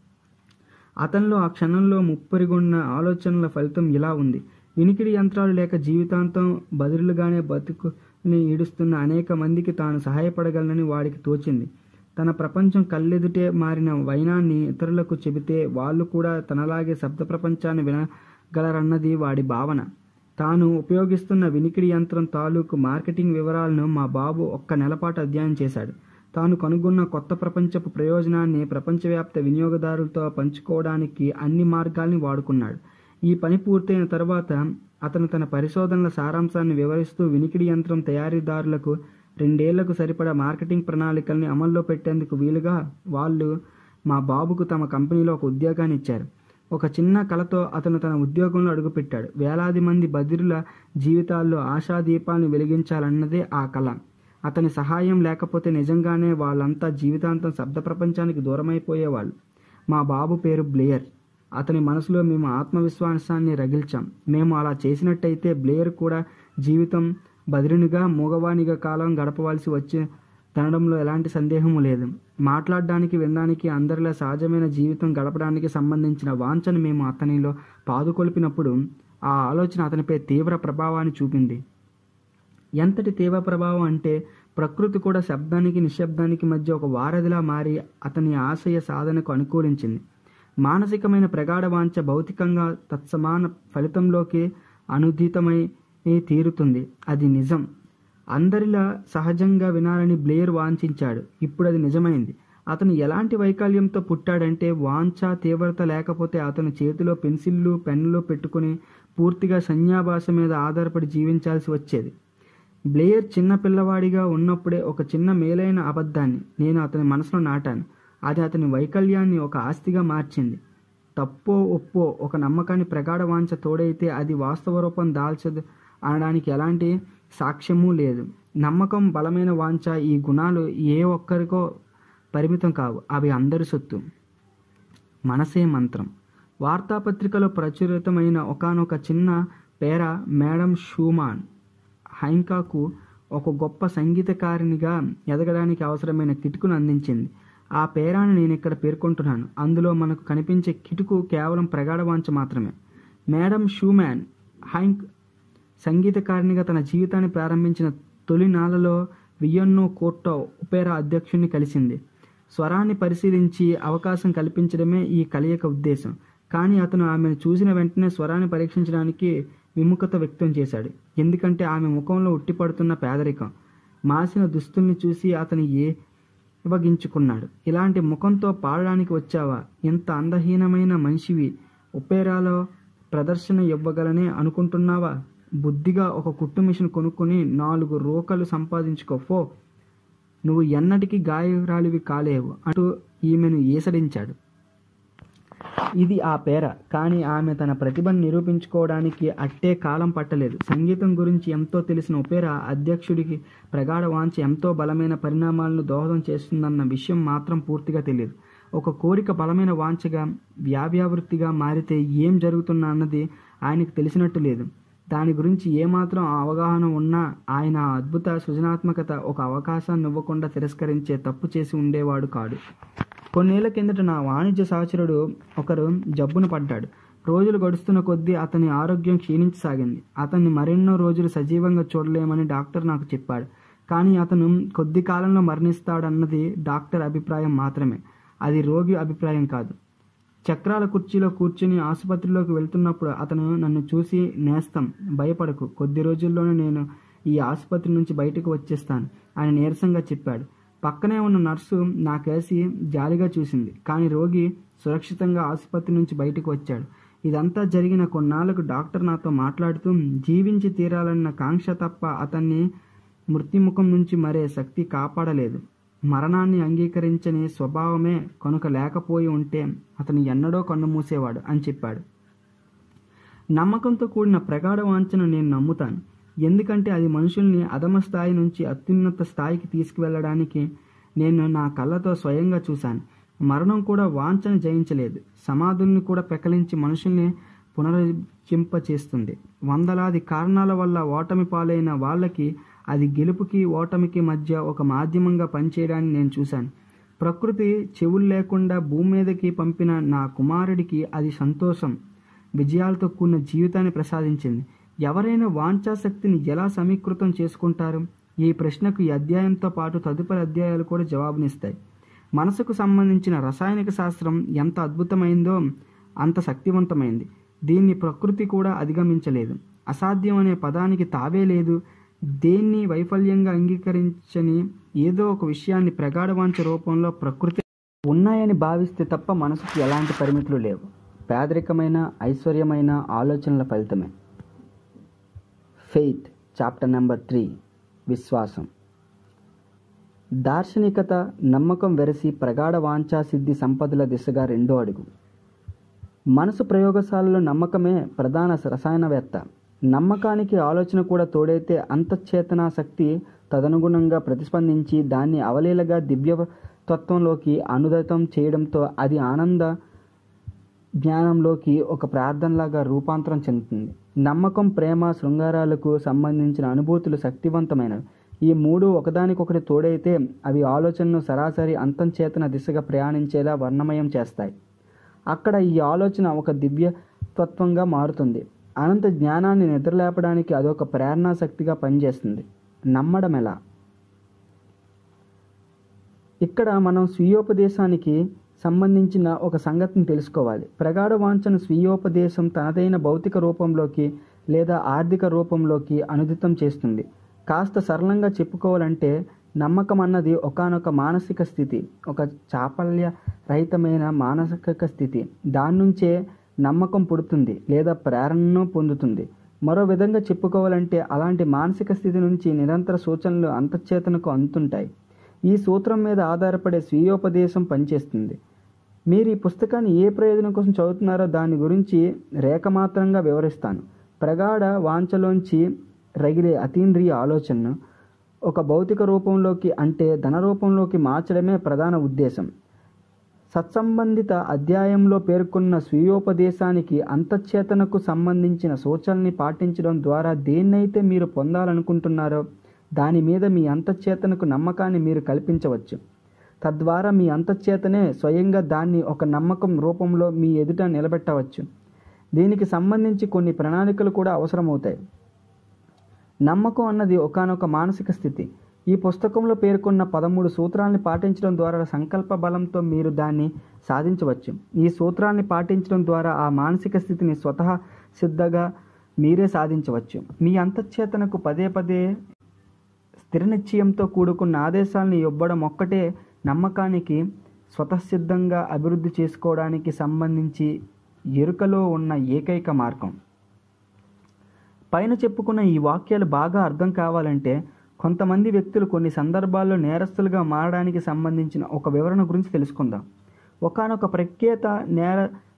అతనిలో ఆ క్షణంలో ముప్పరిగొన్న ఆలోచనల ఫలితం ఇలా ఉంది వినికిడి యంత్రాలు లేక జీవితాంతం బదులుగానే బతుకుని ఈడుస్తున్న అనేక మందికి తాను సహాయపడగలనని వాడికి తోచింది తన ప్రపంచం కళ్ళెదుటే మారిన వైనాన్ని ఇతరులకు చెబితే వాళ్ళు కూడా తనలాగే శబ్ద ప్రపంచాన్ని వినగలరన్నది వాడి భావన తాను ఉపయోగిస్తున్న వినికిడి యంత్రం తాలూకు మార్కెటింగ్ వివరాలను మా బాబు ఒక్క నెలపాటు అధ్యయనం చేశాడు తాను కనుగొన్న కొత్త ప్రపంచపు ప్రయోజనాన్ని ప్రపంచవ్యాప్త వినియోగదారులతో పంచుకోవడానికి అన్ని మార్గాల్ని వాడుకున్నాడు ఈ పని పూర్తయిన తర్వాత అతను తన పరిశోధనల సారాంశాన్ని వివరిస్తూ వినికిడి యంత్రం తయారీదారులకు రెండేళ్లకు సరిపడా మార్కెటింగ్ ప్రణాళికల్ని అమల్లో పెట్టేందుకు వీలుగా వాళ్ళు మా బాబుకు తమ కంపెనీలో ఒక ఉద్యోగాన్ని ఇచ్చారు ఒక చిన్న కళతో అతను తన ఉద్యోగంలో అడుగుపెట్టాడు వేలాది మంది బదిరుల జీవితాల్లో ఆశాదీపాలను వెలిగించాలన్నదే ఆ కళ అతని సహాయం లేకపోతే నిజంగానే వాళ్ళంతా జీవితాంతం శబ్ద ప్రపంచానికి దూరమైపోయేవాళ్ళు మా బాబు పేరు బ్లేయర్ అతని మనసులో మేము ఆత్మవిశ్వాసాన్ని రగిల్చాం మేము అలా చేసినట్టయితే బ్లేయర్ కూడా జీవితం బదిరినిగా మూగవానిగా కాలం గడపవలసి వచ్చే తనడంలో ఎలాంటి సందేహము లేదు మాట్లాడడానికి వినడానికి అందరిలా సహజమైన జీవితం గడపడానికి సంబంధించిన వాంఛను మేము అతనిలో పాదుకొలిపినప్పుడు ఆ ఆలోచన అతనిపై తీవ్ర ప్రభావాన్ని చూపింది ఎంతటి తీవ్ర ప్రభావం అంటే ప్రకృతి కూడా శబ్దానికి నిశ్శబ్దానికి మధ్య ఒక వారధిలా మారి అతని ఆశయ సాధనకు అనుకూలించింది మానసికమైన ప్రగాఢ వాంఛ భౌతికంగా తత్సమాన ఫలితంలోకి అనుదితమై తీరుతుంది అది నిజం అందరిలా సహజంగా వినాలని బ్లేయర్ వాంఛించాడు ఇప్పుడు అది నిజమైంది అతను ఎలాంటి వైకల్యంతో పుట్టాడంటే వాంఛ తీవ్రత లేకపోతే అతను చేతిలో పెన్సిళ్ళు పెన్నులు పెట్టుకుని పూర్తిగా సంజ్ఞాభాష మీద ఆధారపడి జీవించాల్సి వచ్చేది బ్లేయర్ చిన్న పిల్లవాడిగా ఉన్నప్పుడే ఒక చిన్న మేలైన అబద్ధాన్ని నేను అతని మనసులో నాటాను అది అతని వైకల్యాన్ని ఒక ఆస్తిగా మార్చింది తప్పో ఒప్పో ఒక నమ్మకాన్ని ప్రగాఢ వాంఛ తోడైతే అది వాస్తవ రూపం దాల్చదు అనడానికి ఎలాంటి సాక్ష్యము లేదు నమ్మకం బలమైన వాంఛ ఈ గుణాలు ఏ ఒక్కరికో పరిమితం కావు అవి అందరి సొత్తు మనసే మంత్రం వార్తాపత్రికలో ప్రచురితమైన ఒకనొక చిన్న పేర మేడం షూమాన్ హైంకాకు ఒక గొప్ప సంగీతకారినిగా ఎదగడానికి అవసరమైన కిటుకును అందించింది ఆ పేరాన్ని నేను ఇక్కడ పేర్కొంటున్నాను అందులో మనకు కనిపించే కిటుకు కేవలం ప్రగాఢ వాంఛ మాత్రమే మేడం షూమ్యాన్ హైంక్ సంగీతకారినిగా తన జీవితాన్ని ప్రారంభించిన తొలి నాలలో వియన్నో కోర్టో ఒపేరా అధ్యక్షుడిని కలిసింది స్వరాన్ని పరిశీలించి అవకాశం కల్పించడమే ఈ కలయిక ఉద్దేశం కానీ అతను ఆమెను చూసిన వెంటనే స్వరాన్ని పరీక్షించడానికి విముఖత వ్యక్తం చేశాడు ఎందుకంటే ఆమె ముఖంలో ఉట్టిపడుతున్న పేదరికం మాసిన దుస్తుల్ని చూసి అతను ఏ ఇవ్వగించుకున్నాడు ఇలాంటి ముఖంతో పాడడానికి వచ్చావా ఇంత అందహీనమైన మనిషివి ఒపేరాలో ప్రదర్శన ఇవ్వగలనే అనుకుంటున్నావా బుద్ధిగా ఒక కుట్టు మిషన్ కొనుక్కొని నాలుగు రోకలు సంపాదించుకో ఫో నువ్వు ఎన్నటికీ గాయకురాలివి కాలేవు అంటూ ఈమెను ఈసడించాడు ఇది ఆ పేర కానీ ఆమె తన ప్రతిభను నిరూపించుకోవడానికి అట్టే కాలం పట్టలేదు సంగీతం గురించి ఎంతో తెలిసిన ఒపేరా అధ్యక్షుడికి ప్రగాఢ వాంఛ ఎంతో బలమైన పరిణామాలను దోహదం చేస్తుందన్న విషయం మాత్రం పూర్తిగా తెలియదు ఒక కోరిక బలమైన వాంఛగా వ్యావ్యావృత్తిగా మారితే ఏం జరుగుతున్నా అన్నది ఆయనకు తెలిసినట్టు లేదు దాని గురించి ఏమాత్రం అవగాహన ఉన్నా ఆయన ఆ అద్భుత సృజనాత్మకత ఒక అవకాశాన్ని ఇవ్వకుండా తిరస్కరించే తప్పు చేసి ఉండేవాడు కాడు కొన్నేళ్ల కిందట నా వాణిజ్య సహచరుడు ఒకరు జబ్బున పడ్డాడు రోజులు గడుస్తున్న కొద్దీ అతని ఆరోగ్యం క్షీణించసాగింది అతన్ని మరెన్నో రోజులు సజీవంగా చూడలేమని డాక్టర్ నాకు చెప్పాడు కానీ అతను కొద్ది కాలంలో మరణిస్తాడన్నది డాక్టర్ అభిప్రాయం మాత్రమే అది రోగి అభిప్రాయం కాదు చక్రాల కుర్చీలో కూర్చుని ఆసుపత్రిలోకి వెళ్తున్నప్పుడు అతను నన్ను చూసి నేస్తం భయపడకు కొద్ది రోజుల్లోనే నేను ఈ ఆసుపత్రి నుంచి బయటకు వచ్చేస్తాను అని నీరసంగా చెప్పాడు పక్కనే ఉన్న నర్సు నా కేసి జాలిగా చూసింది కానీ రోగి సురక్షితంగా ఆసుపత్రి నుంచి బయటకు వచ్చాడు ఇదంతా జరిగిన కొన్నాళ్లకు డాక్టర్ నాతో మాట్లాడుతూ జీవించి తీరాలన్న కాంక్ష తప్ప అతన్ని మృత్యుముఖం నుంచి మరే శక్తి కాపాడలేదు మరణాన్ని అంగీకరించని స్వభావమే కనుక లేకపోయి ఉంటే అతను ఎన్నడో కన్ను మూసేవాడు అని చెప్పాడు నమ్మకంతో కూడిన ప్రగాఢ వాంఛను నేను నమ్ముతాను ఎందుకంటే అది మనుషుల్ని అధమ స్థాయి నుంచి అత్యున్నత స్థాయికి తీసుకువెళ్ళడానికి నేను నా కళ్ళతో స్వయంగా చూశాను మరణం కూడా వాంఛను జయించలేదు సమాధుల్ని కూడా పెకలించి మనుషుల్ని పునరుజ్జింప చేస్తుంది వందలాది కారణాల వల్ల ఓటమి పాలైన వాళ్ళకి అది గెలుపుకి ఓటమికి మధ్య ఒక మాధ్యమంగా పనిచేయడాన్ని నేను చూశాను ప్రకృతి చెవులు లేకుండా భూమి మీదకి పంపిన నా కుమారుడికి అది సంతోషం విజయాలతో కూడిన జీవితాన్ని ప్రసాదించింది ఎవరైనా వాంఛాశక్తిని ఎలా సమీకృతం చేసుకుంటారు ఈ ప్రశ్నకు ఈ అధ్యాయంతో పాటు తదుపరి అధ్యాయాలు కూడా జవాబునిస్తాయి మనసుకు సంబంధించిన రసాయనిక శాస్త్రం ఎంత అద్భుతమైందో అంత శక్తివంతమైంది దీన్ని ప్రకృతి కూడా అధిగమించలేదు అసాధ్యం అనే పదానికి తావే లేదు దేన్ని వైఫల్యంగా అంగీకరించని ఏదో ఒక విషయాన్ని ప్రగాఢవాంఛ రూపంలో ప్రకృతి ఉన్నాయని భావిస్తే తప్ప మనసుకు ఎలాంటి పరిమితులు లేవు పేదరికమైన ఐశ్వర్యమైన ఆలోచనల ఫలితమే ఫెయిత్ చాప్టర్ నెంబర్ త్రీ విశ్వాసం దార్శనికత నమ్మకం వెరసి ప్రగాఢ వాంఛా సిద్ధి సంపదల దిశగా రెండో అడుగు మనసు ప్రయోగశాలలో నమ్మకమే ప్రధాన రసాయనవేత్త నమ్మకానికి ఆలోచన కూడా తోడైతే అంతఃచేతనా శక్తి తదనుగుణంగా ప్రతిస్పందించి దాన్ని అవలీలగా దివ్య తత్వంలోకి అనుదతం చేయడంతో అది ఆనంద జ్ఞానంలోకి ఒక ప్రార్థనలాగా రూపాంతరం చెందుతుంది నమ్మకం ప్రేమ శృంగారాలకు సంబంధించిన అనుభూతులు శక్తివంతమైనవి ఈ మూడు ఒకదానికొకటి తోడైతే అవి ఆలోచనను సరాసరి అంతంచేతన దిశగా ప్రయాణించేలా వర్ణమయం చేస్తాయి అక్కడ ఈ ఆలోచన ఒక దివ్య తత్వంగా మారుతుంది అనంత జ్ఞానాన్ని నిద్రలేపడానికి అదొక ప్రేరణా శక్తిగా పనిచేస్తుంది నమ్మడం ఎలా ఇక్కడ మనం స్వీయోపదేశానికి సంబంధించిన ఒక సంగతిని తెలుసుకోవాలి ప్రగాఢ వాంఛను స్వీయోపదేశం తనదైన భౌతిక రూపంలోకి లేదా ఆర్థిక రూపంలోకి అనుదితం చేస్తుంది కాస్త సరళంగా చెప్పుకోవాలంటే నమ్మకం అన్నది ఒకానొక మానసిక స్థితి ఒక చాపల్య రహితమైన మానసిక స్థితి దాని నుంచే నమ్మకం పుడుతుంది లేదా ప్రేరణను పొందుతుంది మరో విధంగా చెప్పుకోవాలంటే అలాంటి మానసిక స్థితి నుంచి నిరంతర సూచనలు అంతఃచేతనకు అందుతుంటాయి ఈ సూత్రం మీద ఆధారపడే స్వీయోపదేశం పనిచేస్తుంది మీరు ఈ పుస్తకాన్ని ఏ ప్రయోజనం కోసం చదువుతున్నారో దాని గురించి రేఖమాత్రంగా వివరిస్తాను ప్రగాఢ వాంఛలోంచి రగిలే అతీంద్రియ ఆలోచనను ఒక భౌతిక రూపంలోకి అంటే ధన రూపంలోకి మార్చడమే ప్రధాన ఉద్దేశం సత్సంబంధిత అధ్యాయంలో పేర్కొన్న స్వీయోపదేశానికి అంతఃచేతనకు సంబంధించిన సూచనల్ని పాటించడం ద్వారా దేన్నైతే మీరు పొందాలనుకుంటున్నారో దాని మీద మీ అంతఃచేతనకు నమ్మకాన్ని మీరు కల్పించవచ్చు తద్వారా మీ అంతఃచేతనే స్వయంగా దాన్ని ఒక నమ్మకం రూపంలో మీ ఎదుట నిలబెట్టవచ్చు దీనికి సంబంధించి కొన్ని ప్రణాళికలు కూడా అవసరమవుతాయి నమ్మకం అన్నది ఒకానొక మానసిక స్థితి ఈ పుస్తకంలో పేర్కొన్న పదమూడు సూత్రాల్ని పాటించడం ద్వారా సంకల్ప బలంతో మీరు దాన్ని సాధించవచ్చు ఈ సూత్రాన్ని పాటించడం ద్వారా ఆ మానసిక స్థితిని స్వతహా సిద్ధంగా మీరే సాధించవచ్చు మీ అంతఃచేతనకు పదే పదే స్థిర నిశ్చయంతో కూడుకున్న ఆదేశాలను ఇవ్వడం ఒక్కటే నమ్మకానికి స్వతసిద్ధంగా అభివృద్ధి చేసుకోవడానికి సంబంధించి ఎరుకలో ఉన్న ఏకైక మార్గం పైన చెప్పుకున్న ఈ వాక్యాలు బాగా అర్థం కావాలంటే కొంతమంది వ్యక్తులు కొన్ని సందర్భాల్లో నేరస్తులుగా మారడానికి సంబంధించిన ఒక వివరణ గురించి తెలుసుకుందాం ఒకానొక ప్రఖ్యాత నేర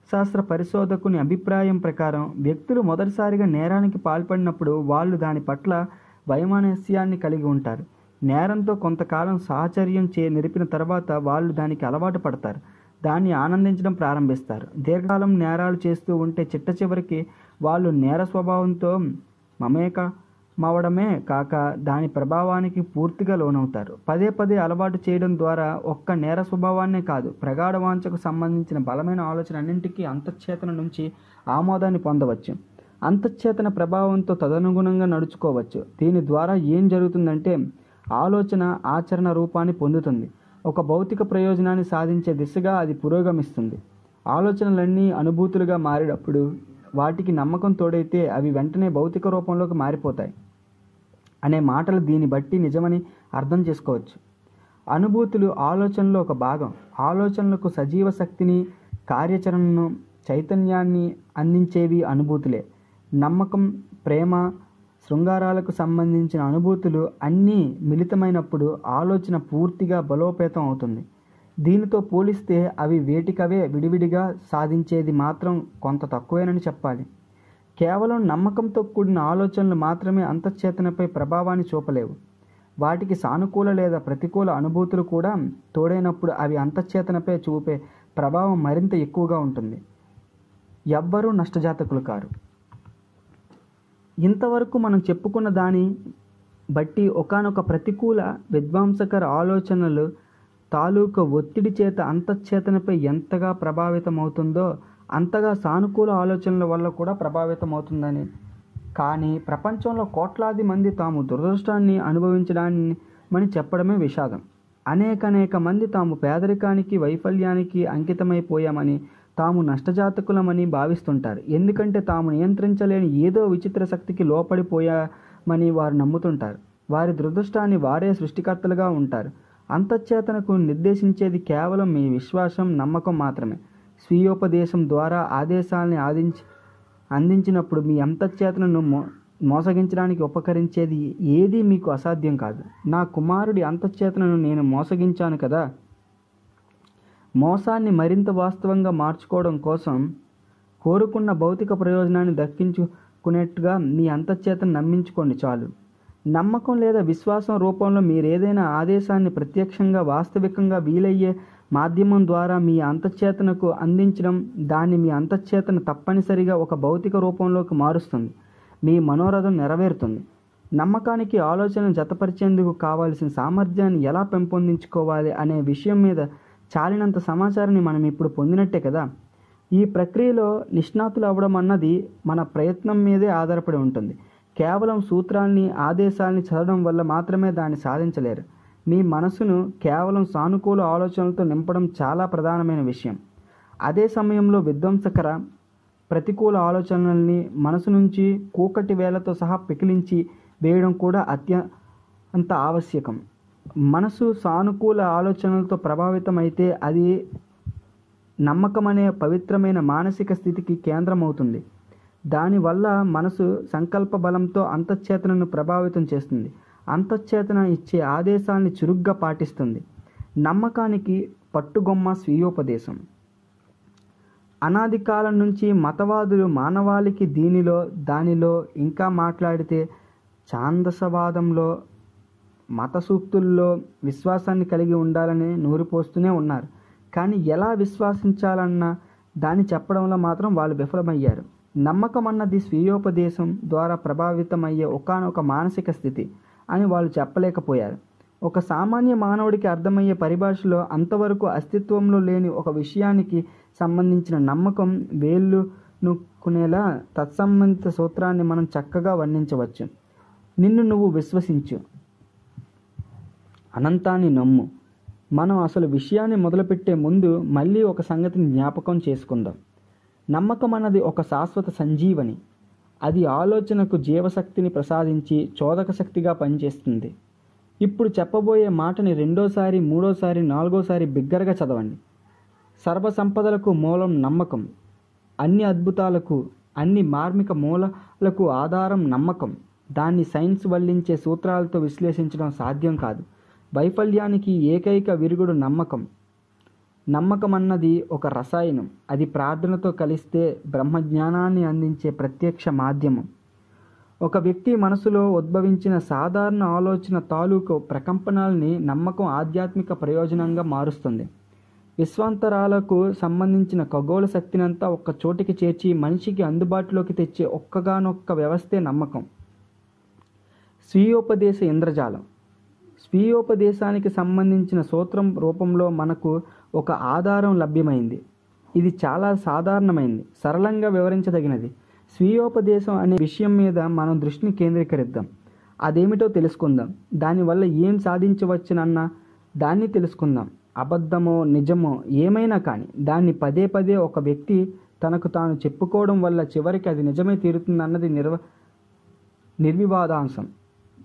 శాస్త్ర పరిశోధకుని అభిప్రాయం ప్రకారం వ్యక్తులు మొదటిసారిగా నేరానికి పాల్పడినప్పుడు వాళ్ళు దాని పట్ల వైమానస్యాన్ని కలిగి ఉంటారు నేరంతో కొంతకాలం సాహచర్యం చే నిలిపిన తర్వాత వాళ్ళు దానికి అలవాటు పడతారు దాన్ని ఆనందించడం ప్రారంభిస్తారు దీర్ఘకాలం నేరాలు చేస్తూ ఉంటే చిట్ట చివరికి వాళ్ళు నేర స్వభావంతో మమేక మవడమే కాక దాని ప్రభావానికి పూర్తిగా లోనవుతారు పదే పదే అలవాటు చేయడం ద్వారా ఒక్క నేర స్వభావాన్నే కాదు ప్రగాఢ వాంఛకు సంబంధించిన బలమైన ఆలోచన అన్నింటికీ అంతఃచేతన నుంచి ఆమోదాన్ని పొందవచ్చు అంతఃచేతన ప్రభావంతో తదనుగుణంగా నడుచుకోవచ్చు దీని ద్వారా ఏం జరుగుతుందంటే ఆలోచన ఆచరణ రూపాన్ని పొందుతుంది ఒక భౌతిక ప్రయోజనాన్ని సాధించే దిశగా అది పురోగమిస్తుంది ఆలోచనలన్నీ అనుభూతులుగా మారినప్పుడు వాటికి నమ్మకం తోడైతే అవి వెంటనే భౌతిక రూపంలోకి మారిపోతాయి అనే మాటలు దీన్ని బట్టి నిజమని అర్థం చేసుకోవచ్చు అనుభూతులు ఆలోచనలో ఒక భాగం ఆలోచనలకు సజీవ శక్తిని కార్యాచరణను చైతన్యాన్ని అందించేవి అనుభూతులే నమ్మకం ప్రేమ శృంగారాలకు సంబంధించిన అనుభూతులు అన్నీ మిళితమైనప్పుడు ఆలోచన పూర్తిగా బలోపేతం అవుతుంది దీనితో పోలిస్తే అవి వేటికవే విడివిడిగా సాధించేది మాత్రం కొంత తక్కువేనని చెప్పాలి కేవలం నమ్మకంతో కూడిన ఆలోచనలు మాత్రమే అంతఃచేతనపై ప్రభావాన్ని చూపలేవు వాటికి సానుకూల లేదా ప్రతికూల అనుభూతులు కూడా తోడైనప్పుడు అవి అంతఃచేతనపై చూపే ప్రభావం మరింత ఎక్కువగా ఉంటుంది ఎవ్వరూ నష్టజాతకులు కారు ఇంతవరకు మనం చెప్పుకున్న దాని బట్టి ఒకానొక ప్రతికూల విధ్వంసకర ఆలోచనలు తాలూకు ఒత్తిడి చేత అంతఃచేతనపై ఎంతగా ప్రభావితమవుతుందో అంతగా సానుకూల ఆలోచనల వల్ల కూడా ప్రభావితమవుతుందని కానీ ప్రపంచంలో కోట్లాది మంది తాము దురదృష్టాన్ని అనుభవించడాన్ని మని చెప్పడమే విషాదం అనేకనేక మంది తాము పేదరికానికి వైఫల్యానికి అంకితమైపోయామని తాము నష్టజాతకులమని భావిస్తుంటారు ఎందుకంటే తాము నియంత్రించలేని ఏదో విచిత్ర శక్తికి లోపడిపోయామని వారు నమ్ముతుంటారు వారి దురదృష్టాన్ని వారే సృష్టికర్తలుగా ఉంటారు అంతఃచేతనకు నిర్దేశించేది కేవలం మీ విశ్వాసం నమ్మకం మాత్రమే స్వీయోపదేశం ద్వారా ఆదేశాలని ఆదించి అందించినప్పుడు మీ అంతఃచేతనను మో మోసగించడానికి ఉపకరించేది ఏదీ మీకు అసాధ్యం కాదు నా కుమారుడి అంతఃచేతనను నేను మోసగించాను కదా మోసాన్ని మరింత వాస్తవంగా మార్చుకోవడం కోసం కోరుకున్న భౌతిక ప్రయోజనాన్ని దక్కించుకునేట్టుగా మీ అంతఃచేతను నమ్మించుకోండి చాలు నమ్మకం లేదా విశ్వాసం రూపంలో మీరు ఏదైనా ఆదేశాన్ని ప్రత్యక్షంగా వాస్తవికంగా వీలయ్యే మాధ్యమం ద్వారా మీ అంతఃచేతనకు అందించడం దాన్ని మీ అంతఃచేతన తప్పనిసరిగా ఒక భౌతిక రూపంలోకి మారుస్తుంది మీ మనోరథం నెరవేరుతుంది నమ్మకానికి ఆలోచన జతపరిచేందుకు కావాల్సిన సామర్థ్యాన్ని ఎలా పెంపొందించుకోవాలి అనే విషయం మీద చాలినంత సమాచారాన్ని మనం ఇప్పుడు పొందినట్టే కదా ఈ ప్రక్రియలో నిష్ణాతులు అవ్వడం అన్నది మన ప్రయత్నం మీదే ఆధారపడి ఉంటుంది కేవలం సూత్రాల్ని ఆదేశాల్ని చదవడం వల్ల మాత్రమే దాన్ని సాధించలేరు మీ మనసును కేవలం సానుకూల ఆలోచనలతో నింపడం చాలా ప్రధానమైన విషయం అదే సమయంలో విధ్వంసకర ప్రతికూల ఆలోచనల్ని మనసు నుంచి కూకటి వేలతో సహా పికిలించి వేయడం కూడా అత్యంత ఆవశ్యకం మనసు సానుకూల ఆలోచనలతో ప్రభావితమైతే అది నమ్మకం అనే పవిత్రమైన మానసిక స్థితికి కేంద్రమవుతుంది దానివల్ల మనసు సంకల్ప బలంతో అంతఃచేతనను ప్రభావితం చేస్తుంది అంతఃచేతన ఇచ్చే ఆదేశాన్ని చురుగ్గా పాటిస్తుంది నమ్మకానికి పట్టుగొమ్మ స్వీయోపదేశం అనాది కాలం నుంచి మతవాదులు మానవాళికి దీనిలో దానిలో ఇంకా మాట్లాడితే ఛాందసవాదంలో మత సూక్తుల్లో విశ్వాసాన్ని కలిగి ఉండాలని నూరిపోస్తూనే ఉన్నారు కానీ ఎలా విశ్వసించాలన్న దాన్ని చెప్పడంలో మాత్రం వాళ్ళు విఫలమయ్యారు నమ్మకం అన్నది స్వీయోపదేశం ద్వారా ప్రభావితమయ్యే ఒకానొక మానసిక స్థితి అని వాళ్ళు చెప్పలేకపోయారు ఒక సామాన్య మానవుడికి అర్థమయ్యే పరిభాషలో అంతవరకు అస్తిత్వంలో లేని ఒక విషయానికి సంబంధించిన నమ్మకం వేళ్ళు నొక్కునేలా తత్సంబంధిత సూత్రాన్ని మనం చక్కగా వర్ణించవచ్చు నిన్ను నువ్వు విశ్వసించు అనంతాన్ని నమ్ము మనం అసలు విషయాన్ని మొదలుపెట్టే ముందు మళ్ళీ ఒక సంగతిని జ్ఞాపకం చేసుకుందాం నమ్మకం అన్నది ఒక శాశ్వత సంజీవని అది ఆలోచనకు జీవశక్తిని ప్రసాదించి చోదక శక్తిగా పనిచేస్తుంది ఇప్పుడు చెప్పబోయే మాటని రెండోసారి మూడోసారి నాలుగోసారి బిగ్గరగా చదవండి సర్వసంపదలకు మూలం నమ్మకం అన్ని అద్భుతాలకు అన్ని మార్మిక మూలాలకు ఆధారం నమ్మకం దాన్ని సైన్స్ వల్లించే సూత్రాలతో విశ్లేషించడం సాధ్యం కాదు వైఫల్యానికి ఏకైక విరుగుడు నమ్మకం నమ్మకం అన్నది ఒక రసాయనం అది ప్రార్థనతో కలిస్తే బ్రహ్మజ్ఞానాన్ని అందించే ప్రత్యక్ష మాధ్యమం ఒక వ్యక్తి మనసులో ఉద్భవించిన సాధారణ ఆలోచన తాలూకు ప్రకంపనల్ని నమ్మకం ఆధ్యాత్మిక ప్రయోజనంగా మారుస్తుంది విశ్వాంతరాలకు సంబంధించిన ఖగోళ శక్తినంతా ఒక్క చోటికి చేర్చి మనిషికి అందుబాటులోకి తెచ్చే ఒక్కగానొక్క వ్యవస్థే నమ్మకం స్వీయోపదేశ ఇంద్రజాలం స్వీయోపదేశానికి సంబంధించిన సూత్రం రూపంలో మనకు ఒక ఆధారం లభ్యమైంది ఇది చాలా సాధారణమైంది సరళంగా వివరించదగినది స్వీయోపదేశం అనే విషయం మీద మనం దృష్టిని కేంద్రీకరిద్దాం అదేమిటో తెలుసుకుందాం దానివల్ల ఏం సాధించవచ్చునన్న దాన్ని తెలుసుకుందాం అబద్ధమో నిజమో ఏమైనా కానీ దాన్ని పదే పదే ఒక వ్యక్తి తనకు తాను చెప్పుకోవడం వల్ల చివరికి అది నిజమే తీరుతుందన్నది నిర్వ నిర్వివాదాంశం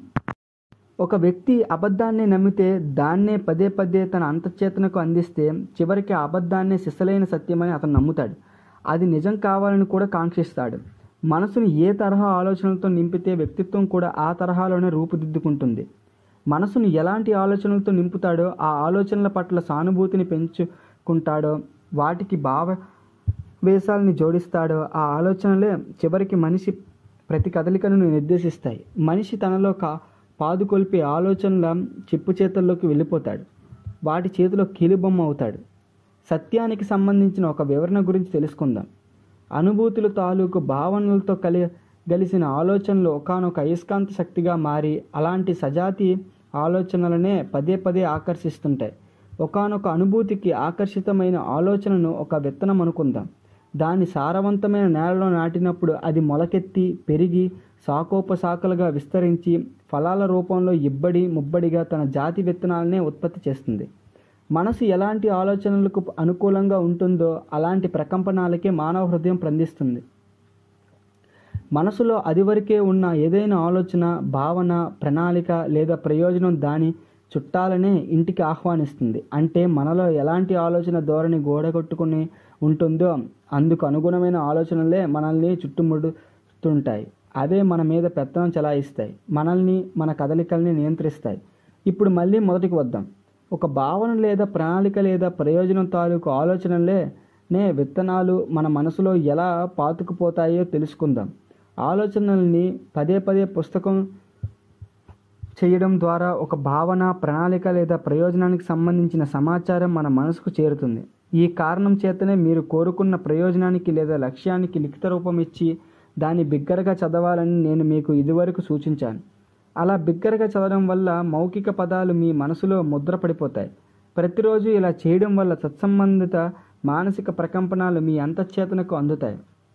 ఒక వ్యక్తి అబద్ధాన్ని నమ్మితే దాన్నే పదే పదే తన అంతఃచేతనకు అందిస్తే చివరికి ఆ అబద్ధాన్నే సిసలైన సత్యమని అతను నమ్ముతాడు అది నిజం కావాలని కూడా కాంక్షిస్తాడు మనసును ఏ తరహా ఆలోచనలతో నింపితే వ్యక్తిత్వం కూడా ఆ తరహాలోనే రూపుదిద్దుకుంటుంది మనసును ఎలాంటి ఆలోచనలతో నింపుతాడో ఆ ఆలోచనల పట్ల సానుభూతిని పెంచుకుంటాడో వాటికి భావ వేషాలని జోడిస్తాడో ఆ ఆలోచనలే చివరికి మనిషి ప్రతి కదలికను నిర్దేశిస్తాయి మనిషి తనలో కా పాదుకొల్పే ఆలోచనల చెప్పు చేతుల్లోకి వెళ్ళిపోతాడు వాటి చేతిలో కీలుబొమ్మ అవుతాడు సత్యానికి సంబంధించిన ఒక వివరణ గురించి తెలుసుకుందాం అనుభూతుల తాలూకు భావనలతో కలి కలిసిన ఆలోచనలు ఒకనొక అయస్కాంత శక్తిగా మారి అలాంటి సజాతి ఆలోచనలనే పదే పదే ఆకర్షిస్తుంటాయి ఒకనొక అనుభూతికి ఆకర్షితమైన ఆలోచనను ఒక విత్తనం అనుకుందాం దాన్ని సారవంతమైన నేలలో నాటినప్పుడు అది మొలకెత్తి పెరిగి శాఖోపశాఖలుగా విస్తరించి ఫలాల రూపంలో ఇబ్బడి ముబ్బడిగా తన జాతి విత్తనాలనే ఉత్పత్తి చేస్తుంది మనసు ఎలాంటి ఆలోచనలకు అనుకూలంగా ఉంటుందో అలాంటి ప్రకంపనాలకే మానవ హృదయం స్పందిస్తుంది మనసులో అదివరకే ఉన్న ఏదైనా ఆలోచన భావన ప్రణాళిక లేదా ప్రయోజనం దాని చుట్టాలనే ఇంటికి ఆహ్వానిస్తుంది అంటే మనలో ఎలాంటి ఆలోచన ధోరణి గోడగొట్టుకుని ఉంటుందో అందుకు అనుగుణమైన ఆలోచనలే మనల్ని చుట్టుముడుతుంటాయి అవే మన మీద పెత్తనం చెలాయిస్తాయి మనల్ని మన కదలికల్ని నియంత్రిస్తాయి ఇప్పుడు మళ్ళీ మొదటికి వద్దాం ఒక భావన లేదా ప్రణాళిక లేదా ప్రయోజనం తాలూకు ఆలోచనలే నే విత్తనాలు మన మనసులో ఎలా పాతుకుపోతాయో తెలుసుకుందాం ఆలోచనల్ని పదే పదే పుస్తకం చేయడం ద్వారా ఒక భావన ప్రణాళిక లేదా ప్రయోజనానికి సంబంధించిన సమాచారం మన మనసుకు చేరుతుంది ఈ కారణం చేతనే మీరు కోరుకున్న ప్రయోజనానికి లేదా లక్ష్యానికి లిఖిత రూపం ఇచ్చి దాన్ని బిగ్గరగా చదవాలని నేను మీకు ఇదివరకు సూచించాను అలా బిగ్గరగా చదవడం వల్ల మౌఖిక పదాలు మీ మనసులో ముద్రపడిపోతాయి ప్రతిరోజు ఇలా చేయడం వల్ల సత్సంబంధిత మానసిక ప్రకంపనాలు మీ అంతఃచేతనకు అందుతాయి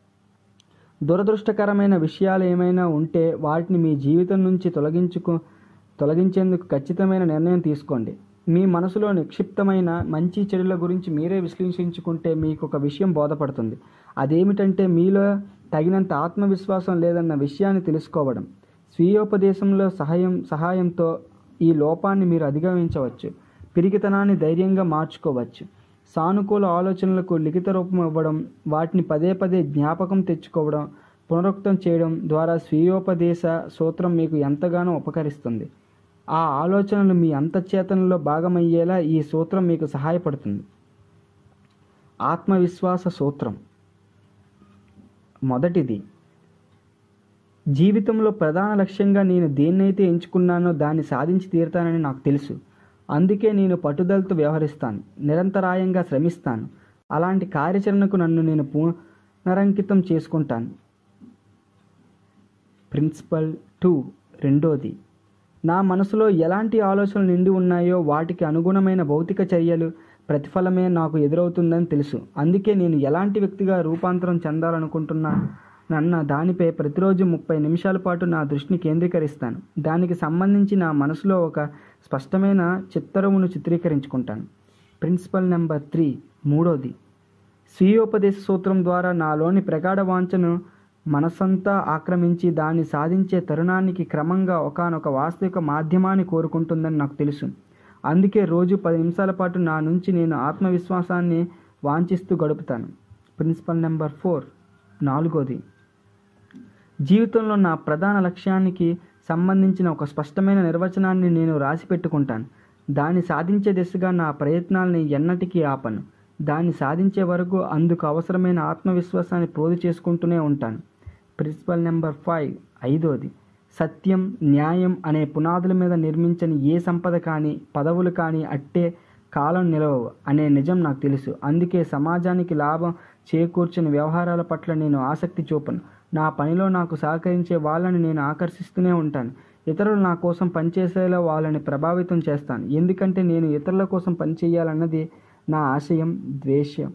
దురదృష్టకరమైన విషయాలు ఏమైనా ఉంటే వాటిని మీ జీవితం నుంచి తొలగించుకు తొలగించేందుకు ఖచ్చితమైన నిర్ణయం తీసుకోండి మీ మనసులో నిక్షిప్తమైన మంచి చెడుల గురించి మీరే విశ్లేషించుకుంటే మీకు ఒక విషయం బోధపడుతుంది అదేమిటంటే మీలో తగినంత ఆత్మవిశ్వాసం లేదన్న విషయాన్ని తెలుసుకోవడం స్వీయోపదేశంలో సహాయం సహాయంతో ఈ లోపాన్ని మీరు అధిగమించవచ్చు పిరికితనాన్ని ధైర్యంగా మార్చుకోవచ్చు సానుకూల ఆలోచనలకు లిఖిత రూపం ఇవ్వడం వాటిని పదే పదే జ్ఞాపకం తెచ్చుకోవడం పునరుక్తం చేయడం ద్వారా స్వీయోపదేశ సూత్రం మీకు ఎంతగానో ఉపకరిస్తుంది ఆ ఆలోచనలు మీ అంతఃచేతనలో భాగమయ్యేలా ఈ సూత్రం మీకు సహాయపడుతుంది ఆత్మవిశ్వాస సూత్రం మొదటిది జీవితంలో ప్రధాన లక్ష్యంగా నేను దేన్నైతే ఎంచుకున్నానో దాన్ని సాధించి తీరుతానని నాకు తెలుసు అందుకే నేను పట్టుదలతో వ్యవహరిస్తాను నిరంతరాయంగా శ్రమిస్తాను అలాంటి కార్యాచరణకు నన్ను నేను పునరంకితం చేసుకుంటాను ప్రిన్సిపల్ టూ రెండోది నా మనసులో ఎలాంటి ఆలోచనలు నిండి ఉన్నాయో వాటికి అనుగుణమైన భౌతిక చర్యలు ప్రతిఫలమే నాకు ఎదురవుతుందని తెలుసు అందుకే నేను ఎలాంటి వ్యక్తిగా రూపాంతరం చెందాలనుకుంటున్నా నన్న దానిపై ప్రతిరోజు ముప్పై నిమిషాల పాటు నా దృష్టిని కేంద్రీకరిస్తాను దానికి సంబంధించి నా మనసులో ఒక స్పష్టమైన చిత్తరువును చిత్రీకరించుకుంటాను ప్రిన్సిపల్ నెంబర్ త్రీ మూడోది స్వీయోపదేశ సూత్రం ద్వారా నాలోని ప్రగాఢ వాంఛను మనసంతా ఆక్రమించి దాన్ని సాధించే తరుణానికి క్రమంగా ఒకనొక వాస్తవిక మాధ్యమాన్ని కోరుకుంటుందని నాకు తెలుసు అందుకే రోజు పది నిమిషాల పాటు నా నుంచి నేను ఆత్మవిశ్వాసాన్ని వాంఛిస్తూ గడుపుతాను ప్రిన్సిపల్ నెంబర్ ఫోర్ నాలుగోది జీవితంలో నా ప్రధాన లక్ష్యానికి సంబంధించిన ఒక స్పష్టమైన నిర్వచనాన్ని నేను రాసి పెట్టుకుంటాను దాన్ని సాధించే దిశగా నా ప్రయత్నాల్ని ఎన్నటికీ ఆపను దాన్ని సాధించే వరకు అందుకు అవసరమైన ఆత్మవిశ్వాసాన్ని ప్రోధి చేసుకుంటూనే ఉంటాను ప్రిన్సిపల్ నెంబర్ ఫైవ్ ఐదోది సత్యం న్యాయం అనే పునాదుల మీద నిర్మించని ఏ సంపద కానీ పదవులు కానీ అట్టే కాలం నిలవవు అనే నిజం నాకు తెలుసు అందుకే సమాజానికి లాభం చేకూర్చని వ్యవహారాల పట్ల నేను ఆసక్తి చూపను నా పనిలో నాకు సహకరించే వాళ్ళని నేను ఆకర్షిస్తూనే ఉంటాను ఇతరులు నా కోసం పనిచేసేలా వాళ్ళని ప్రభావితం చేస్తాను ఎందుకంటే నేను ఇతరుల కోసం పనిచేయాలన్నది నా ఆశయం ద్వేషం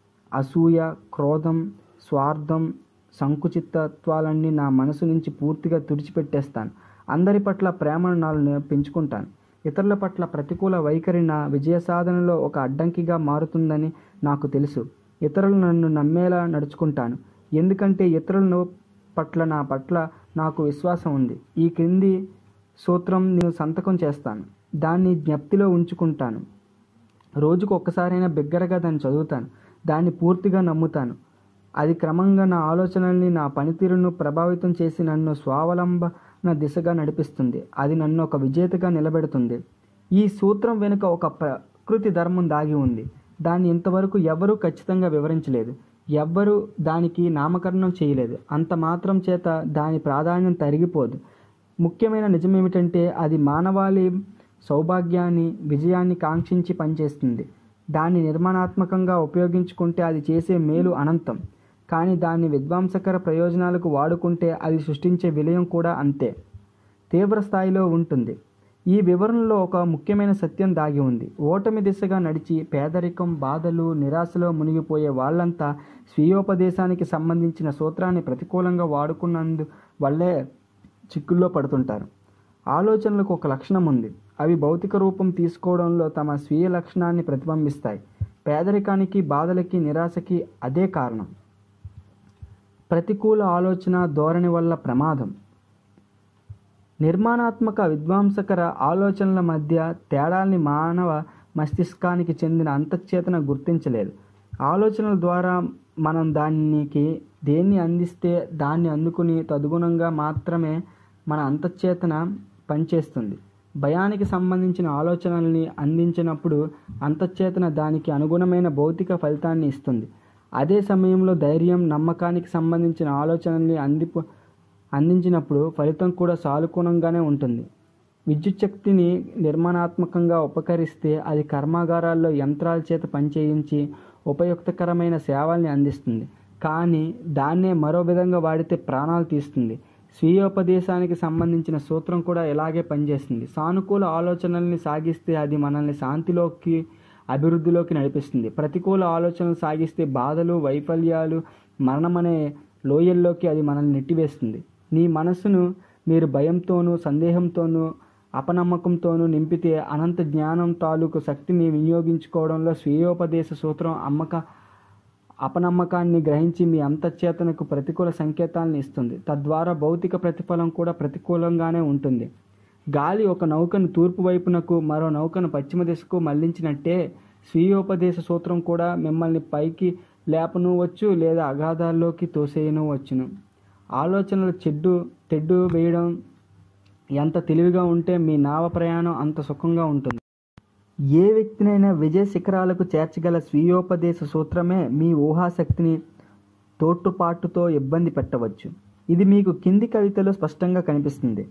అసూయ క్రోధం స్వార్థం సంకుచితత్వాలన్నీ నా మనసు నుంచి పూర్తిగా తుడిచిపెట్టేస్తాను అందరి పట్ల ప్రేమను నాలో పెంచుకుంటాను ఇతరుల పట్ల ప్రతికూల వైఖరి నా విజయ సాధనలో ఒక అడ్డంకిగా మారుతుందని నాకు తెలుసు ఇతరులు నన్ను నమ్మేలా నడుచుకుంటాను ఎందుకంటే ఇతరులను పట్ల నా పట్ల నాకు విశ్వాసం ఉంది ఈ క్రింది సూత్రం నేను సంతకం చేస్తాను దాన్ని జ్ఞప్తిలో ఉంచుకుంటాను రోజుకు ఒక్కసారైనా బిగ్గరగా దాన్ని చదువుతాను దాన్ని పూర్తిగా నమ్ముతాను అది క్రమంగా నా ఆలోచనల్ని నా పనితీరును ప్రభావితం చేసి నన్ను స్వావలంబన దిశగా నడిపిస్తుంది అది నన్ను ఒక విజేతగా నిలబెడుతుంది ఈ సూత్రం వెనుక ఒక ప్రకృతి ధర్మం దాగి ఉంది దాన్ని ఇంతవరకు ఎవరూ ఖచ్చితంగా వివరించలేదు ఎవ్వరూ దానికి నామకరణం చేయలేదు అంత మాత్రం చేత దాని ప్రాధాన్యం తరిగిపోదు ముఖ్యమైన నిజం ఏమిటంటే అది మానవాళి సౌభాగ్యాన్ని విజయాన్ని కాంక్షించి పనిచేస్తుంది దాన్ని నిర్మాణాత్మకంగా ఉపయోగించుకుంటే అది చేసే మేలు అనంతం కానీ దాన్ని విధ్వంసకర ప్రయోజనాలకు వాడుకుంటే అది సృష్టించే విలయం కూడా అంతే తీవ్ర స్థాయిలో ఉంటుంది ఈ వివరణలో ఒక ముఖ్యమైన సత్యం దాగి ఉంది ఓటమి దిశగా నడిచి పేదరికం బాధలు నిరాశలో మునిగిపోయే వాళ్ళంతా స్వీయోపదేశానికి సంబంధించిన సూత్రాన్ని ప్రతికూలంగా వాడుకున్నందు వల్లే చిక్కుల్లో పడుతుంటారు ఆలోచనలకు ఒక లక్షణం ఉంది అవి భౌతిక రూపం తీసుకోవడంలో తమ స్వీయ లక్షణాన్ని ప్రతిబింబిస్తాయి పేదరికానికి బాధలకి నిరాశకి అదే కారణం ప్రతికూల ఆలోచన ధోరణి వల్ల ప్రమాదం నిర్మాణాత్మక విధ్వంసకర ఆలోచనల మధ్య తేడాల్ని మానవ మస్తిష్కానికి చెందిన అంతఃచేతన గుర్తించలేదు ఆలోచనల ద్వారా మనం దానికి దేన్ని అందిస్తే దాన్ని అందుకుని తదుగుణంగా మాత్రమే మన అంతఃచేతన పనిచేస్తుంది భయానికి సంబంధించిన ఆలోచనల్ని అందించినప్పుడు అంతఃచేతన దానికి అనుగుణమైన భౌతిక ఫలితాన్ని ఇస్తుంది అదే సమయంలో ధైర్యం నమ్మకానికి సంబంధించిన ఆలోచనల్ని అందిపు అందించినప్పుడు ఫలితం కూడా సానుకూలంగానే ఉంటుంది విద్యుత్ శక్తిని నిర్మాణాత్మకంగా ఉపకరిస్తే అది కర్మాగారాల్లో యంత్రాల చేత పనిచేయించి ఉపయుక్తకరమైన సేవల్ని అందిస్తుంది కానీ దాన్నే మరో విధంగా వాడితే ప్రాణాలు తీస్తుంది స్వీయోపదేశానికి సంబంధించిన సూత్రం కూడా ఇలాగే పనిచేస్తుంది సానుకూల ఆలోచనల్ని సాగిస్తే అది మనల్ని శాంతిలోకి అభివృద్ధిలోకి నడిపిస్తుంది ప్రతికూల ఆలోచనలు సాగిస్తే బాధలు వైఫల్యాలు మరణమనే లోయల్లోకి అది మనల్ని నెట్టివేస్తుంది నీ మనసును మీరు భయంతోనూ సందేహంతోనూ అపనమ్మకంతోనూ నింపితే అనంత జ్ఞానం తాలూకు శక్తిని వినియోగించుకోవడంలో స్వీయోపదేశ సూత్రం అమ్మక అపనమ్మకాన్ని గ్రహించి మీ అంతఃచేతనకు ప్రతికూల సంకేతాలను ఇస్తుంది తద్వారా భౌతిక ప్రతిఫలం కూడా ప్రతికూలంగానే ఉంటుంది గాలి ఒక నౌకను తూర్పు వైపునకు మరో నౌకను పశ్చిమ దిశకు మళ్లించినట్టే స్వీయోపదేశ సూత్రం కూడా మిమ్మల్ని పైకి లేపను వచ్చు లేదా అగాధాల్లోకి తోసేయను వచ్చును ఆలోచనలు చెడ్డు తెడ్డు వేయడం ఎంత తెలివిగా ఉంటే మీ నావ ప్రయాణం అంత సుఖంగా ఉంటుంది ఏ వ్యక్తినైనా విజయ శిఖరాలకు చేర్చగల స్వీయోపదేశ సూత్రమే మీ ఊహాశక్తిని తోట్టుపాటుతో ఇబ్బంది పెట్టవచ్చు ఇది మీకు కింది కవితలో స్పష్టంగా కనిపిస్తుంది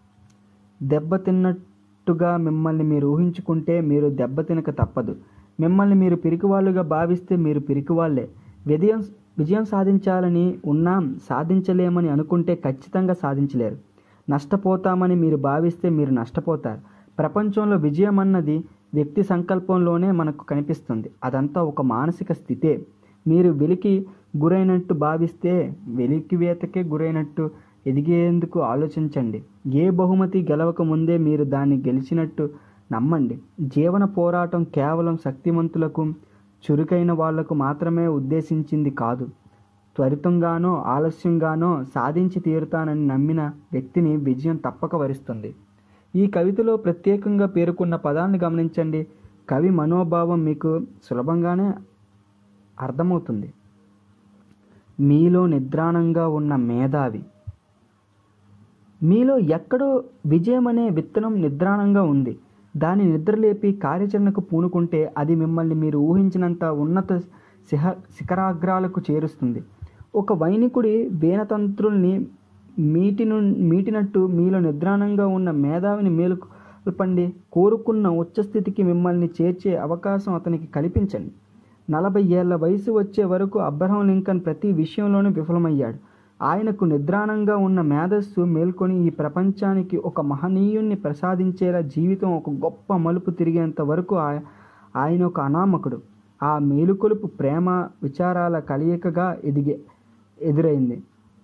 దెబ్బతిన్నట్టుగా మిమ్మల్ని మీరు ఊహించుకుంటే మీరు దెబ్బతినక తప్పదు మిమ్మల్ని మీరు పిరికివాళ్ళుగా భావిస్తే మీరు పిరికివాళ్లే విజయం విజయం సాధించాలని ఉన్నాం సాధించలేమని అనుకుంటే ఖచ్చితంగా సాధించలేరు నష్టపోతామని మీరు భావిస్తే మీరు నష్టపోతారు ప్రపంచంలో విజయం అన్నది వ్యక్తి సంకల్పంలోనే మనకు కనిపిస్తుంది అదంతా ఒక మానసిక స్థితే మీరు వెలికి గురైనట్టు భావిస్తే వెలికివేతకే గురైనట్టు ఎదిగేందుకు ఆలోచించండి ఏ బహుమతి గెలవక ముందే మీరు దాన్ని గెలిచినట్టు నమ్మండి జీవన పోరాటం కేవలం శక్తివంతులకు చురుకైన వాళ్లకు మాత్రమే ఉద్దేశించింది కాదు త్వరితంగానో ఆలస్యంగానో సాధించి తీరుతానని నమ్మిన వ్యక్తిని విజయం తప్పక వరిస్తుంది ఈ కవితలో ప్రత్యేకంగా పేర్కొన్న పదాన్ని గమనించండి కవి మనోభావం మీకు సులభంగానే అర్థమవుతుంది మీలో నిద్రాణంగా ఉన్న మేధావి మీలో ఎక్కడో విజయం అనే విత్తనం నిద్రాణంగా ఉంది దాని నిద్రలేపి కార్యాచరణకు పూనుకుంటే అది మిమ్మల్ని మీరు ఊహించినంత ఉన్నత శిహ శిఖరాగ్రాలకు చేరుస్తుంది ఒక వైనికుడి వీణతంత్రుల్ని మీటిను మీటినట్టు మీలో నిద్రాణంగా ఉన్న మేధావిని మేలుకొల్పండి కోరుకున్న ఉచ్చస్థితికి మిమ్మల్ని చేర్చే అవకాశం అతనికి కల్పించండి నలభై ఏళ్ల వయసు వచ్చే వరకు అబ్రహం లింకన్ ప్రతి విషయంలోనూ విఫలమయ్యాడు ఆయనకు నిద్రాణంగా ఉన్న మేధస్సు మేల్కొని ఈ ప్రపంచానికి ఒక మహనీయుణ్ణి ప్రసాదించేలా జీవితం ఒక గొప్ప మలుపు తిరిగేంత వరకు ఆయ- ఆయన ఒక అనామకుడు ఆ మేలుకొలుపు ప్రేమ విచారాల కలయికగా ఎదిగే ఎదురైంది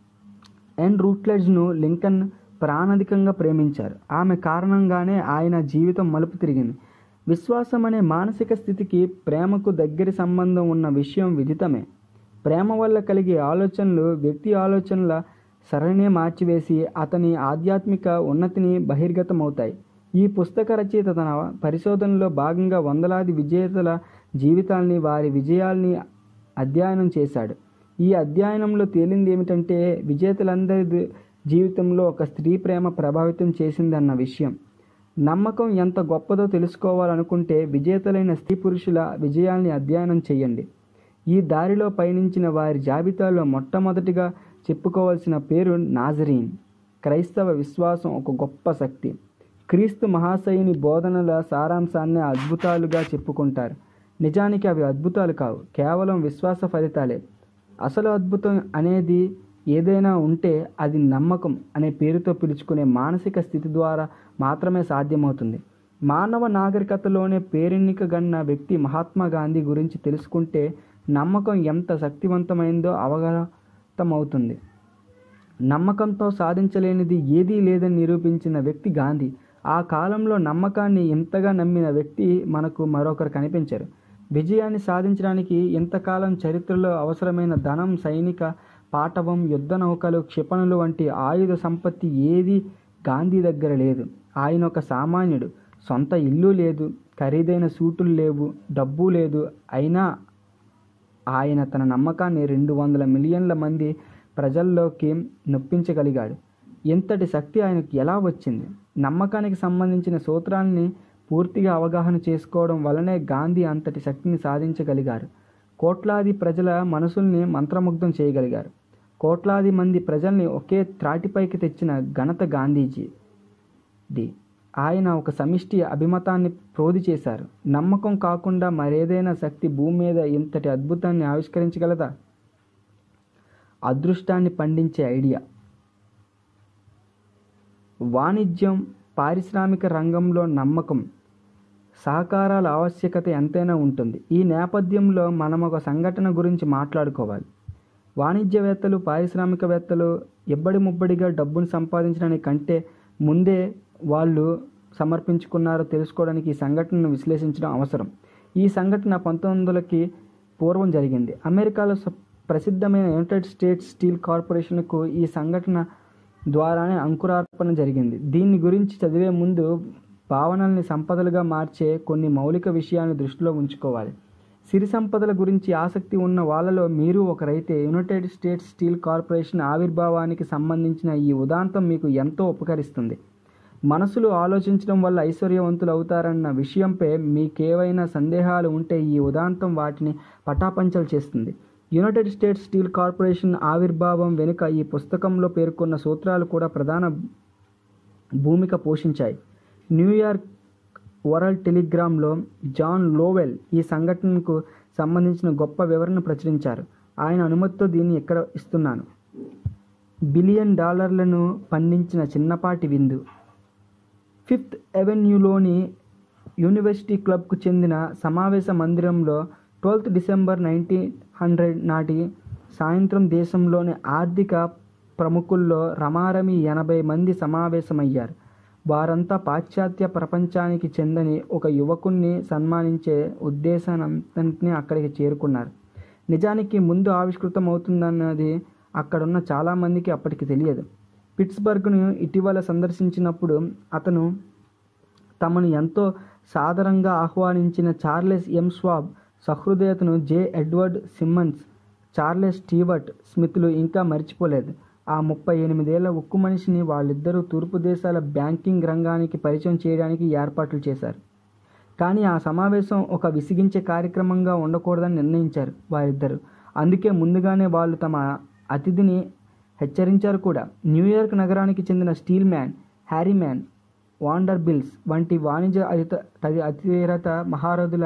ఎన్ రూట్లెడ్జ్ను లింకన్ ప్రాణాధికంగా ప్రేమించారు ఆమె కారణంగానే ఆయన జీవితం మలుపు తిరిగింది విశ్వాసం అనే మానసిక స్థితికి ప్రేమకు దగ్గరి సంబంధం ఉన్న విషయం విదితమే ప్రేమ వల్ల కలిగే ఆలోచనలు వ్యక్తి ఆలోచనల సరళినే మార్చివేసి అతని ఆధ్యాత్మిక ఉన్నతిని బహిర్గతమవుతాయి ఈ పుస్తక రచయిత తన పరిశోధనలో భాగంగా వందలాది విజేతల జీవితాల్ని వారి విజయాల్ని అధ్యయనం చేశాడు ఈ అధ్యయనంలో తేలింది ఏమిటంటే విజేతలందరి ది- జీవితంలో ఒక స్త్రీ ప్రేమ ప్రభావితం చేసిందన్న విషయం నమ్మకం ఎంత గొప్పదో తెలుసుకోవాలనుకుంటే విజేతలైన స్త్రీ పురుషుల విజయాల్ని అధ్యయనం చేయండి ఈ దారిలో పయనించిన వారి జాబితాలో మొట్టమొదటిగా చెప్పుకోవాల్సిన పేరు నాజరీన్ క్రైస్తవ విశ్వాసం ఒక గొప్ప శక్తి క్రీస్తు మహాశయుని బోధనల సారాంశాన్ని అద్భుతాలుగా చెప్పుకుంటారు నిజానికి అవి అద్భుతాలు కావు కేవలం విశ్వాస ఫలితాలే అసలు అద్భుతం అనేది ఏదైనా ఉంటే అది నమ్మకం అనే పేరుతో పిలుచుకునే మానసిక స్థితి ద్వారా మాత్రమే సాధ్యమవుతుంది మానవ నాగరికతలోనే పేరెన్నికగన్న వ్యక్తి మహాత్మా గాంధీ గురించి తెలుసుకుంటే నమ్మకం ఎంత శక్తివంతమైందో అవగతమవుతుంది నమ్మకంతో సాధించలేనిది ఏదీ లేదని నిరూపించిన వ్యక్తి గాంధీ ఆ కాలంలో నమ్మకాన్ని ఎంతగా నమ్మిన వ్యక్తి మనకు మరొకరు కనిపించరు విజయాన్ని సాధించడానికి ఇంతకాలం చరిత్రలో అవసరమైన ధనం సైనిక పాటవం యుద్ధ నౌకలు క్షిపణులు వంటి ఆయుధ సంపత్తి ఏది గాంధీ దగ్గర లేదు ఆయన ఒక సామాన్యుడు సొంత ఇల్లు లేదు ఖరీదైన సూటులు లేవు డబ్బు లేదు అయినా ఆయన తన నమ్మకాన్ని రెండు వందల మిలియన్ల మంది ప్రజల్లోకి నొప్పించగలిగాడు ఇంతటి శక్తి ఆయనకు ఎలా వచ్చింది నమ్మకానికి సంబంధించిన సూత్రాల్ని పూర్తిగా అవగాహన చేసుకోవడం వల్లనే గాంధీ అంతటి శక్తిని సాధించగలిగారు కోట్లాది ప్రజల మనసుల్ని మంత్రముగ్ధం చేయగలిగారు కోట్లాది మంది ప్రజల్ని ఒకే త్రాటిపైకి తెచ్చిన ఘనత గాంధీజీది ఆయన ఒక సమిష్టి అభిమతాన్ని ప్రోధి చేశారు నమ్మకం కాకుండా మరేదైనా శక్తి భూమి మీద ఇంతటి అద్భుతాన్ని ఆవిష్కరించగలదా అదృష్టాన్ని పండించే ఐడియా వాణిజ్యం పారిశ్రామిక రంగంలో నమ్మకం సహకారాల ఆవశ్యకత ఎంతైనా ఉంటుంది ఈ నేపథ్యంలో మనం ఒక సంఘటన గురించి మాట్లాడుకోవాలి వాణిజ్యవేత్తలు పారిశ్రామికవేత్తలు ఎబ్బడి ముబ్బడిగా డబ్బును సంపాదించడానికి కంటే ముందే వాళ్ళు సమర్పించుకున్నారో తెలుసుకోవడానికి ఈ సంఘటనను విశ్లేషించడం అవసరం ఈ సంఘటన పంతొమ్మిది వందలకి పూర్వం జరిగింది అమెరికాలో స- ప్రసిద్ధమైన యునైటెడ్ స్టేట్స్ స్టీల్ కార్పొరేషన్కు ఈ సంఘటన ద్వారానే అంకురార్పణ జరిగింది దీని గురించి చదివే ముందు భావనల్ని సంపదలుగా మార్చే కొన్ని మౌలిక విషయాలను దృష్టిలో ఉంచుకోవాలి సిరి సంపదల గురించి ఆసక్తి ఉన్న వాళ్ళలో మీరు ఒకరైతే యునైటెడ్ స్టేట్స్ స్టీల్ కార్పొరేషన్ ఆవిర్భావానికి సంబంధించిన ఈ ఉదాంతం మీకు ఎంతో ఉపకరిస్తుంది మనసులు ఆలోచించడం వల్ల ఐశ్వర్యవంతులు అవుతారన్న విషయంపై మీకేవైనా సందేహాలు ఉంటే ఈ ఉదాంతం వాటిని పటాపంచలు చేస్తుంది యునైటెడ్ స్టేట్స్ స్టీల్ కార్పొరేషన్ ఆవిర్భావం వెనుక ఈ పుస్తకంలో పేర్కొన్న సూత్రాలు కూడా ప్రధాన భూమిక పోషించాయి న్యూయార్క్ వరల్డ్ టెలిగ్రామ్లో జాన్ లోవెల్ ఈ సంఘటనకు సంబంధించిన గొప్ప వివరణ ప్రచురించారు ఆయన అనుమతితో దీన్ని ఇక్కడ ఇస్తున్నాను బిలియన్ డాలర్లను పండించిన చిన్నపాటి విందు ఫిఫ్త్ అవెన్యూలోని యూనివర్సిటీ క్లబ్కు చెందిన సమావేశ మందిరంలో ట్వెల్త్ డిసెంబర్ నైన్టీన్ హండ్రెడ్ నాటి సాయంత్రం దేశంలోని ఆర్థిక ప్రముఖుల్లో రమారమి ఎనభై మంది సమావేశమయ్యారు వారంతా పాశ్చాత్య ప్రపంచానికి చెందని ఒక యువకుణ్ణి సన్మానించే ఉద్దేశానంతటినీ అక్కడికి చేరుకున్నారు నిజానికి ముందు ఆవిష్కృతమవుతుందన్నది అక్కడున్న చాలామందికి అప్పటికి తెలియదు పిట్స్బర్గ్ను ఇటీవల సందర్శించినప్పుడు అతను తమను ఎంతో సాదరంగా ఆహ్వానించిన చార్లెస్ ఎం స్వాబ్ సహృదయతను J Edward Simmons Charles Stewart స్మిత్లు ఇంకా మర్చిపోలేదు ఆ ముప్పై ఎనిమిదేళ్ల ఉక్కు మనిషిని వాళ్ళిద్దరూ తూర్పు దేశాల బ్యాంకింగ్ రంగానికి పరిచయం చేయడానికి ఏర్పాట్లు చేశారు కానీ ఆ సమావేశం ఒక విసిగించే కార్యక్రమంగా ఉండకూడదని నిర్ణయించారు వారిద్దరు అందుకే ముందుగానే వాళ్ళు తమ అతిథిని హెచ్చరించారు కూడా న్యూయార్క్ నగరానికి చెందిన Stillman Harriman Vanderbilts వంటి వాణిజ్య అధిత తది- అతిరత మహారథుల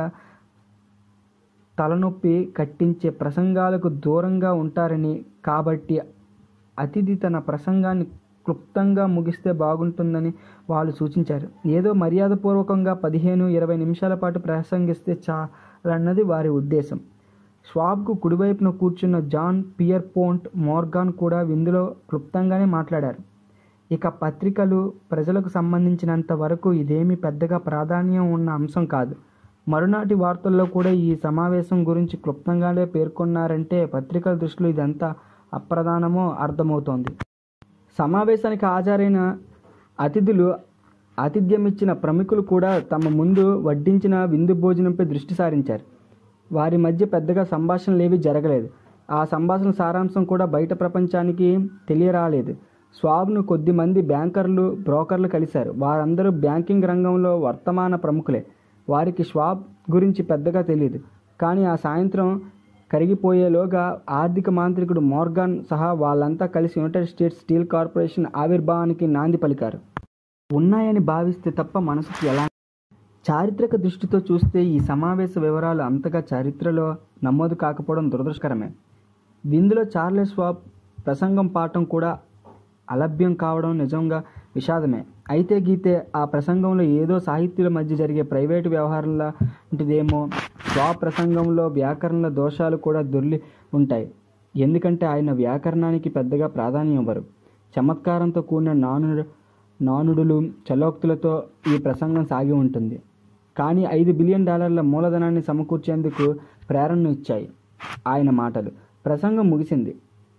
తలనొప్పి కట్టించే ప్రసంగాలకు దూరంగా ఉంటారని కాబట్టి అతిథి తన ప్రసంగాన్ని క్లుప్తంగా ముగిస్తే బాగుంటుందని వాళ్ళు సూచించారు ఏదో మర్యాదపూర్వకంగా పదిహేను ఇరవై నిమిషాల పాటు ప్రసంగిస్తే చాలన్నది వారి ఉద్దేశం షాబ్కు కుడివైపున కూర్చున్న జాన్ పియర్ పోంట్ మోర్గాన్ కూడా విందులో క్లుప్తంగానే మాట్లాడారు ఇక పత్రికలు ప్రజలకు సంబంధించినంత వరకు ఇదేమీ పెద్దగా ప్రాధాన్యం ఉన్న అంశం కాదు మరునాటి వార్తల్లో కూడా ఈ సమావేశం గురించి క్లుప్తంగానే పేర్కొన్నారంటే పత్రికల దృష్టిలో ఇదంతా అప్రధానమో అర్థమవుతోంది సమావేశానికి హాజరైన అతిథులు ఆతిథ్యమిచ్చిన ప్రముఖులు కూడా తమ ముందు వడ్డించిన విందు భోజనంపై దృష్టి సారించారు వారి మధ్య పెద్దగా సంభాషణలేవి జరగలేదు ఆ సంభాషణ సారాంశం కూడా బయట ప్రపంచానికి తెలియరాలేదు స్వాబ్ను కొద్దిమంది బ్యాంకర్లు బ్రోకర్లు కలిశారు వారందరూ బ్యాంకింగ్ రంగంలో వర్తమాన ప్రముఖులే వారికి స్వాబ్ గురించి పెద్దగా తెలియదు కానీ ఆ సాయంత్రం కరిగిపోయేలోగా ఆర్థిక మాంత్రికుడు మోర్గాన్ సహా వాళ్ళంతా కలిసి యునైటెడ్ స్టేట్స్ స్టీల్ కార్పొరేషన్ ఆవిర్భావానికి నాంది పలికారు ఉన్నాయని భావిస్తే తప్ప మనసుకు ఎలా చారిత్రక దృష్టితో చూస్తే ఈ సమావేశ వివరాలు అంతగా చరిత్రలో నమోదు కాకపోవడం దురదృష్టకరమే విందులో చార్లెస్ స్వాబ్ ప్రసంగం పాఠం కూడా అలభ్యం కావడం నిజంగా విషాదమే అయితే గీతే ఆ ప్రసంగంలో ఏదో సాహిత్యుల మధ్య జరిగే ప్రైవేటు వ్యవహారాలంటిదేమో స్వా ప్రసంగంలో వ్యాకరణ దోషాలు కూడా దొర్లి ఉంటాయి ఎందుకంటే ఆయన వ్యాకరణానికి పెద్దగా ప్రాధాన్యం ఇవ్వరు చమత్కారంతో కూడిన నానుడు నానుడులు చలోక్తులతో ఈ ప్రసంగం సాగి ఉంటుంది కానీ ఐదు బిలియన్ డాలర్ల మూలధనాన్ని సమకూర్చేందుకు ప్రేరణను ఇచ్చాయి ఆయన మాటలు ప్రసంగం ముగిసింది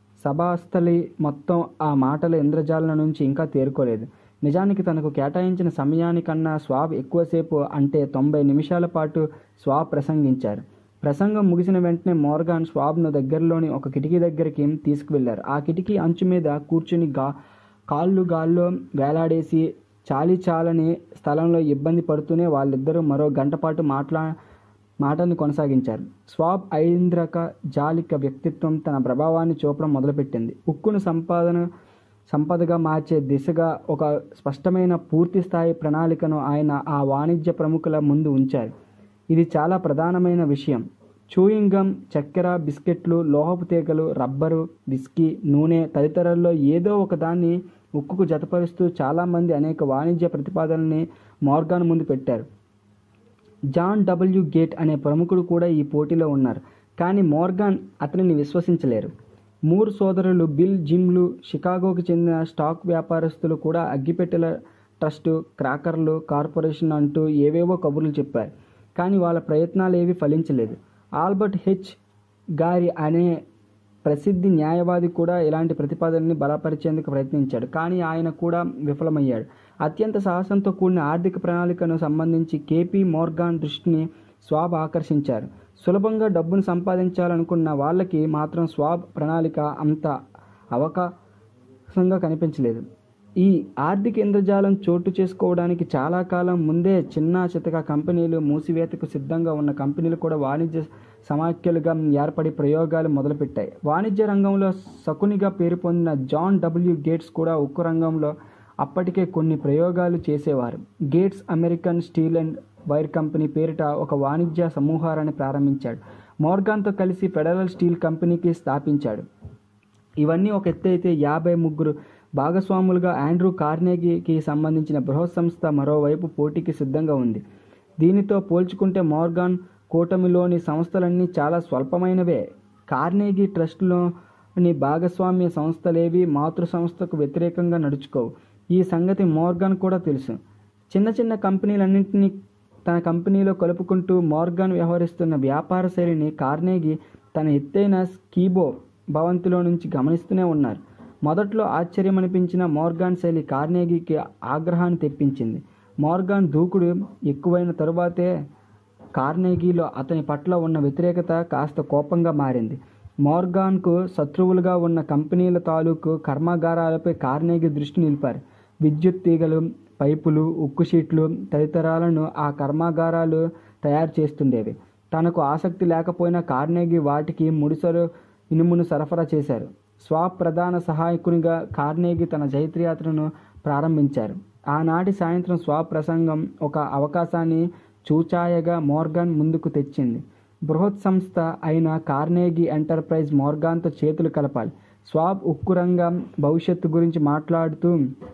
సభాస్థలి మొత్తం ఆ మాటల ఇంద్రజాలం నుంచి ఇంకా తేరుకోలేదు నిజానికి తనకు కేటాయించిన సమయానికన్నా స్వాబ్ ఎక్కువసేపు అంటే తొంభై నిమిషాల పాటు స్వాబ్ ప్రసంగించారు ప్రసంగం ముగిసిన వెంటనే మోర్గాన్ స్వాబ్ను దగ్గరలోని ఒక కిటికీ దగ్గరికి తీసుకువెళ్లారు ఆ కిటికీ అంచు మీద కూర్చుని గా కాళ్ళు గాల్లో వేలాడేసి చాలి చాలని స్థలంలో ఇబ్బంది పడుతూనే వాళ్ళిద్దరూ మరో గంట పాటు మాట్లా మాటల్ని కొనసాగించారు స్వాబ్ ఐంద్రక జాలిక వ్యక్తిత్వం తన ప్రభావాన్ని చూపడం మొదలుపెట్టింది ఉక్కును సంపాదన సంపదగా మార్చే దిశగా ఒక స్పష్టమైన పూర్తి స్థాయి ప్రణాళికను ఆయన ఆ వాణిజ్య ప్రముఖుల ముందు ఉంచారు ఇది చాలా ప్రధానమైన విషయం చూయింగ్ గమ్ చక్కెర బిస్కెట్లు లోహపు తీగలు రబ్బరు విస్కీ నూనె తదితరాల్లో ఏదో ఒక దాన్ని ఉక్కుకు జతపరుస్తూ చాలామంది అనేక వాణిజ్య ప్రతిపాదనల్ని మోర్గాన్ ముందు పెట్టారు జాన్ డబ్ల్యూ గేట్ అనే ప్రముఖుడు కూడా ఈ పోటీలో ఉన్నారు కానీ మోర్గాన్ అతనిని విశ్వసించలేరు మూర్ సోదరులు బిల్ జిమ్లు షికాగోకు చెందిన స్టాక్ వ్యాపారస్తులు కూడా అగ్గిపెట్టెల ట్రస్టు క్రాకర్లు కార్పొరేషన్ అంటూ ఏవేవో కబుర్లు చెప్పారు కానీ వాళ్ళ ప్రయత్నాలు ఏవి ఫలించలేదు ఆల్బర్ట్ హెచ్ గారి అనే ప్రసిద్ధి న్యాయవాది కూడా ఇలాంటి ప్రతిపాదనని బలపరిచేందుకు ప్రయత్నించాడు కానీ ఆయన కూడా విఫలమయ్యాడు అత్యంత సాహసంతో కూడిన ఆర్థిక ప్రణాళికను సంబంధించి కేపీ మోర్గాన్ దృష్టిని స్వాబ్ ఆకర్షించారు సులభంగా డబ్బును సంపాదించాలనుకున్న వాళ్ళకి మాత్రం స్వాబ్ ప్రణాళిక అంత అవకాశంగా కనిపించలేదు ఈ ఆర్థిక ఇంద్రజాలం చోటు చేసుకోవడానికి చాలా కాలం ముందే చిన్న చితక కంపెనీలు మూసివేతకు సిద్ధంగా ఉన్న కంపెనీలు కూడా వాణిజ్య సమాఖ్యలుగా ఏర్పడి ప్రయోగాలు మొదలుపెట్టాయి వాణిజ్య రంగంలో శకునిగా పేరు పొందిన జాన్ డబ్ల్యూ గేట్స్ కూడా ఉక్కు రంగంలో అప్పటికే కొన్ని ప్రయోగాలు చేసేవారు Gates American Steel and Wire Company పేరిట ఒక వాణిజ్య సమూహారాన్ని ప్రారంభించాడు మోర్గాన్తో కలిసి ఫెడరల్ స్టీల్ కంపెనీకి స్థాపించాడు ఇవన్నీ ఒక ఎత్తు అయితే యాభై ముగ్గురు భాగస్వాములుగా ఆండ్రూ కార్నేగీకి సంబంధించిన బృహత్ సంస్థ మరోవైపు పోటీకి సిద్ధంగా ఉంది దీనితో పోల్చుకుంటే మోర్గాన్ కూటమిలోని సంస్థలన్నీ చాలా స్వల్పమైనవే కార్నేగీ ట్రస్ట్లోని భాగస్వామ్య సంస్థలేవి మాతృ సంస్థకు వ్యతిరేకంగా నడుచుకోవు ఈ సంగతి మోర్గాన్ కూడా తెలుసు చిన్న చిన్న కంపెనీలన్నింటినీ తన కంపెనీలో కలుపుకుంటూ మోర్గాన్ వ్యవహరిస్తున్న వ్యాపార శైలిని కార్నేగి తన ఎత్తైన స్కీబో భవంతిలో నుంచి గమనిస్తూనే ఉన్నారు మొదట్లో ఆశ్చర్యమనిపించిన మోర్గాన్ శైలి కార్నేగీకి ఆగ్రహాన్ని తెప్పించింది మోర్గాన్ దూకుడు ఎక్కువైన తరువాతే కార్నేగీలో అతని పట్ల ఉన్న వ్యతిరేకత కాస్త కోపంగా మారింది మోర్గాన్కు శత్రువులుగా ఉన్న కంపెనీల తాలూకు కర్మాగారాలపై కార్నేగి దృష్టి నిలిపారు విద్యుత్ తీగలు పైపులు ఉక్కు షీట్లు తదితరాలను ఆ కర్మాగారాలు తయారు చేస్తుండేవి తనకు ఆసక్తి లేకపోయినా కార్నేగి వాటికి ముడిసరు ఇనుమును సరఫరా చేశారు స్వాప్ ప్రధాన సహాయకునిగా కార్నేగి తన జైత్రయాత్రను ప్రారంభించారు ఆనాటి సాయంత్రం స్వాప్ ప్రసంగం ఒక అవకాశాన్ని చూచాయగా మోర్గాన్ ముందుకు తెచ్చింది బృహత్ సంస్థ అయిన కార్నేగి ఎంటర్ప్రైజ్ మోర్గాన్తో చేతులు కలపాలి స్వాప్ ఉక్కు రంగం భవిష్యత్తు గురించి మాట్లాడుతూ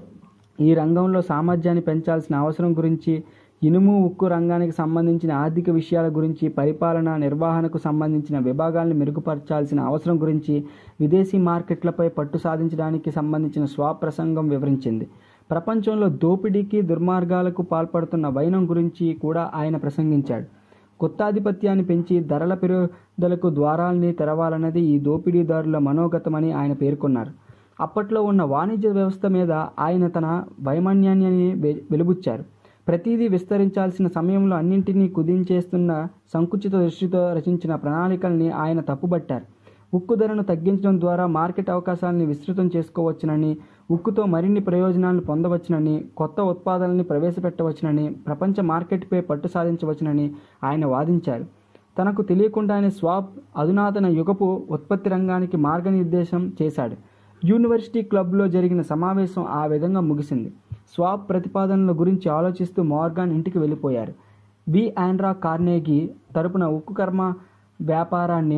ఈ రంగంలో సామర్థ్యాన్ని పెంచాల్సిన అవసరం గురించి ఇనుము ఉక్కు రంగానికి సంబంధించిన ఆర్థిక విషయాల గురించి పరిపాలన నిర్వహణకు సంబంధించిన విభాగాలను మెరుగుపరచాల్సిన అవసరం గురించి విదేశీ మార్కెట్లపై పట్టు సాధించడానికి సంబంధించిన స్వప్రసంగం వివరించింది ప్రపంచంలో దోపిడీకి దుర్మార్గాలకు పాల్పడుతున్న వైనం గురించి కూడా ఆయన ప్రసంగించాడు కొత్తాధిపత్యాన్ని పెంచి ధరల పెరుగుదలకు ద్వారాల్ని తెరవాలన్నది ఈ దోపిడీదారుల మనోగతమని ఆయన పేర్కొన్నారు అప్పట్లో ఉన్న వాణిజ్య వ్యవస్థ మీద ఆయన తన వైమన్యాన్ని వె- వెలుబుచ్చారు ప్రతిదీ విస్తరించాల్సిన సమయంలో అన్నింటినీ కుదించేస్తున్న సంకుచిత దృష్టితో రచించిన ప్రణాళికల్ని ఆయన తప్పుబట్టారు ఉక్కు ధరను తగ్గించడం ద్వారా మార్కెట్ అవకాశాలని విస్తృతం చేసుకోవచ్చునని ఉక్కుతో మరిన్ని ప్రయోజనాలను పొందవచ్చునని కొత్త ఉత్పాదనల్ని ప్రవేశపెట్టవచ్చునని ప్రపంచ మార్కెట్పై పట్టు సాధించవచ్చునని ఆయన వాదించారు తనకు తెలియకుండానే స్వాప్ అధునాతన యుగపు ఉత్పత్తి రంగానికి మార్గనిర్దేశం చేశాడు యూనివర్సిటీ క్లబ్లో జరిగిన సమావేశం ఆ విధంగా ముగిసింది స్వాప్ ప్రతిపాదనల గురించి ఆలోచిస్తూ మార్గాన్ ఇంటికి వెళ్ళిపోయారు వి ఆండ్రా కార్నేగి తరపున ఉక్కు కర్మ వ్యాపారాన్ని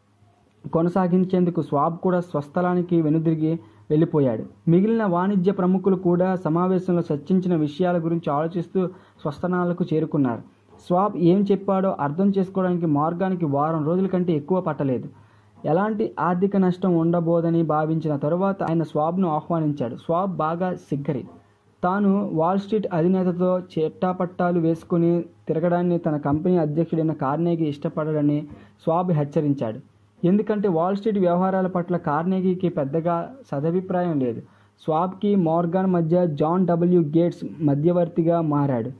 కొనసాగించేందుకు స్వాబ్ కూడా స్వస్థలానికి వెనుదిరిగి వెళ్ళిపోయాడు మిగిలిన వాణిజ్య ప్రముఖులు కూడా సమావేశంలో చర్చించిన విషయాల గురించి ఆలోచిస్తూ స్వస్థనాలకు చేరుకున్నారు స్వాబ్ ఏం చెప్పాడో అర్థం చేసుకోవడానికి మార్గానికి వారం రోజుల కంటే ఎక్కువ పట్టలేదు ఎలాంటి ఆర్థిక నష్టం ఉండబోదని భావించిన తరువాత ఆయన స్వాబ్ను ఆహ్వానించాడు స్వాబ్ బాగా సిగ్గరి తాను వాల్ స్ట్రీట్ అధినేతతో చెట్టాపట్టాలు వేసుకుని తిరగడాన్ని తన కంపెనీ అధ్యక్షుడైన కార్నేగి ఇష్టపడడని స్వాబ్ హెచ్చరించాడు ఎందుకంటే వాల్ స్ట్రీట్ వ్యవహారాల పట్ల కార్నేగీకి పెద్దగా సదభిప్రాయం లేదు స్వాబ్కి మోర్గాన్ మధ్య జాన్ డబ్ల్యూ గేట్స్ మధ్యవర్తిగా మారాడు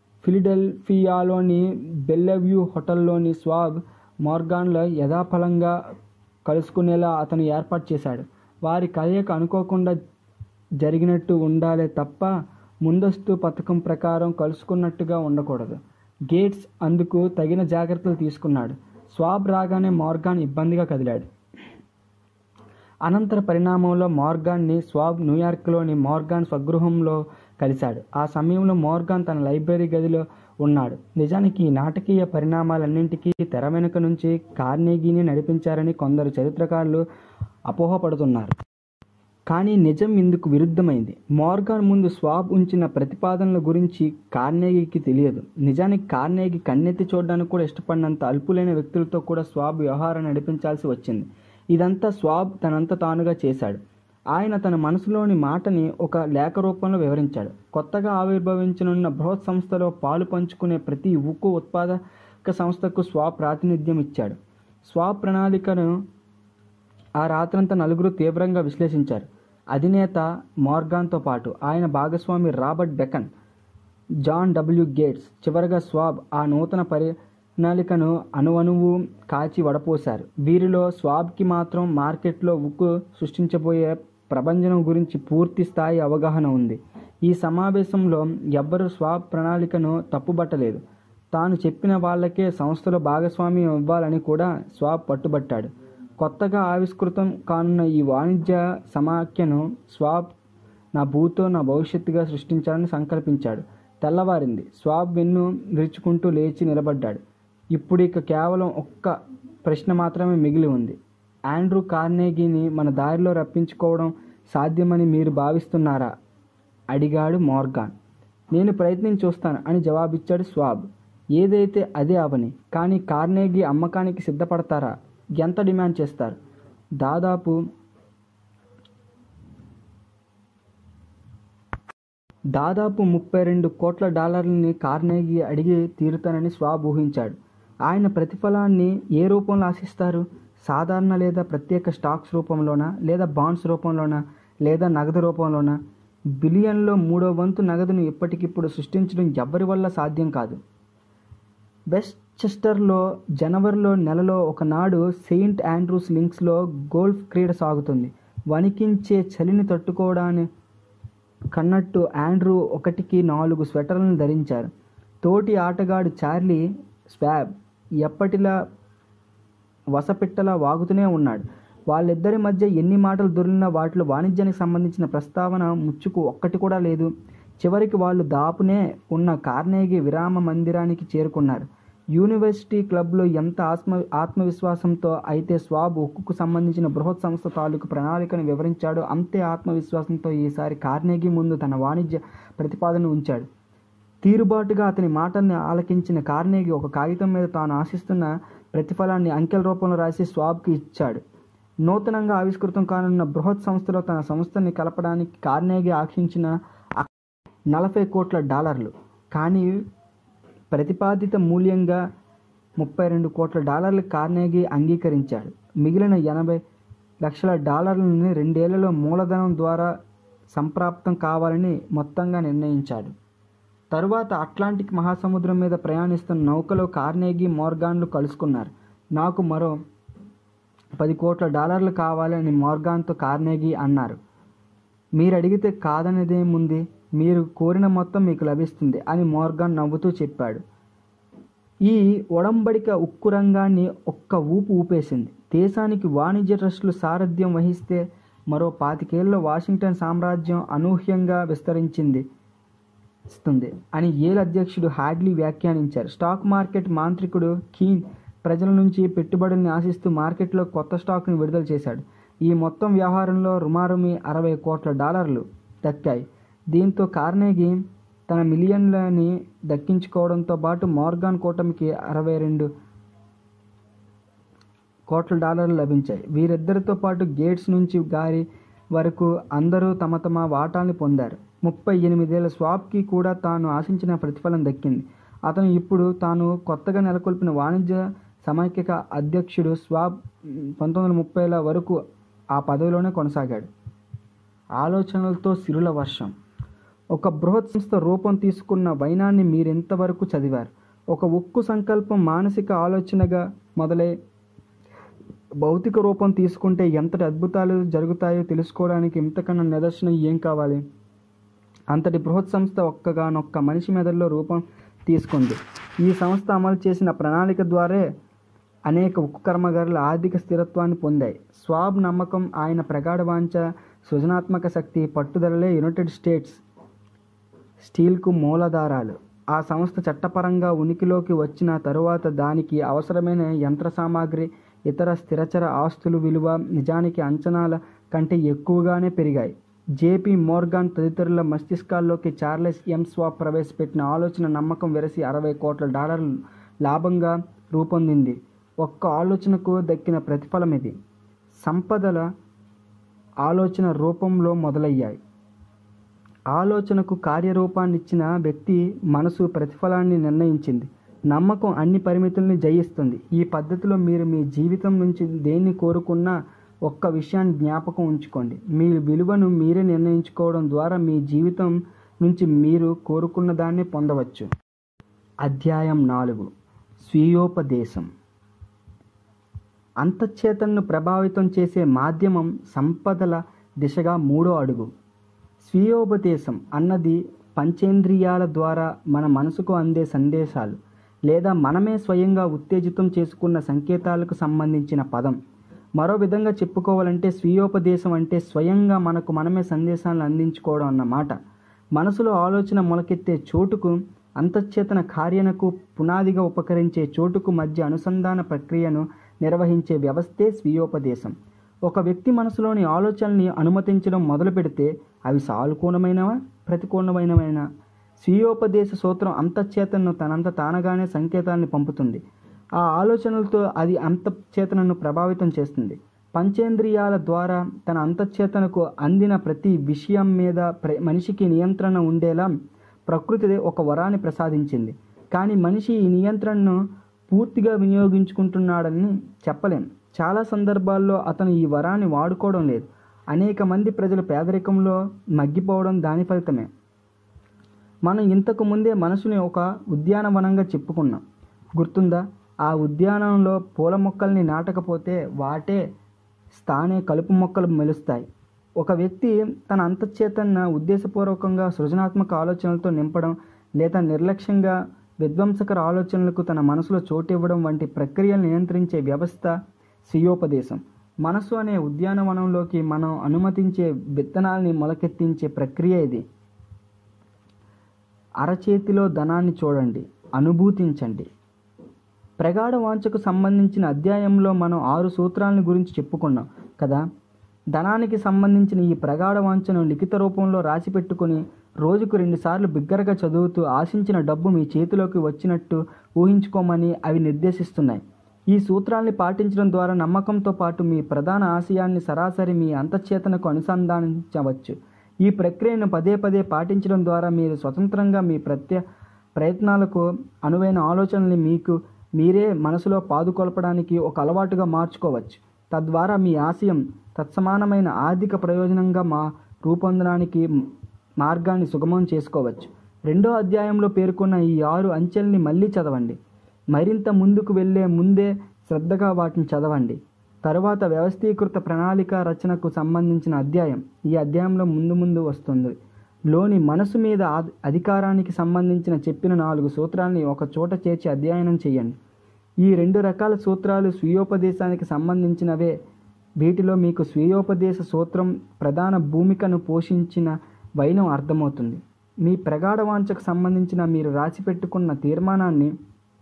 ఫిలిడెల్ఫియాలోని బెల్లవ్యూ హోటల్లోని స్వాబ్ మోర్గాన్లో యథాఫలంగా కలుసుకునేలా అతను ఏర్పాటు చేశాడు వారి కలయిక అనుకోకుండా జరిగినట్టు ఉండాలే తప్ప ముందస్తు పథకం ప్రకారం కలుసుకున్నట్టుగా ఉండకూడదు గేట్స్ అందుకు తగిన జాగ్రత్తలు తీసుకున్నాడు స్వాబ్ రాగానే మార్గాన్ ఇబ్బందిగా కదిలాడు అనంతర పరిణామంలో మార్గాన్ని స్వాబ్ న్యూయార్క్లోని మార్గాన్ స్వగృహంలో కలిశాడు ఆ సమయంలో మార్గాన్ తన లైబ్రరీ గదిలో ఉన్నాడు నిజానికి ఈ నాటకీయ పరిణామాలన్నింటికీ తెర వెనుక నుంచి కార్నేగీని నడిపించారని కొందరు చరిత్రకారులు అపోహపడుతున్నారు కానీ నిజం ఇందుకు విరుద్ధమైంది మోర్గాన్ ముందు స్వాబ్ ఉంచిన ప్రతిపాదనల గురించి కార్నేగీకి తెలియదు నిజానికి కార్నేగి కన్నెత్తి చూడడానికి కూడా ఇష్టపడినంత అల్పులైన వ్యక్తులతో కూడా స్వాబ్ వ్యవహారం నడిపించాల్సి వచ్చింది ఇదంతా స్వాబ్ తనంత తానుగా చేశాడు ఆయన తన మనసులోని మాటని ఒక లేఖ రూపంలో వివరించాడు కొత్తగా ఆవిర్భవించనున్న బృహత్ సంస్థలో పాలు పంచుకునే ప్రతి ఉక్కు ఉత్పాదక సంస్థకు స్వాబ్ ప్రాతినిధ్యం ఇచ్చాడు స్వాబ్ ప్రణాళికను ఆ రాత్రంతా నలుగురు తీవ్రంగా విశ్లేషించారు అధినేత మార్గాన్తో పాటు ఆయన భాగస్వామి Robert Bacon John W Gates చివరగా స్వాబ్ ఆ నూతన ప్రణాళికను అణువణువు కాచి వడపోశారు వీరిలో స్వాబ్కి మాత్రం మార్కెట్లో ఉక్కు సృష్టించబోయే ప్రభంజనం గురించి పూర్తి స్థాయి అవగాహన ఉంది ఈ సమావేశంలో ఎవ్వరూ స్వాబ్ ప్రణాళికను తప్పుబట్టలేదు తాను చెప్పిన వాళ్ళకే సంస్థలో భాగస్వామ్యం ఇవ్వాలని కూడా స్వాబ్ పట్టుబట్టాడు కొత్తగా ఆవిష్కృతం కానున్న ఈ వాణిజ్య సమాఖ్యను స్వాబ్ నా భూతో నా భవిష్యత్తుగా సృష్టించాలని సంకల్పించాడు తెల్లవారింది స్వాబ్ వెన్ను విరుచుకుంటూ లేచి నిలబడ్డాడు ఇప్పుడు ఇక కేవలం ఒక్క ప్రశ్న మాత్రమే మిగిలి ఉంది ఆండ్రూ కార్నేగీని మన దారిలో రప్పించుకోవడం సాధ్యమని మీరు భావిస్తున్నారా అడిగాడు మోర్గాన్ నేను ప్రయత్నించి చూస్తాను అని జవాబిచ్చాడు స్వాబ్ ఏదైతే అదే అవని కానీ కార్నేగీ అమ్మకానికి సిద్ధపడతారా ఎంత డిమాండ్ చేస్తారు దాదాపు దాదాపు ముప్పై రెండు కోట్ల డాలర్లని కార్నేగీ అడిగి తీరుతానని స్వాబ్ ఊహించాడు ఆయన ప్రతిఫలాన్ని ఏ రూపంలో ఆశిస్తారు సాధారణ లేదా ప్రత్యేక స్టాక్స్ రూపంలోనా లేదా బాండ్స్ రూపంలోనా లేదా నగదు రూపంలోనా బిలియన్లో మూడో వంతు నగదును ఇప్పటికిప్పుడు సృష్టించడం ఎవ్వరి వల్ల సాధ్యం కాదు వెస్ట్చెస్టర్లో జనవరిలో నెలలో ఒకనాడు సెయింట్ ఆండ్రూస్ లింక్స్లో గోల్ఫ్ క్రీడ సాగుతుంది వణికించే చలిని తట్టుకోవడాన్ని కన్నట్టు ఆండ్రూ ఒకటికి నాలుగు స్వెటర్లను ధరించారు తోటి ఆటగాడు చార్లీ స్వాబ్ ఎప్పటిలా వసపిట్టలా వాగుతూనే ఉన్నాడు వాళ్ళిద్దరి మధ్య ఎన్ని మాటలు దొరికినా వాటిలో వాణిజ్యానికి సంబంధించిన ప్రస్తావన ముచ్చుకు ఒక్కటి కూడా లేదు చివరికి వాళ్ళు దాపునే ఉన్న కార్నేగి విరామ మందిరానికి చేరుకున్నారు యూనివర్సిటీ క్లబ్లో ఎంత ఆత్మ ఆత్మవిశ్వాసంతో అయితే స్వాబ్ ఉక్కుకు సంబంధించిన బృహత్ సంస్థ తాలూకు ప్రణాళికను వివరించాడో అంతే ఆత్మవిశ్వాసంతో ఈసారి కార్నేగి ముందు తన వాణిజ్య ప్రతిపాదన ఉంచాడు తీరుబాటుగా అతని మాటల్ని ఆలకించిన కార్నేగి ఒక కాగితం మీద తాను ఆశిస్తున్న ప్రతిఫలాన్ని అంకెల రూపంలో రాసి స్వాబ్కి ఇచ్చాడు నూతనంగా ఆవిష్కృతం కానున్న బృహత్ సంస్థలో తన సంస్థని కలపడానికి కార్నేగి ఆశించిన నలభై కోట్ల డాలర్లు కానీ ప్రతిపాదిత మూల్యంగా ముప్పై రెండు కోట్ల డాలర్లు కార్నేగి అంగీకరించాడు మిగిలిన ఎనభై లక్షల డాలర్లని రెండేళ్లలో మూలధనం ద్వారా సంప్రాప్తం కావాలని మొత్తంగా నిర్ణయించాడు తరువాత అట్లాంటిక్ మహాసముద్రం మీద ప్రయాణిస్తున్న నౌకలో కార్నేగి మోర్గాన్లు కలుసుకున్నారు నాకు మరో పది కోట్ల డాలర్లు కావాలని మోర్గాన్తో కార్నేగి అన్నారు మీరు అడిగితే కాదనేదేముంది మీరు కోరిన మొత్తం మీకు లభిస్తుంది అని మోర్గాన్ నవ్వుతూ చెప్పాడు ఈ ఒడంబడిక ఉక్కు రంగాన్ని ఒక్క ఊపు ఊపేసింది దేశానికి వాణిజ్య ట్రస్టులు సారథ్యం వహిస్తే మరో పాతికేళ్లలో వాషింగ్టన్ సామ్రాజ్యం అనూహ్యంగా విస్తరించింది ఇస్తుంది అని ఏల్ అధ్యక్షుడు హాడ్లీ వ్యాఖ్యానించారు స్టాక్ మార్కెట్ మాంత్రికుడు కీన్ ప్రజల నుంచి పెట్టుబడుల్ని ఆశిస్తూ మార్కెట్లో కొత్త స్టాక్ను విడుదల చేశాడు ఈ మొత్తం వ్యవహారంలో రుమారుమి అరవై కోట్ల డాలర్లు దక్కాయి దీంతో కార్నేగి తన మిలియన్లని దక్కించుకోవడంతో పాటు మోర్గాన్ కూటమికి అరవై రెండు కోట్ల డాలర్లు లభించాయి వీరిద్దరితో పాటు గేట్స్ నుంచి గారి వరకు అందరూ తమ తమ వాటాల్ని పొందారు ముప్పై ఎనిమిదేళ్ల స్వాబ్కి కూడా తాను ఆశించిన ప్రతిఫలం దక్కింది అతను ఇప్పుడు తాను కొత్తగా నెలకొల్పిన వాణిజ్య సమైక్యక అధ్యక్షుడు స్వాబ్ పంతొమ్మిది వందల ముప్పైల వరకు ఆ పదవిలోనే కొనసాగాడు ఆలోచనలతో సిరుల వర్షం ఒక బృహత్ సంస్థ రూపం తీసుకున్న వైనాన్ని మీరెంతవరకు చదివారు ఒక ఉక్కు సంకల్పం మానసిక ఆలోచనగా మొదలై భౌతిక రూపం తీసుకుంటే ఎంతటి అద్భుతాలు జరుగుతాయో తెలుసుకోవడానికి ఇంతకన్నా నిదర్శనం ఏం కావాలి అంతటి బృహత్ సంస్థ ఒక్కగానొక్క మనిషి మెదడులో రూపం తీసుకుంది ఈ సంస్థ అమలు చేసిన ప్రణాళిక ద్వారే అనేక ఉక్కు కర్మగారుల ఆర్థిక స్థిరత్వాన్ని పొందాయి స్వాబ్ నమ్మకం ఆయన ప్రగాఢ వాంఛ సృజనాత్మక శక్తి పట్టుదలలే యునైటెడ్ స్టేట్స్ స్టీల్కు మూలాధారాలు ఆ సంస్థ చట్టపరంగా ఉనికిలోకి వచ్చిన తరువాత దానికి అవసరమైన యంత్ర సామాగ్రి ఇతర స్థిరచర ఆస్తులు విలువ నిజానికి అంచనాల కంటే ఎక్కువగానే పెరిగాయి జేపీ మోర్గాన్ తదితరుల మస్తిష్కాల్లోకి చార్లెస్ ఎం స్వాప్ ప్రవేశపెట్టిన ఆలోచన నమ్మకం వెరసి అరవై కోట్ల డాలర్లు లాభంగా రూపొందింది ఒక్క ఆలోచనకు దక్కిన ప్రతిఫలం ఇది సంపదల ఆలోచన రూపంలో మొదలయ్యాయి ఆలోచనకు కార్యరూపాన్నిచ్చిన వ్యక్తి మనసు ప్రతిఫలాన్ని నిర్ణయించింది నమ్మకం అన్ని పరిమితుల్ని జయిస్తుంది ఈ పద్ధతిలో మీరు మీ జీవితం నుంచి దేన్ని కోరుకున్నా ఒక్క విషయాన్ని జ్ఞాపకం ఉంచుకోండి మీ విలువను మీరే నిర్ణయించుకోవడం ద్వారా మీ జీవితం నుంచి మీరు కోరుకున్న దాన్ని పొందవచ్చు అధ్యాయం నాలుగు స్వీయోపదేశం అంతఃచేతనను ప్రభావితం చేసే మాధ్యమం సంపదల దిశగా మూడో అడుగు స్వీయోపదేశం అన్నది పంచేంద్రియాల ద్వారా మన మనసుకు అందే సందేశాలు లేదా మనమే స్వయంగా ఉత్తేజితం చేసుకున్న సంకేతాలకు సంబంధించిన పదం మరో విధంగా చెప్పుకోవాలంటే స్వీయోపదేశం అంటే స్వయంగా మనకు మనమే సందేశాలను అందించుకోవడం అన్నమాట మనసులో ఆలోచన మొలకెత్తే చోటుకు అంతఃచేతన కార్యనకు పునాదిగా ఉపకరించే చోటుకు మధ్య అనుసంధాన ప్రక్రియను నిర్వహించే వ్యవస్థే స్వీయోపదేశం ఒక వ్యక్తి మనసులోని ఆలోచనల్ని అనుమతించడం మొదలు పెడితే అవి సానుకూలమైనవా ప్రతికూలమైనవైనా స్వీయోపదేశ సూత్రం అంతఃచేతనను తనంత తానగానే సంకేతాన్ని పంపుతుంది ఆ ఆలోచనలతో అది అంతఃచేతనను ప్రభావితం చేస్తుంది పంచేంద్రియాల ద్వారా తన అంతఃచేతనకు అందిన ప్రతి విషయం మీద ప్ర మనిషికి నియంత్రణ ఉండేలా ప్రకృతి ఒక వరాన్ని ప్రసాదించింది కానీ మనిషి ఈ నియంత్రణను పూర్తిగా వినియోగించుకుంటున్నాడని చెప్పలేం చాలా సందర్భాల్లో అతను ఈ వరాన్ని వాడుకోవడం లేదు అనేక మంది ప్రజలు పేదరికంలో మగ్గిపోవడం దాని ఫలితమే మనం ఇంతకు ముందే మనసుని ఒక ఉద్యానవనంగా చెప్పుకున్నాం గుర్తుందా ఆ ఉద్యానంలో పూల మొక్కల్ని నాటకపోతే వాటే స్థానే కలుపు మొక్కలు మెలుస్తాయి ఒక వ్యక్తి తన అంతఃచేతన ఉద్దేశపూర్వకంగా సృజనాత్మక ఆలోచనలతో నింపడం లేదా నిర్లక్ష్యంగా విధ్వంసకర ఆలోచనలకు తన మనసులో చోటు ఇవ్వడం వంటి ప్రక్రియలు నియంత్రించే వ్యవస్థ స్వీయోపదేశం మనసు అనే ఉద్యానవనంలోకి మనం అనుమతించే విత్తనాల్ని మొలకెత్తించే ప్రక్రియ ఇది అరచేతిలో ధనాన్ని చూడండి అనుభూతించండి ప్రగాఢ వాంఛకు సంబంధించిన అధ్యాయంలో మనం ఆరు సూత్రాలను గురించి చెప్పుకున్నాం కదా ధనానికి సంబంధించిన ఈ ప్రగాఢ వాంఛను లిఖిత రూపంలో రాసి పెట్టుకుని రోజుకు రెండుసార్లు బిగ్గరగా చదువుతూ ఆశించిన డబ్బు మీ చేతిలోకి వచ్చినట్టు ఊహించుకోమని అవి నిర్దేశిస్తున్నాయి ఈ సూత్రాల్ని పాటించడం ద్వారా నమ్మకంతో పాటు మీ ప్రధాన ఆశయాన్ని సరాసరి మీ అంతఃచేతనకు అనుసంధానించవచ్చు ఈ ప్రక్రియను పదే పదే పాటించడం ద్వారా మీరు స్వతంత్రంగా మీ ప్రత్య ప్రయత్నాలకు అనువైన ఆలోచనల్ని మీకు మీరే మనసులో పాదుకొల్పడానికి ఒక అలవాటుగా మార్చుకోవచ్చు తద్వారా మీ ఆశయం తత్సమానమైన ఆర్థిక ప్రయోజనంగా మా రూపొందడానికి మార్గాన్ని సుగమం చేసుకోవచ్చు రెండో అధ్యాయంలో పేర్కొన్న ఈ ఆరు అంచెల్ని మళ్ళీ చదవండి మరింత ముందుకు వెళ్ళే ముందే శ్రద్ధగా వాటిని చదవండి తరువాత వ్యవస్థీకృత ప్రణాళిక రచనకు సంబంధించిన అధ్యాయం ఈ అధ్యాయంలో ముందు ముందు వస్తుంది లోని మనసు మీద ఆధ్- అధికారానికి సంబంధించిన చెప్పిన నాలుగు సూత్రాల్ని ఒక చోట చేర్చి అధ్యయనం చేయండి ఈ రెండు రకాల సూత్రాలు స్వీయోపదేశానికి సంబంధించినవే వీటిలో మీకు స్వీయోపదేశ సూత్రం ప్రధాన భూమికను పోషించిన వైనం అర్థమవుతుంది మీ ప్రగాఢ వాంఛకు సంబంధించిన మీరు రాసి పెట్టుకున్న తీర్మానాన్ని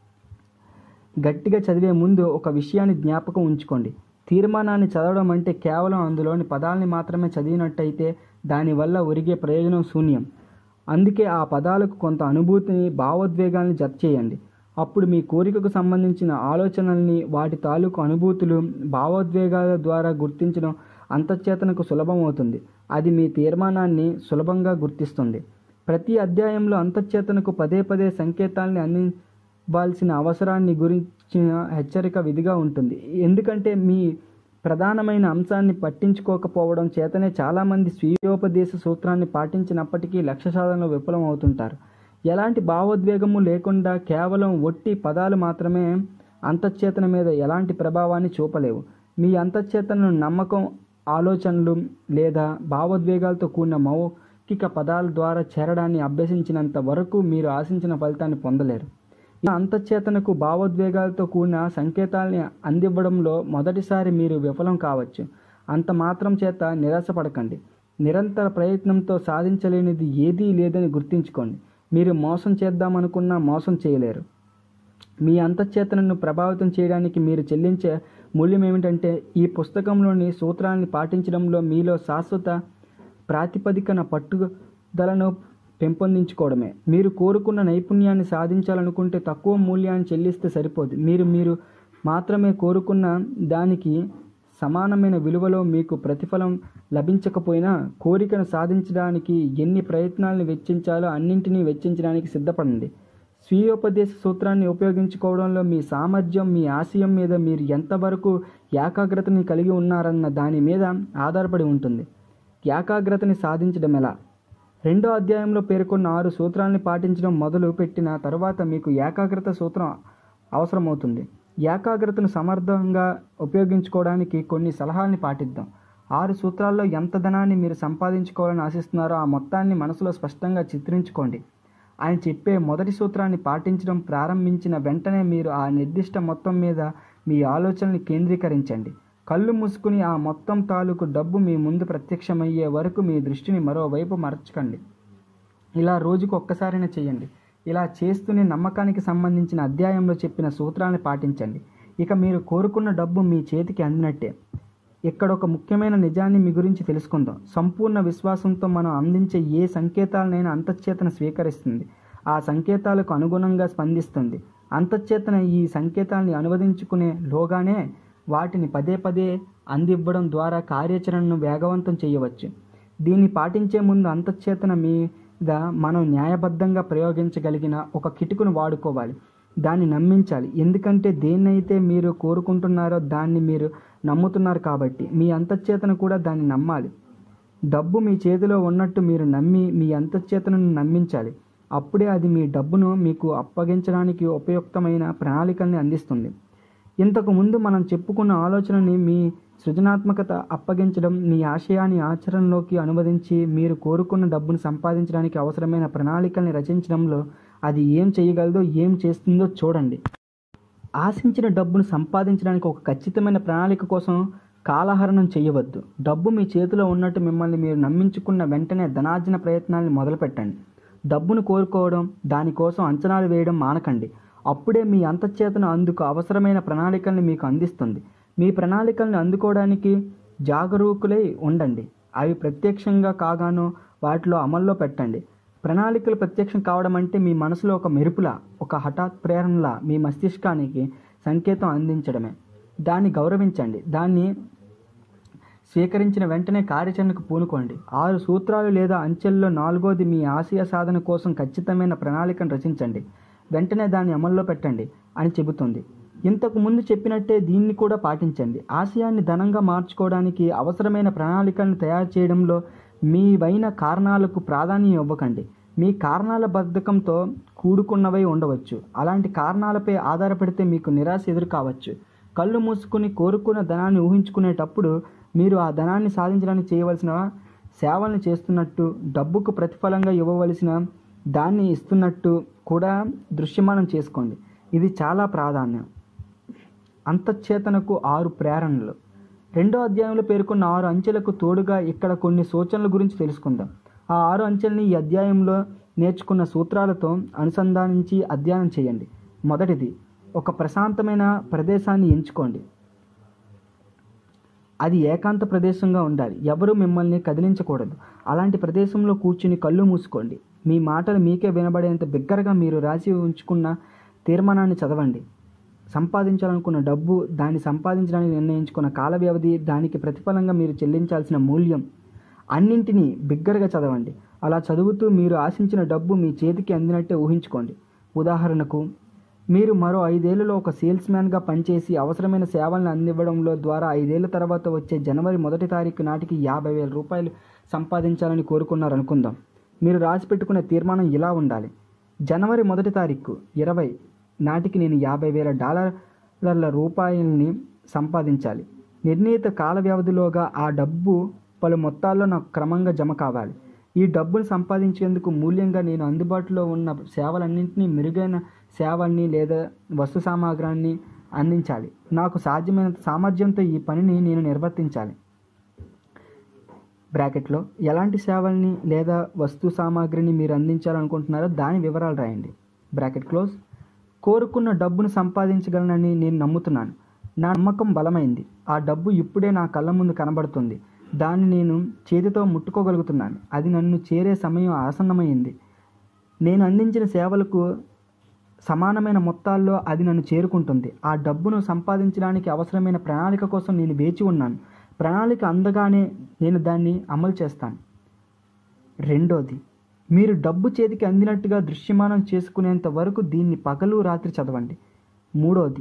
గట్టిగా చదివే ముందు ఒక విషయాన్ని జ్ఞాపకం ఉంచుకోండి తీర్మానాన్ని చదవడం అంటే కేవలం అందులోని పదాలని మాత్రమే చదివినట్టయితే దానివల్ల ఒరిగే ప్రయోజనం శూన్యం అందుకే ఆ పదాలకు కొంత అనుభూతిని భావోద్వేగాల్ని జత చేయండి అప్పుడు మీ కోరికకు సంబంధించిన ఆలోచనల్ని వాటి తాలూకు అనుభూతులు భావోద్వేగాల ద్వారా గుర్తించడం అంతఃచేతనకు సులభమవుతుంది అది మీ తీర్మానాన్ని సులభంగా గుర్తిస్తుంది ప్రతి అధ్యాయంలో అంతఃచేతనకు పదే పదే సంకేతాల్ని అందివ్వాల్సిన అవసరాన్ని గురించిన హెచ్చరిక విధిగా ఉంటుంది ఎందుకంటే మీ ప్రధానమైన అంశాన్ని పట్టించుకోకపోవడం చేతనే చాలామంది స్వీయోపదేశ సూత్రాన్ని పాటించినప్పటికీ లక్ష్య సాధనలో విఫలం అవుతుంటారు ఎలాంటి భావోద్వేగము లేకుండా కేవలం ఒట్టి పదాలు మాత్రమే అంతఃచేతన మీద ఎలాంటి ప్రభావాన్ని చూపలేవు మీ అంతఃచేతనను నమ్మకం ఆలోచనలు లేదా భావోద్వేగాలతో కూడిన మౌఖిక పదాల ద్వారా చేరడాన్ని అభ్యసించినంత వరకు మీరు ఆశించిన ఫలితాన్ని పొందలేరు ఈ అంతఃచేతనకు భావోద్వేగాలతో కూడిన సంకేతాల్ని అందివ్వడంలో మొదటిసారి మీరు విఫలం కావచ్చు అంత మాత్రం చేత నిరాశపడకండి నిరంతర ప్రయత్నంతో సాధించలేనిది ఏదీ లేదని గుర్తుంచుకోండి మీరు మోసం చేద్దామనుకున్నా మోసం చేయలేరు మీ అంతఃచేతనను ప్రభావితం చేయడానికి మీరు చెల్లించే మూల్యం ఏమిటంటే ఈ పుస్తకంలోని సూత్రాన్ని పాటించడంలో మీలో శాశ్వత ప్రాతిపదికన పట్టుదలను పెంపొందించుకోవడమే మీరు కోరుకున్న నైపుణ్యాన్ని సాధించాలనుకుంటే తక్కువ మూల్యాన్ని చెల్లిస్తే సరిపోదు మీరు మీరు మాత్రమే కోరుకున్న దానికి సమానమైన విలువలో మీకు ప్రతిఫలం లభించకపోయినా కోరికను సాధించడానికి ఎన్ని ప్రయత్నాలను వెచ్చించాలో అన్నింటినీ వెచ్చించడానికి సిద్ధపడండి స్వీయోపదేశ సూత్రాన్ని ఉపయోగించుకోవడంలో మీ సామర్థ్యం మీ ఆశయం మీద మీరు ఎంతవరకు ఏకాగ్రతని కలిగి ఉన్నారన్న దాని మీద ఆధారపడి ఉంటుంది ఏకాగ్రతని సాధించడం ఎలా రెండో అధ్యాయంలో పేర్కొన్న ఆరు సూత్రాల్ని పాటించడం మొదలు పెట్టిన తర్వాత మీకు ఏకాగ్రత సూత్రం అవసరమవుతుంది ఏకాగ్రతను సమర్థంగా ఉపయోగించుకోవడానికి కొన్ని సలహాల్ని పాటిద్దాం ఆరు సూత్రాల్లో ఎంత ధనాన్ని మీరు సంపాదించుకోవాలని ఆశిస్తున్నారో ఆ మొత్తాన్ని మనసులో స్పష్టంగా చిత్రించుకోండి ఆయన చెప్పే మొదటి సూత్రాన్ని పాటించడం ప్రారంభించిన వెంటనే మీరు ఆ నిర్దిష్ట మొత్తం మీద మీ ఆలోచనని కేంద్రీకరించండి కళ్ళు మూసుకుని ఆ మొత్తం తాలూకు డబ్బు మీ ముందు ప్రత్యక్షమయ్యే వరకు మీ దృష్టిని మరోవైపు మరచకండి ఇలా రోజుకు ఒక్కసారైనా చేయండి ఇలా చేస్తూనే నమ్మకానికి సంబంధించిన అధ్యాయంలో చెప్పిన సూత్రాన్ని పాటించండి ఇక మీరు కోరుకున్న డబ్బు మీ చేతికి అందినట్టే ఇక్కడ ఒక ముఖ్యమైన నిజాన్ని మీ గురించి తెలుసుకుందాం సంపూర్ణ విశ్వాసంతో మనం అందించే ఏ సంకేతాలనైనా అంతఃచేతన స్వీకరిస్తుంది ఆ సంకేతాలకు అనుగుణంగా స్పందిస్తుంది అంతఃచేతన ఈ సంకేతాల్ని అనువదించుకునే లోగానే వాటిని పదే పదే అందివ్వడం ద్వారా కార్యాచరణను వేగవంతం చేయవచ్చు దీన్ని పాటించే ముందు అంతఃచేతన మీద మనం న్యాయబద్ధంగా ప్రయోగించగలిగిన ఒక కిటుకును వాడుకోవాలి దాన్ని నమ్మించాలి ఎందుకంటే దేన్నైతే మీరు కోరుకుంటున్నారో దాన్ని మీరు నమ్ముతున్నారు కాబట్టి మీ అంతఃచేతన కూడా దాన్ని నమ్మాలి డబ్బు మీ చేతిలో ఉన్నట్టు మీరు నమ్మి మీ అంతఃచేతనను నమ్మించాలి అప్పుడే అది మీ డబ్బును మీకు అప్పగించడానికి ఉపయుక్తమైన ప్రణాళికల్ని అందిస్తుంది ఇంతకు ముందు మనం చెప్పుకున్న ఆలోచనని మీ సృజనాత్మకత అప్పగించడం మీ ఆశయాన్ని ఆచరణలోకి అనువదించి మీరు కోరుకున్న డబ్బును సంపాదించడానికి అవసరమైన ప్రణాళికల్ని రచించడంలో అది ఏం చేయగలదో ఏం చేస్తుందో చూడండి ఆశించిన డబ్బును సంపాదించడానికి ఒక ఖచ్చితమైన ప్రణాళిక కోసం కాలహరణం చేయవద్దు డబ్బు మీ చేతిలో ఉన్నట్టు మిమ్మల్ని మీరు నమ్మించుకున్న వెంటనే ధనార్జన ప్రయత్నాన్ని మొదలుపెట్టండి డబ్బును కోరుకోవడం దానికోసం అంచనాలు వేయడం మానకండి అప్పుడే మీ అంతఃచేతన అందుకు అవసరమైన ప్రణాళికల్ని మీకు అందిస్తుంది మీ ప్రణాళికల్ని అందుకోవడానికి జాగరూకులై ఉండండి అవి ప్రత్యక్షంగా కాగానో వాటిలో అమల్లో పెట్టండి ప్రణాళికలు ప్రత్యక్షం కావడం అంటే మీ మనసులో ఒక మెరుపులా ఒక హఠాత్ ప్రేరణలా మీ మస్తిష్కానికి సంకేతం అందించడమే దాన్ని గౌరవించండి దాన్ని స్వీకరించిన వెంటనే కార్యాచరణకు పూనుకోండి ఆరు సూత్రాలు లేదా అంచెల్లో నాలుగోది మీ ఆశయ సాధన కోసం ఖచ్చితమైన ప్రణాళికను రచించండి వెంటనే దాన్ని అమల్లో పెట్టండి అని చెబుతుంది ఇంతకు ముందు చెప్పినట్టే దీన్ని కూడా పాటించండి ఆశయాన్ని ధనంగా మార్చుకోవడానికి అవసరమైన ప్రణాళికలను తయారు చేయడంలో మీవైన కారణాలకు ప్రాధాన్యం ఇవ్వకండి మీ కారణాల బద్ధకంతో కూడుకున్నవై ఉండవచ్చు అలాంటి కారణాలపై ఆధారపడితే మీకు నిరాశ ఎదురు కావచ్చు కళ్ళు మూసుకుని కోరుకున్న ధనాన్ని ఊహించుకునేటప్పుడు మీరు ఆ ధనాన్ని సాధించడానికి చేయవలసిన సేవల్ని చేస్తున్నట్టు డబ్బుకు ప్రతిఫలంగా ఇవ్వవలసిన దాన్ని ఇస్తున్నట్టు కూడా దృశ్యమానం చేసుకోండి ఇది చాలా ప్రాధాన్యం అంతఃచేతనకు ఆరు ప్రేరణలు రెండో అధ్యాయంలో పేర్కొన్న ఆరు అంచెలకు తోడుగా ఇక్కడ కొన్ని సూచనల గురించి తెలుసుకుందాం ఆ ఆరు అంచెల్ని ఈ అధ్యాయంలో నేర్చుకున్న సూత్రాలతో అనుసంధానించి అధ్యయనం చేయండి మొదటిది ఒక ప్రశాంతమైన ప్రదేశాన్ని ఎంచుకోండి అది ఏకాంత ప్రదేశంగా ఉండాలి ఎవరు మిమ్మల్ని కదిలించకూడదు అలాంటి ప్రదేశంలో కూర్చుని కళ్ళు మూసుకోండి మీ మాటలు మీకే వినబడేంత బిగ్గరగా మీరు రాసి ఉంచుకున్న తీర్మానాన్ని చదవండి సంపాదించాలనుకున్న డబ్బు దాన్ని సంపాదించడానికి నిర్ణయించుకున్న కాల వ్యవధి దానికి ప్రతిఫలంగా మీరు చెల్లించాల్సిన మూల్యం అన్నింటినీ బిగ్గరగా చదవండి అలా చదువుతూ మీరు ఆశించిన డబ్బు మీ చేతికి అందినట్టే ఊహించుకోండి ఉదాహరణకు మీరు మరో ఐదేళ్లలో ఒక సేల్స్ మ్యాన్గా పనిచేసి అవసరమైన సేవలను అందివ్వడంలో ద్వారా ఐదేళ్ల తర్వాత వచ్చే జనవరి మొదటి తారీఖు నాటికి యాభై వేల రూపాయలు సంపాదించాలని కోరుకున్నారనుకుందాం మీరు రాసిపెట్టుకునే తీర్మానం ఇలా ఉండాలి జనవరి మొదటి తారీఖు ఇరవై నాటికి నేను యాభై వేల డాలర్ల రూపాయలని సంపాదించాలి నిర్ణీత కాల వ్యవధిలోగా ఆ డబ్బు పలు మొత్తాల్లో నాకు క్రమంగా జమ కావాలి ఈ డబ్బును సంపాదించేందుకు మూల్యంగా నేను అందుబాటులో ఉన్న సేవలన్నింటినీ మెరుగైన సేవల్ని లేదా వస్తు సామాగ్రాన్ని అందించాలి నాకు సాధ్యమైనంత సామర్థ్యంతో ఈ పనిని నేను నిర్వర్తించాలి బ్రాకెట్లో ఎలాంటి సేవల్ని లేదా వస్తు సామాగ్రిని మీరు అందించాలనుకుంటున్నారో దాని వివరాలు రాయండి బ్రాకెట్ క్లోజ్ కోరుకున్న డబ్బును సంపాదించగలనని నేను నమ్ముతున్నాను నా నమ్మకం బలమైంది ఆ డబ్బు ఇప్పుడే నా కళ్ళ ముందు కనబడుతుంది దాన్ని నేను చేతితో ముట్టుకోగలుగుతున్నాను అది నన్ను చేరే సమయం ఆసన్నమైంది నేను అందించిన సేవలకు సమానమైన మొత్తాల్లో అది నన్ను చేరుకుంటుంది ఆ డబ్బును సంపాదించడానికి అవసరమైన ప్రణాళిక కోసం నేను వేచి ఉన్నాను ప్రణాళిక అందగానే నేను దాన్ని అమలు చేస్తాను రెండోది మీరు డబ్బు చేతికి అందినట్టుగా దృశ్యమానం చేసుకునేంత వరకు దీన్ని పగలు రాత్రి చదవండి మూడోది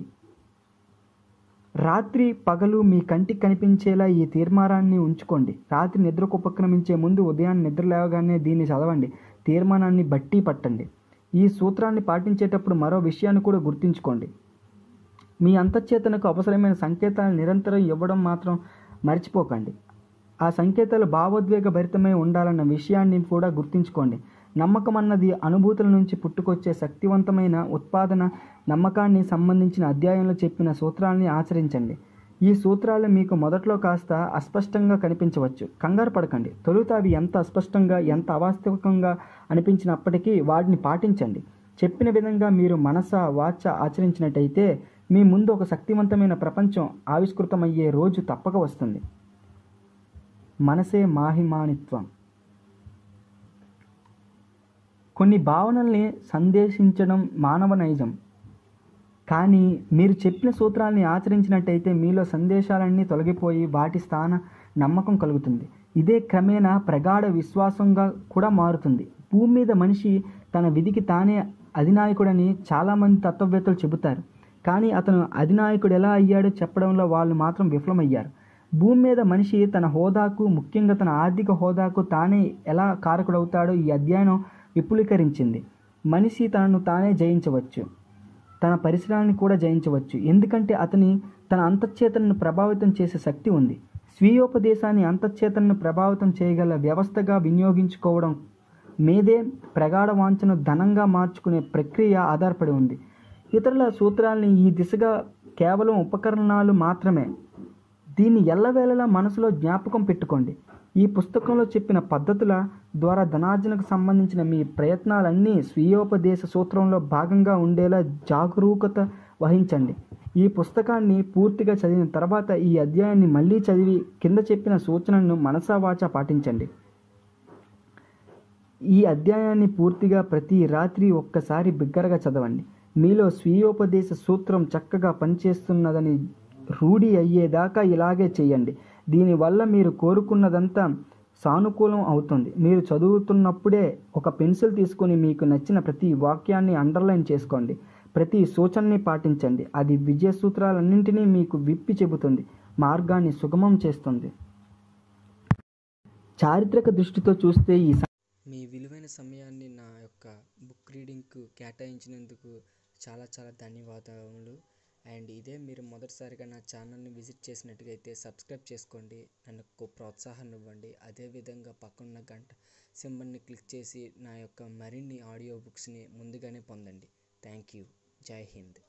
రాత్రి పగలు మీ కంటికి కనిపించేలా ఈ తీర్మానాన్ని ఉంచుకోండి రాత్రి నిద్రకు ఉపక్రమించే ముందు ఉదయాన్నే నిద్ర లేవగానే దీన్ని చదవండి తీర్మానాన్ని బట్టి పట్టండి ఈ సూత్రాన్ని పాటించేటప్పుడు మరో విషయాన్ని కూడా గుర్తుంచుకోండి మీ అంతఃచేతనకు అవసరమైన సంకేతాలు నిరంతరం ఇవ్వడం మాత్రం మర్చిపోకండి ఆ సంకేతాలు భావోద్వేగ భరితమై ఉండాలన్న విషయాన్ని కూడా గుర్తుంచుకోండి నమ్మకం అన్నది అనుభూతుల నుంచి పుట్టుకొచ్చే శక్తివంతమైన ఉత్పాదన నమ్మకాన్ని సంబంధించిన అధ్యాయంలో చెప్పిన సూత్రాల్ని ఆచరించండి ఈ సూత్రాలు మీకు మొదట్లో కాస్త అస్పష్టంగా కనిపించవచ్చు కంగారు పడకండి తొలుత అవి ఎంత అస్పష్టంగా ఎంత అవాస్తవికంగా అనిపించినప్పటికీ వాటిని పాటించండి చెప్పిన విధంగా మీరు మనస వాచ ఆచరించినట్టయితే మీ ముందు ఒక శక్తివంతమైన ప్రపంచం ఆవిష్కృతమయ్యే రోజు తప్పక వస్తుంది మనసే మాహిమానిత్వం కొన్ని భావనల్ని సందేశించడం మానవ నైజం కానీ మీరు చెప్పిన సూత్రాల్ని ఆచరించినట్టయితే మీలో సందేశాలన్నీ తొలగిపోయి వాటి స్థాన నమ్మకం కలుగుతుంది ఇదే క్రమేణా ప్రగాఢ విశ్వాసంగా కూడా మారుతుంది భూమి మీద మనిషి తన విధికి తానే అధినాయకుడని చాలామంది తత్వవేత్తలు చెబుతారు కానీ అతను అధినాయకుడు ఎలా అయ్యాడో చెప్పడంలో వాళ్ళు మాత్రం విఫలమయ్యారు భూమి మీద మనిషి తన హోదాకు ముఖ్యంగా తన ఆర్థిక హోదాకు తానే ఎలా కారకుడవుతాడో ఈ అధ్యయనం విపులీకరించింది మనిషి తనను తానే జయించవచ్చు తన పరిసరాలను కూడా జయించవచ్చు ఎందుకంటే అతని తన అంతఃచేతనను ప్రభావితం చేసే శక్తి ఉంది స్వీయోపదేశాన్ని అంతఃచేతనను ప్రభావితం చేయగల వ్యవస్థగా వినియోగించుకోవడం మీదే ప్రగాఢ వాంఛను ధనంగా మార్చుకునే ప్రక్రియ ఆధారపడి ఉంది ఇతరుల సూత్రాల్ని ఈ దిశగా కేవలం ఉపకరణాలు మాత్రమే దీన్ని ఎల్లవేళలా మనసులో జ్ఞాపకం పెట్టుకోండి ఈ పుస్తకంలో చెప్పిన పద్ధతుల ద్వారా ధనార్జనకు సంబంధించిన మీ ప్రయత్నాలన్నీ స్వీయోపదేశ సూత్రంలో భాగంగా ఉండేలా జాగరూకత వహించండి ఈ పుస్తకాన్ని పూర్తిగా చదివిన తర్వాత ఈ అధ్యాయాన్ని మళ్ళీ చదివి కింద చెప్పిన సూచనలను మనసావాచ పాటించండి ఈ అధ్యాయాన్ని పూర్తిగా ప్రతి రాత్రి ఒక్కసారి బిగ్గరగా చదవండి మీలో స్వీయోపదేశ సూత్రం చక్కగా పనిచేస్తున్నదని రూఢి అయ్యేదాకా ఇలాగే చేయండి దీనివల్ల మీరు కోరుకున్నదంతా సానుకూలం అవుతుంది మీరు చదువుతున్నప్పుడే ఒక పెన్సిల్ తీసుకొని మీకు నచ్చిన ప్రతి వాక్యాన్ని అండర్లైన్ చేసుకోండి ప్రతి సూచనని పాటించండి అది విజయ సూత్రాలన్నింటినీ మీకు విప్పి చెబుతుంది మార్గాన్ని సుగమం చేస్తుంది చారిత్రక దృష్టితో చూస్తే ఈ మీ విలువైన సమయాన్ని నా యొక్క బుక్ రీడింగ్కు కేటాయించినందుకు చాలా చాలా ధన్యవాదములు అండ్ ఇదే మీరు మొదటిసారిగా నా ఛానల్ని విజిట్ చేసినట్టుగైతే సబ్స్క్రైబ్ చేసుకోండి నన్ను ప్రోత్సాహాన్ని ఇవ్వండి అదేవిధంగా పక్కన్న గంట సింబల్ని క్లిక్ చేసి నా యొక్క మరిన్ని ఆడియో బుక్స్ని ముందుగానే పొందండి థ్యాంక్ యూ జై హింద్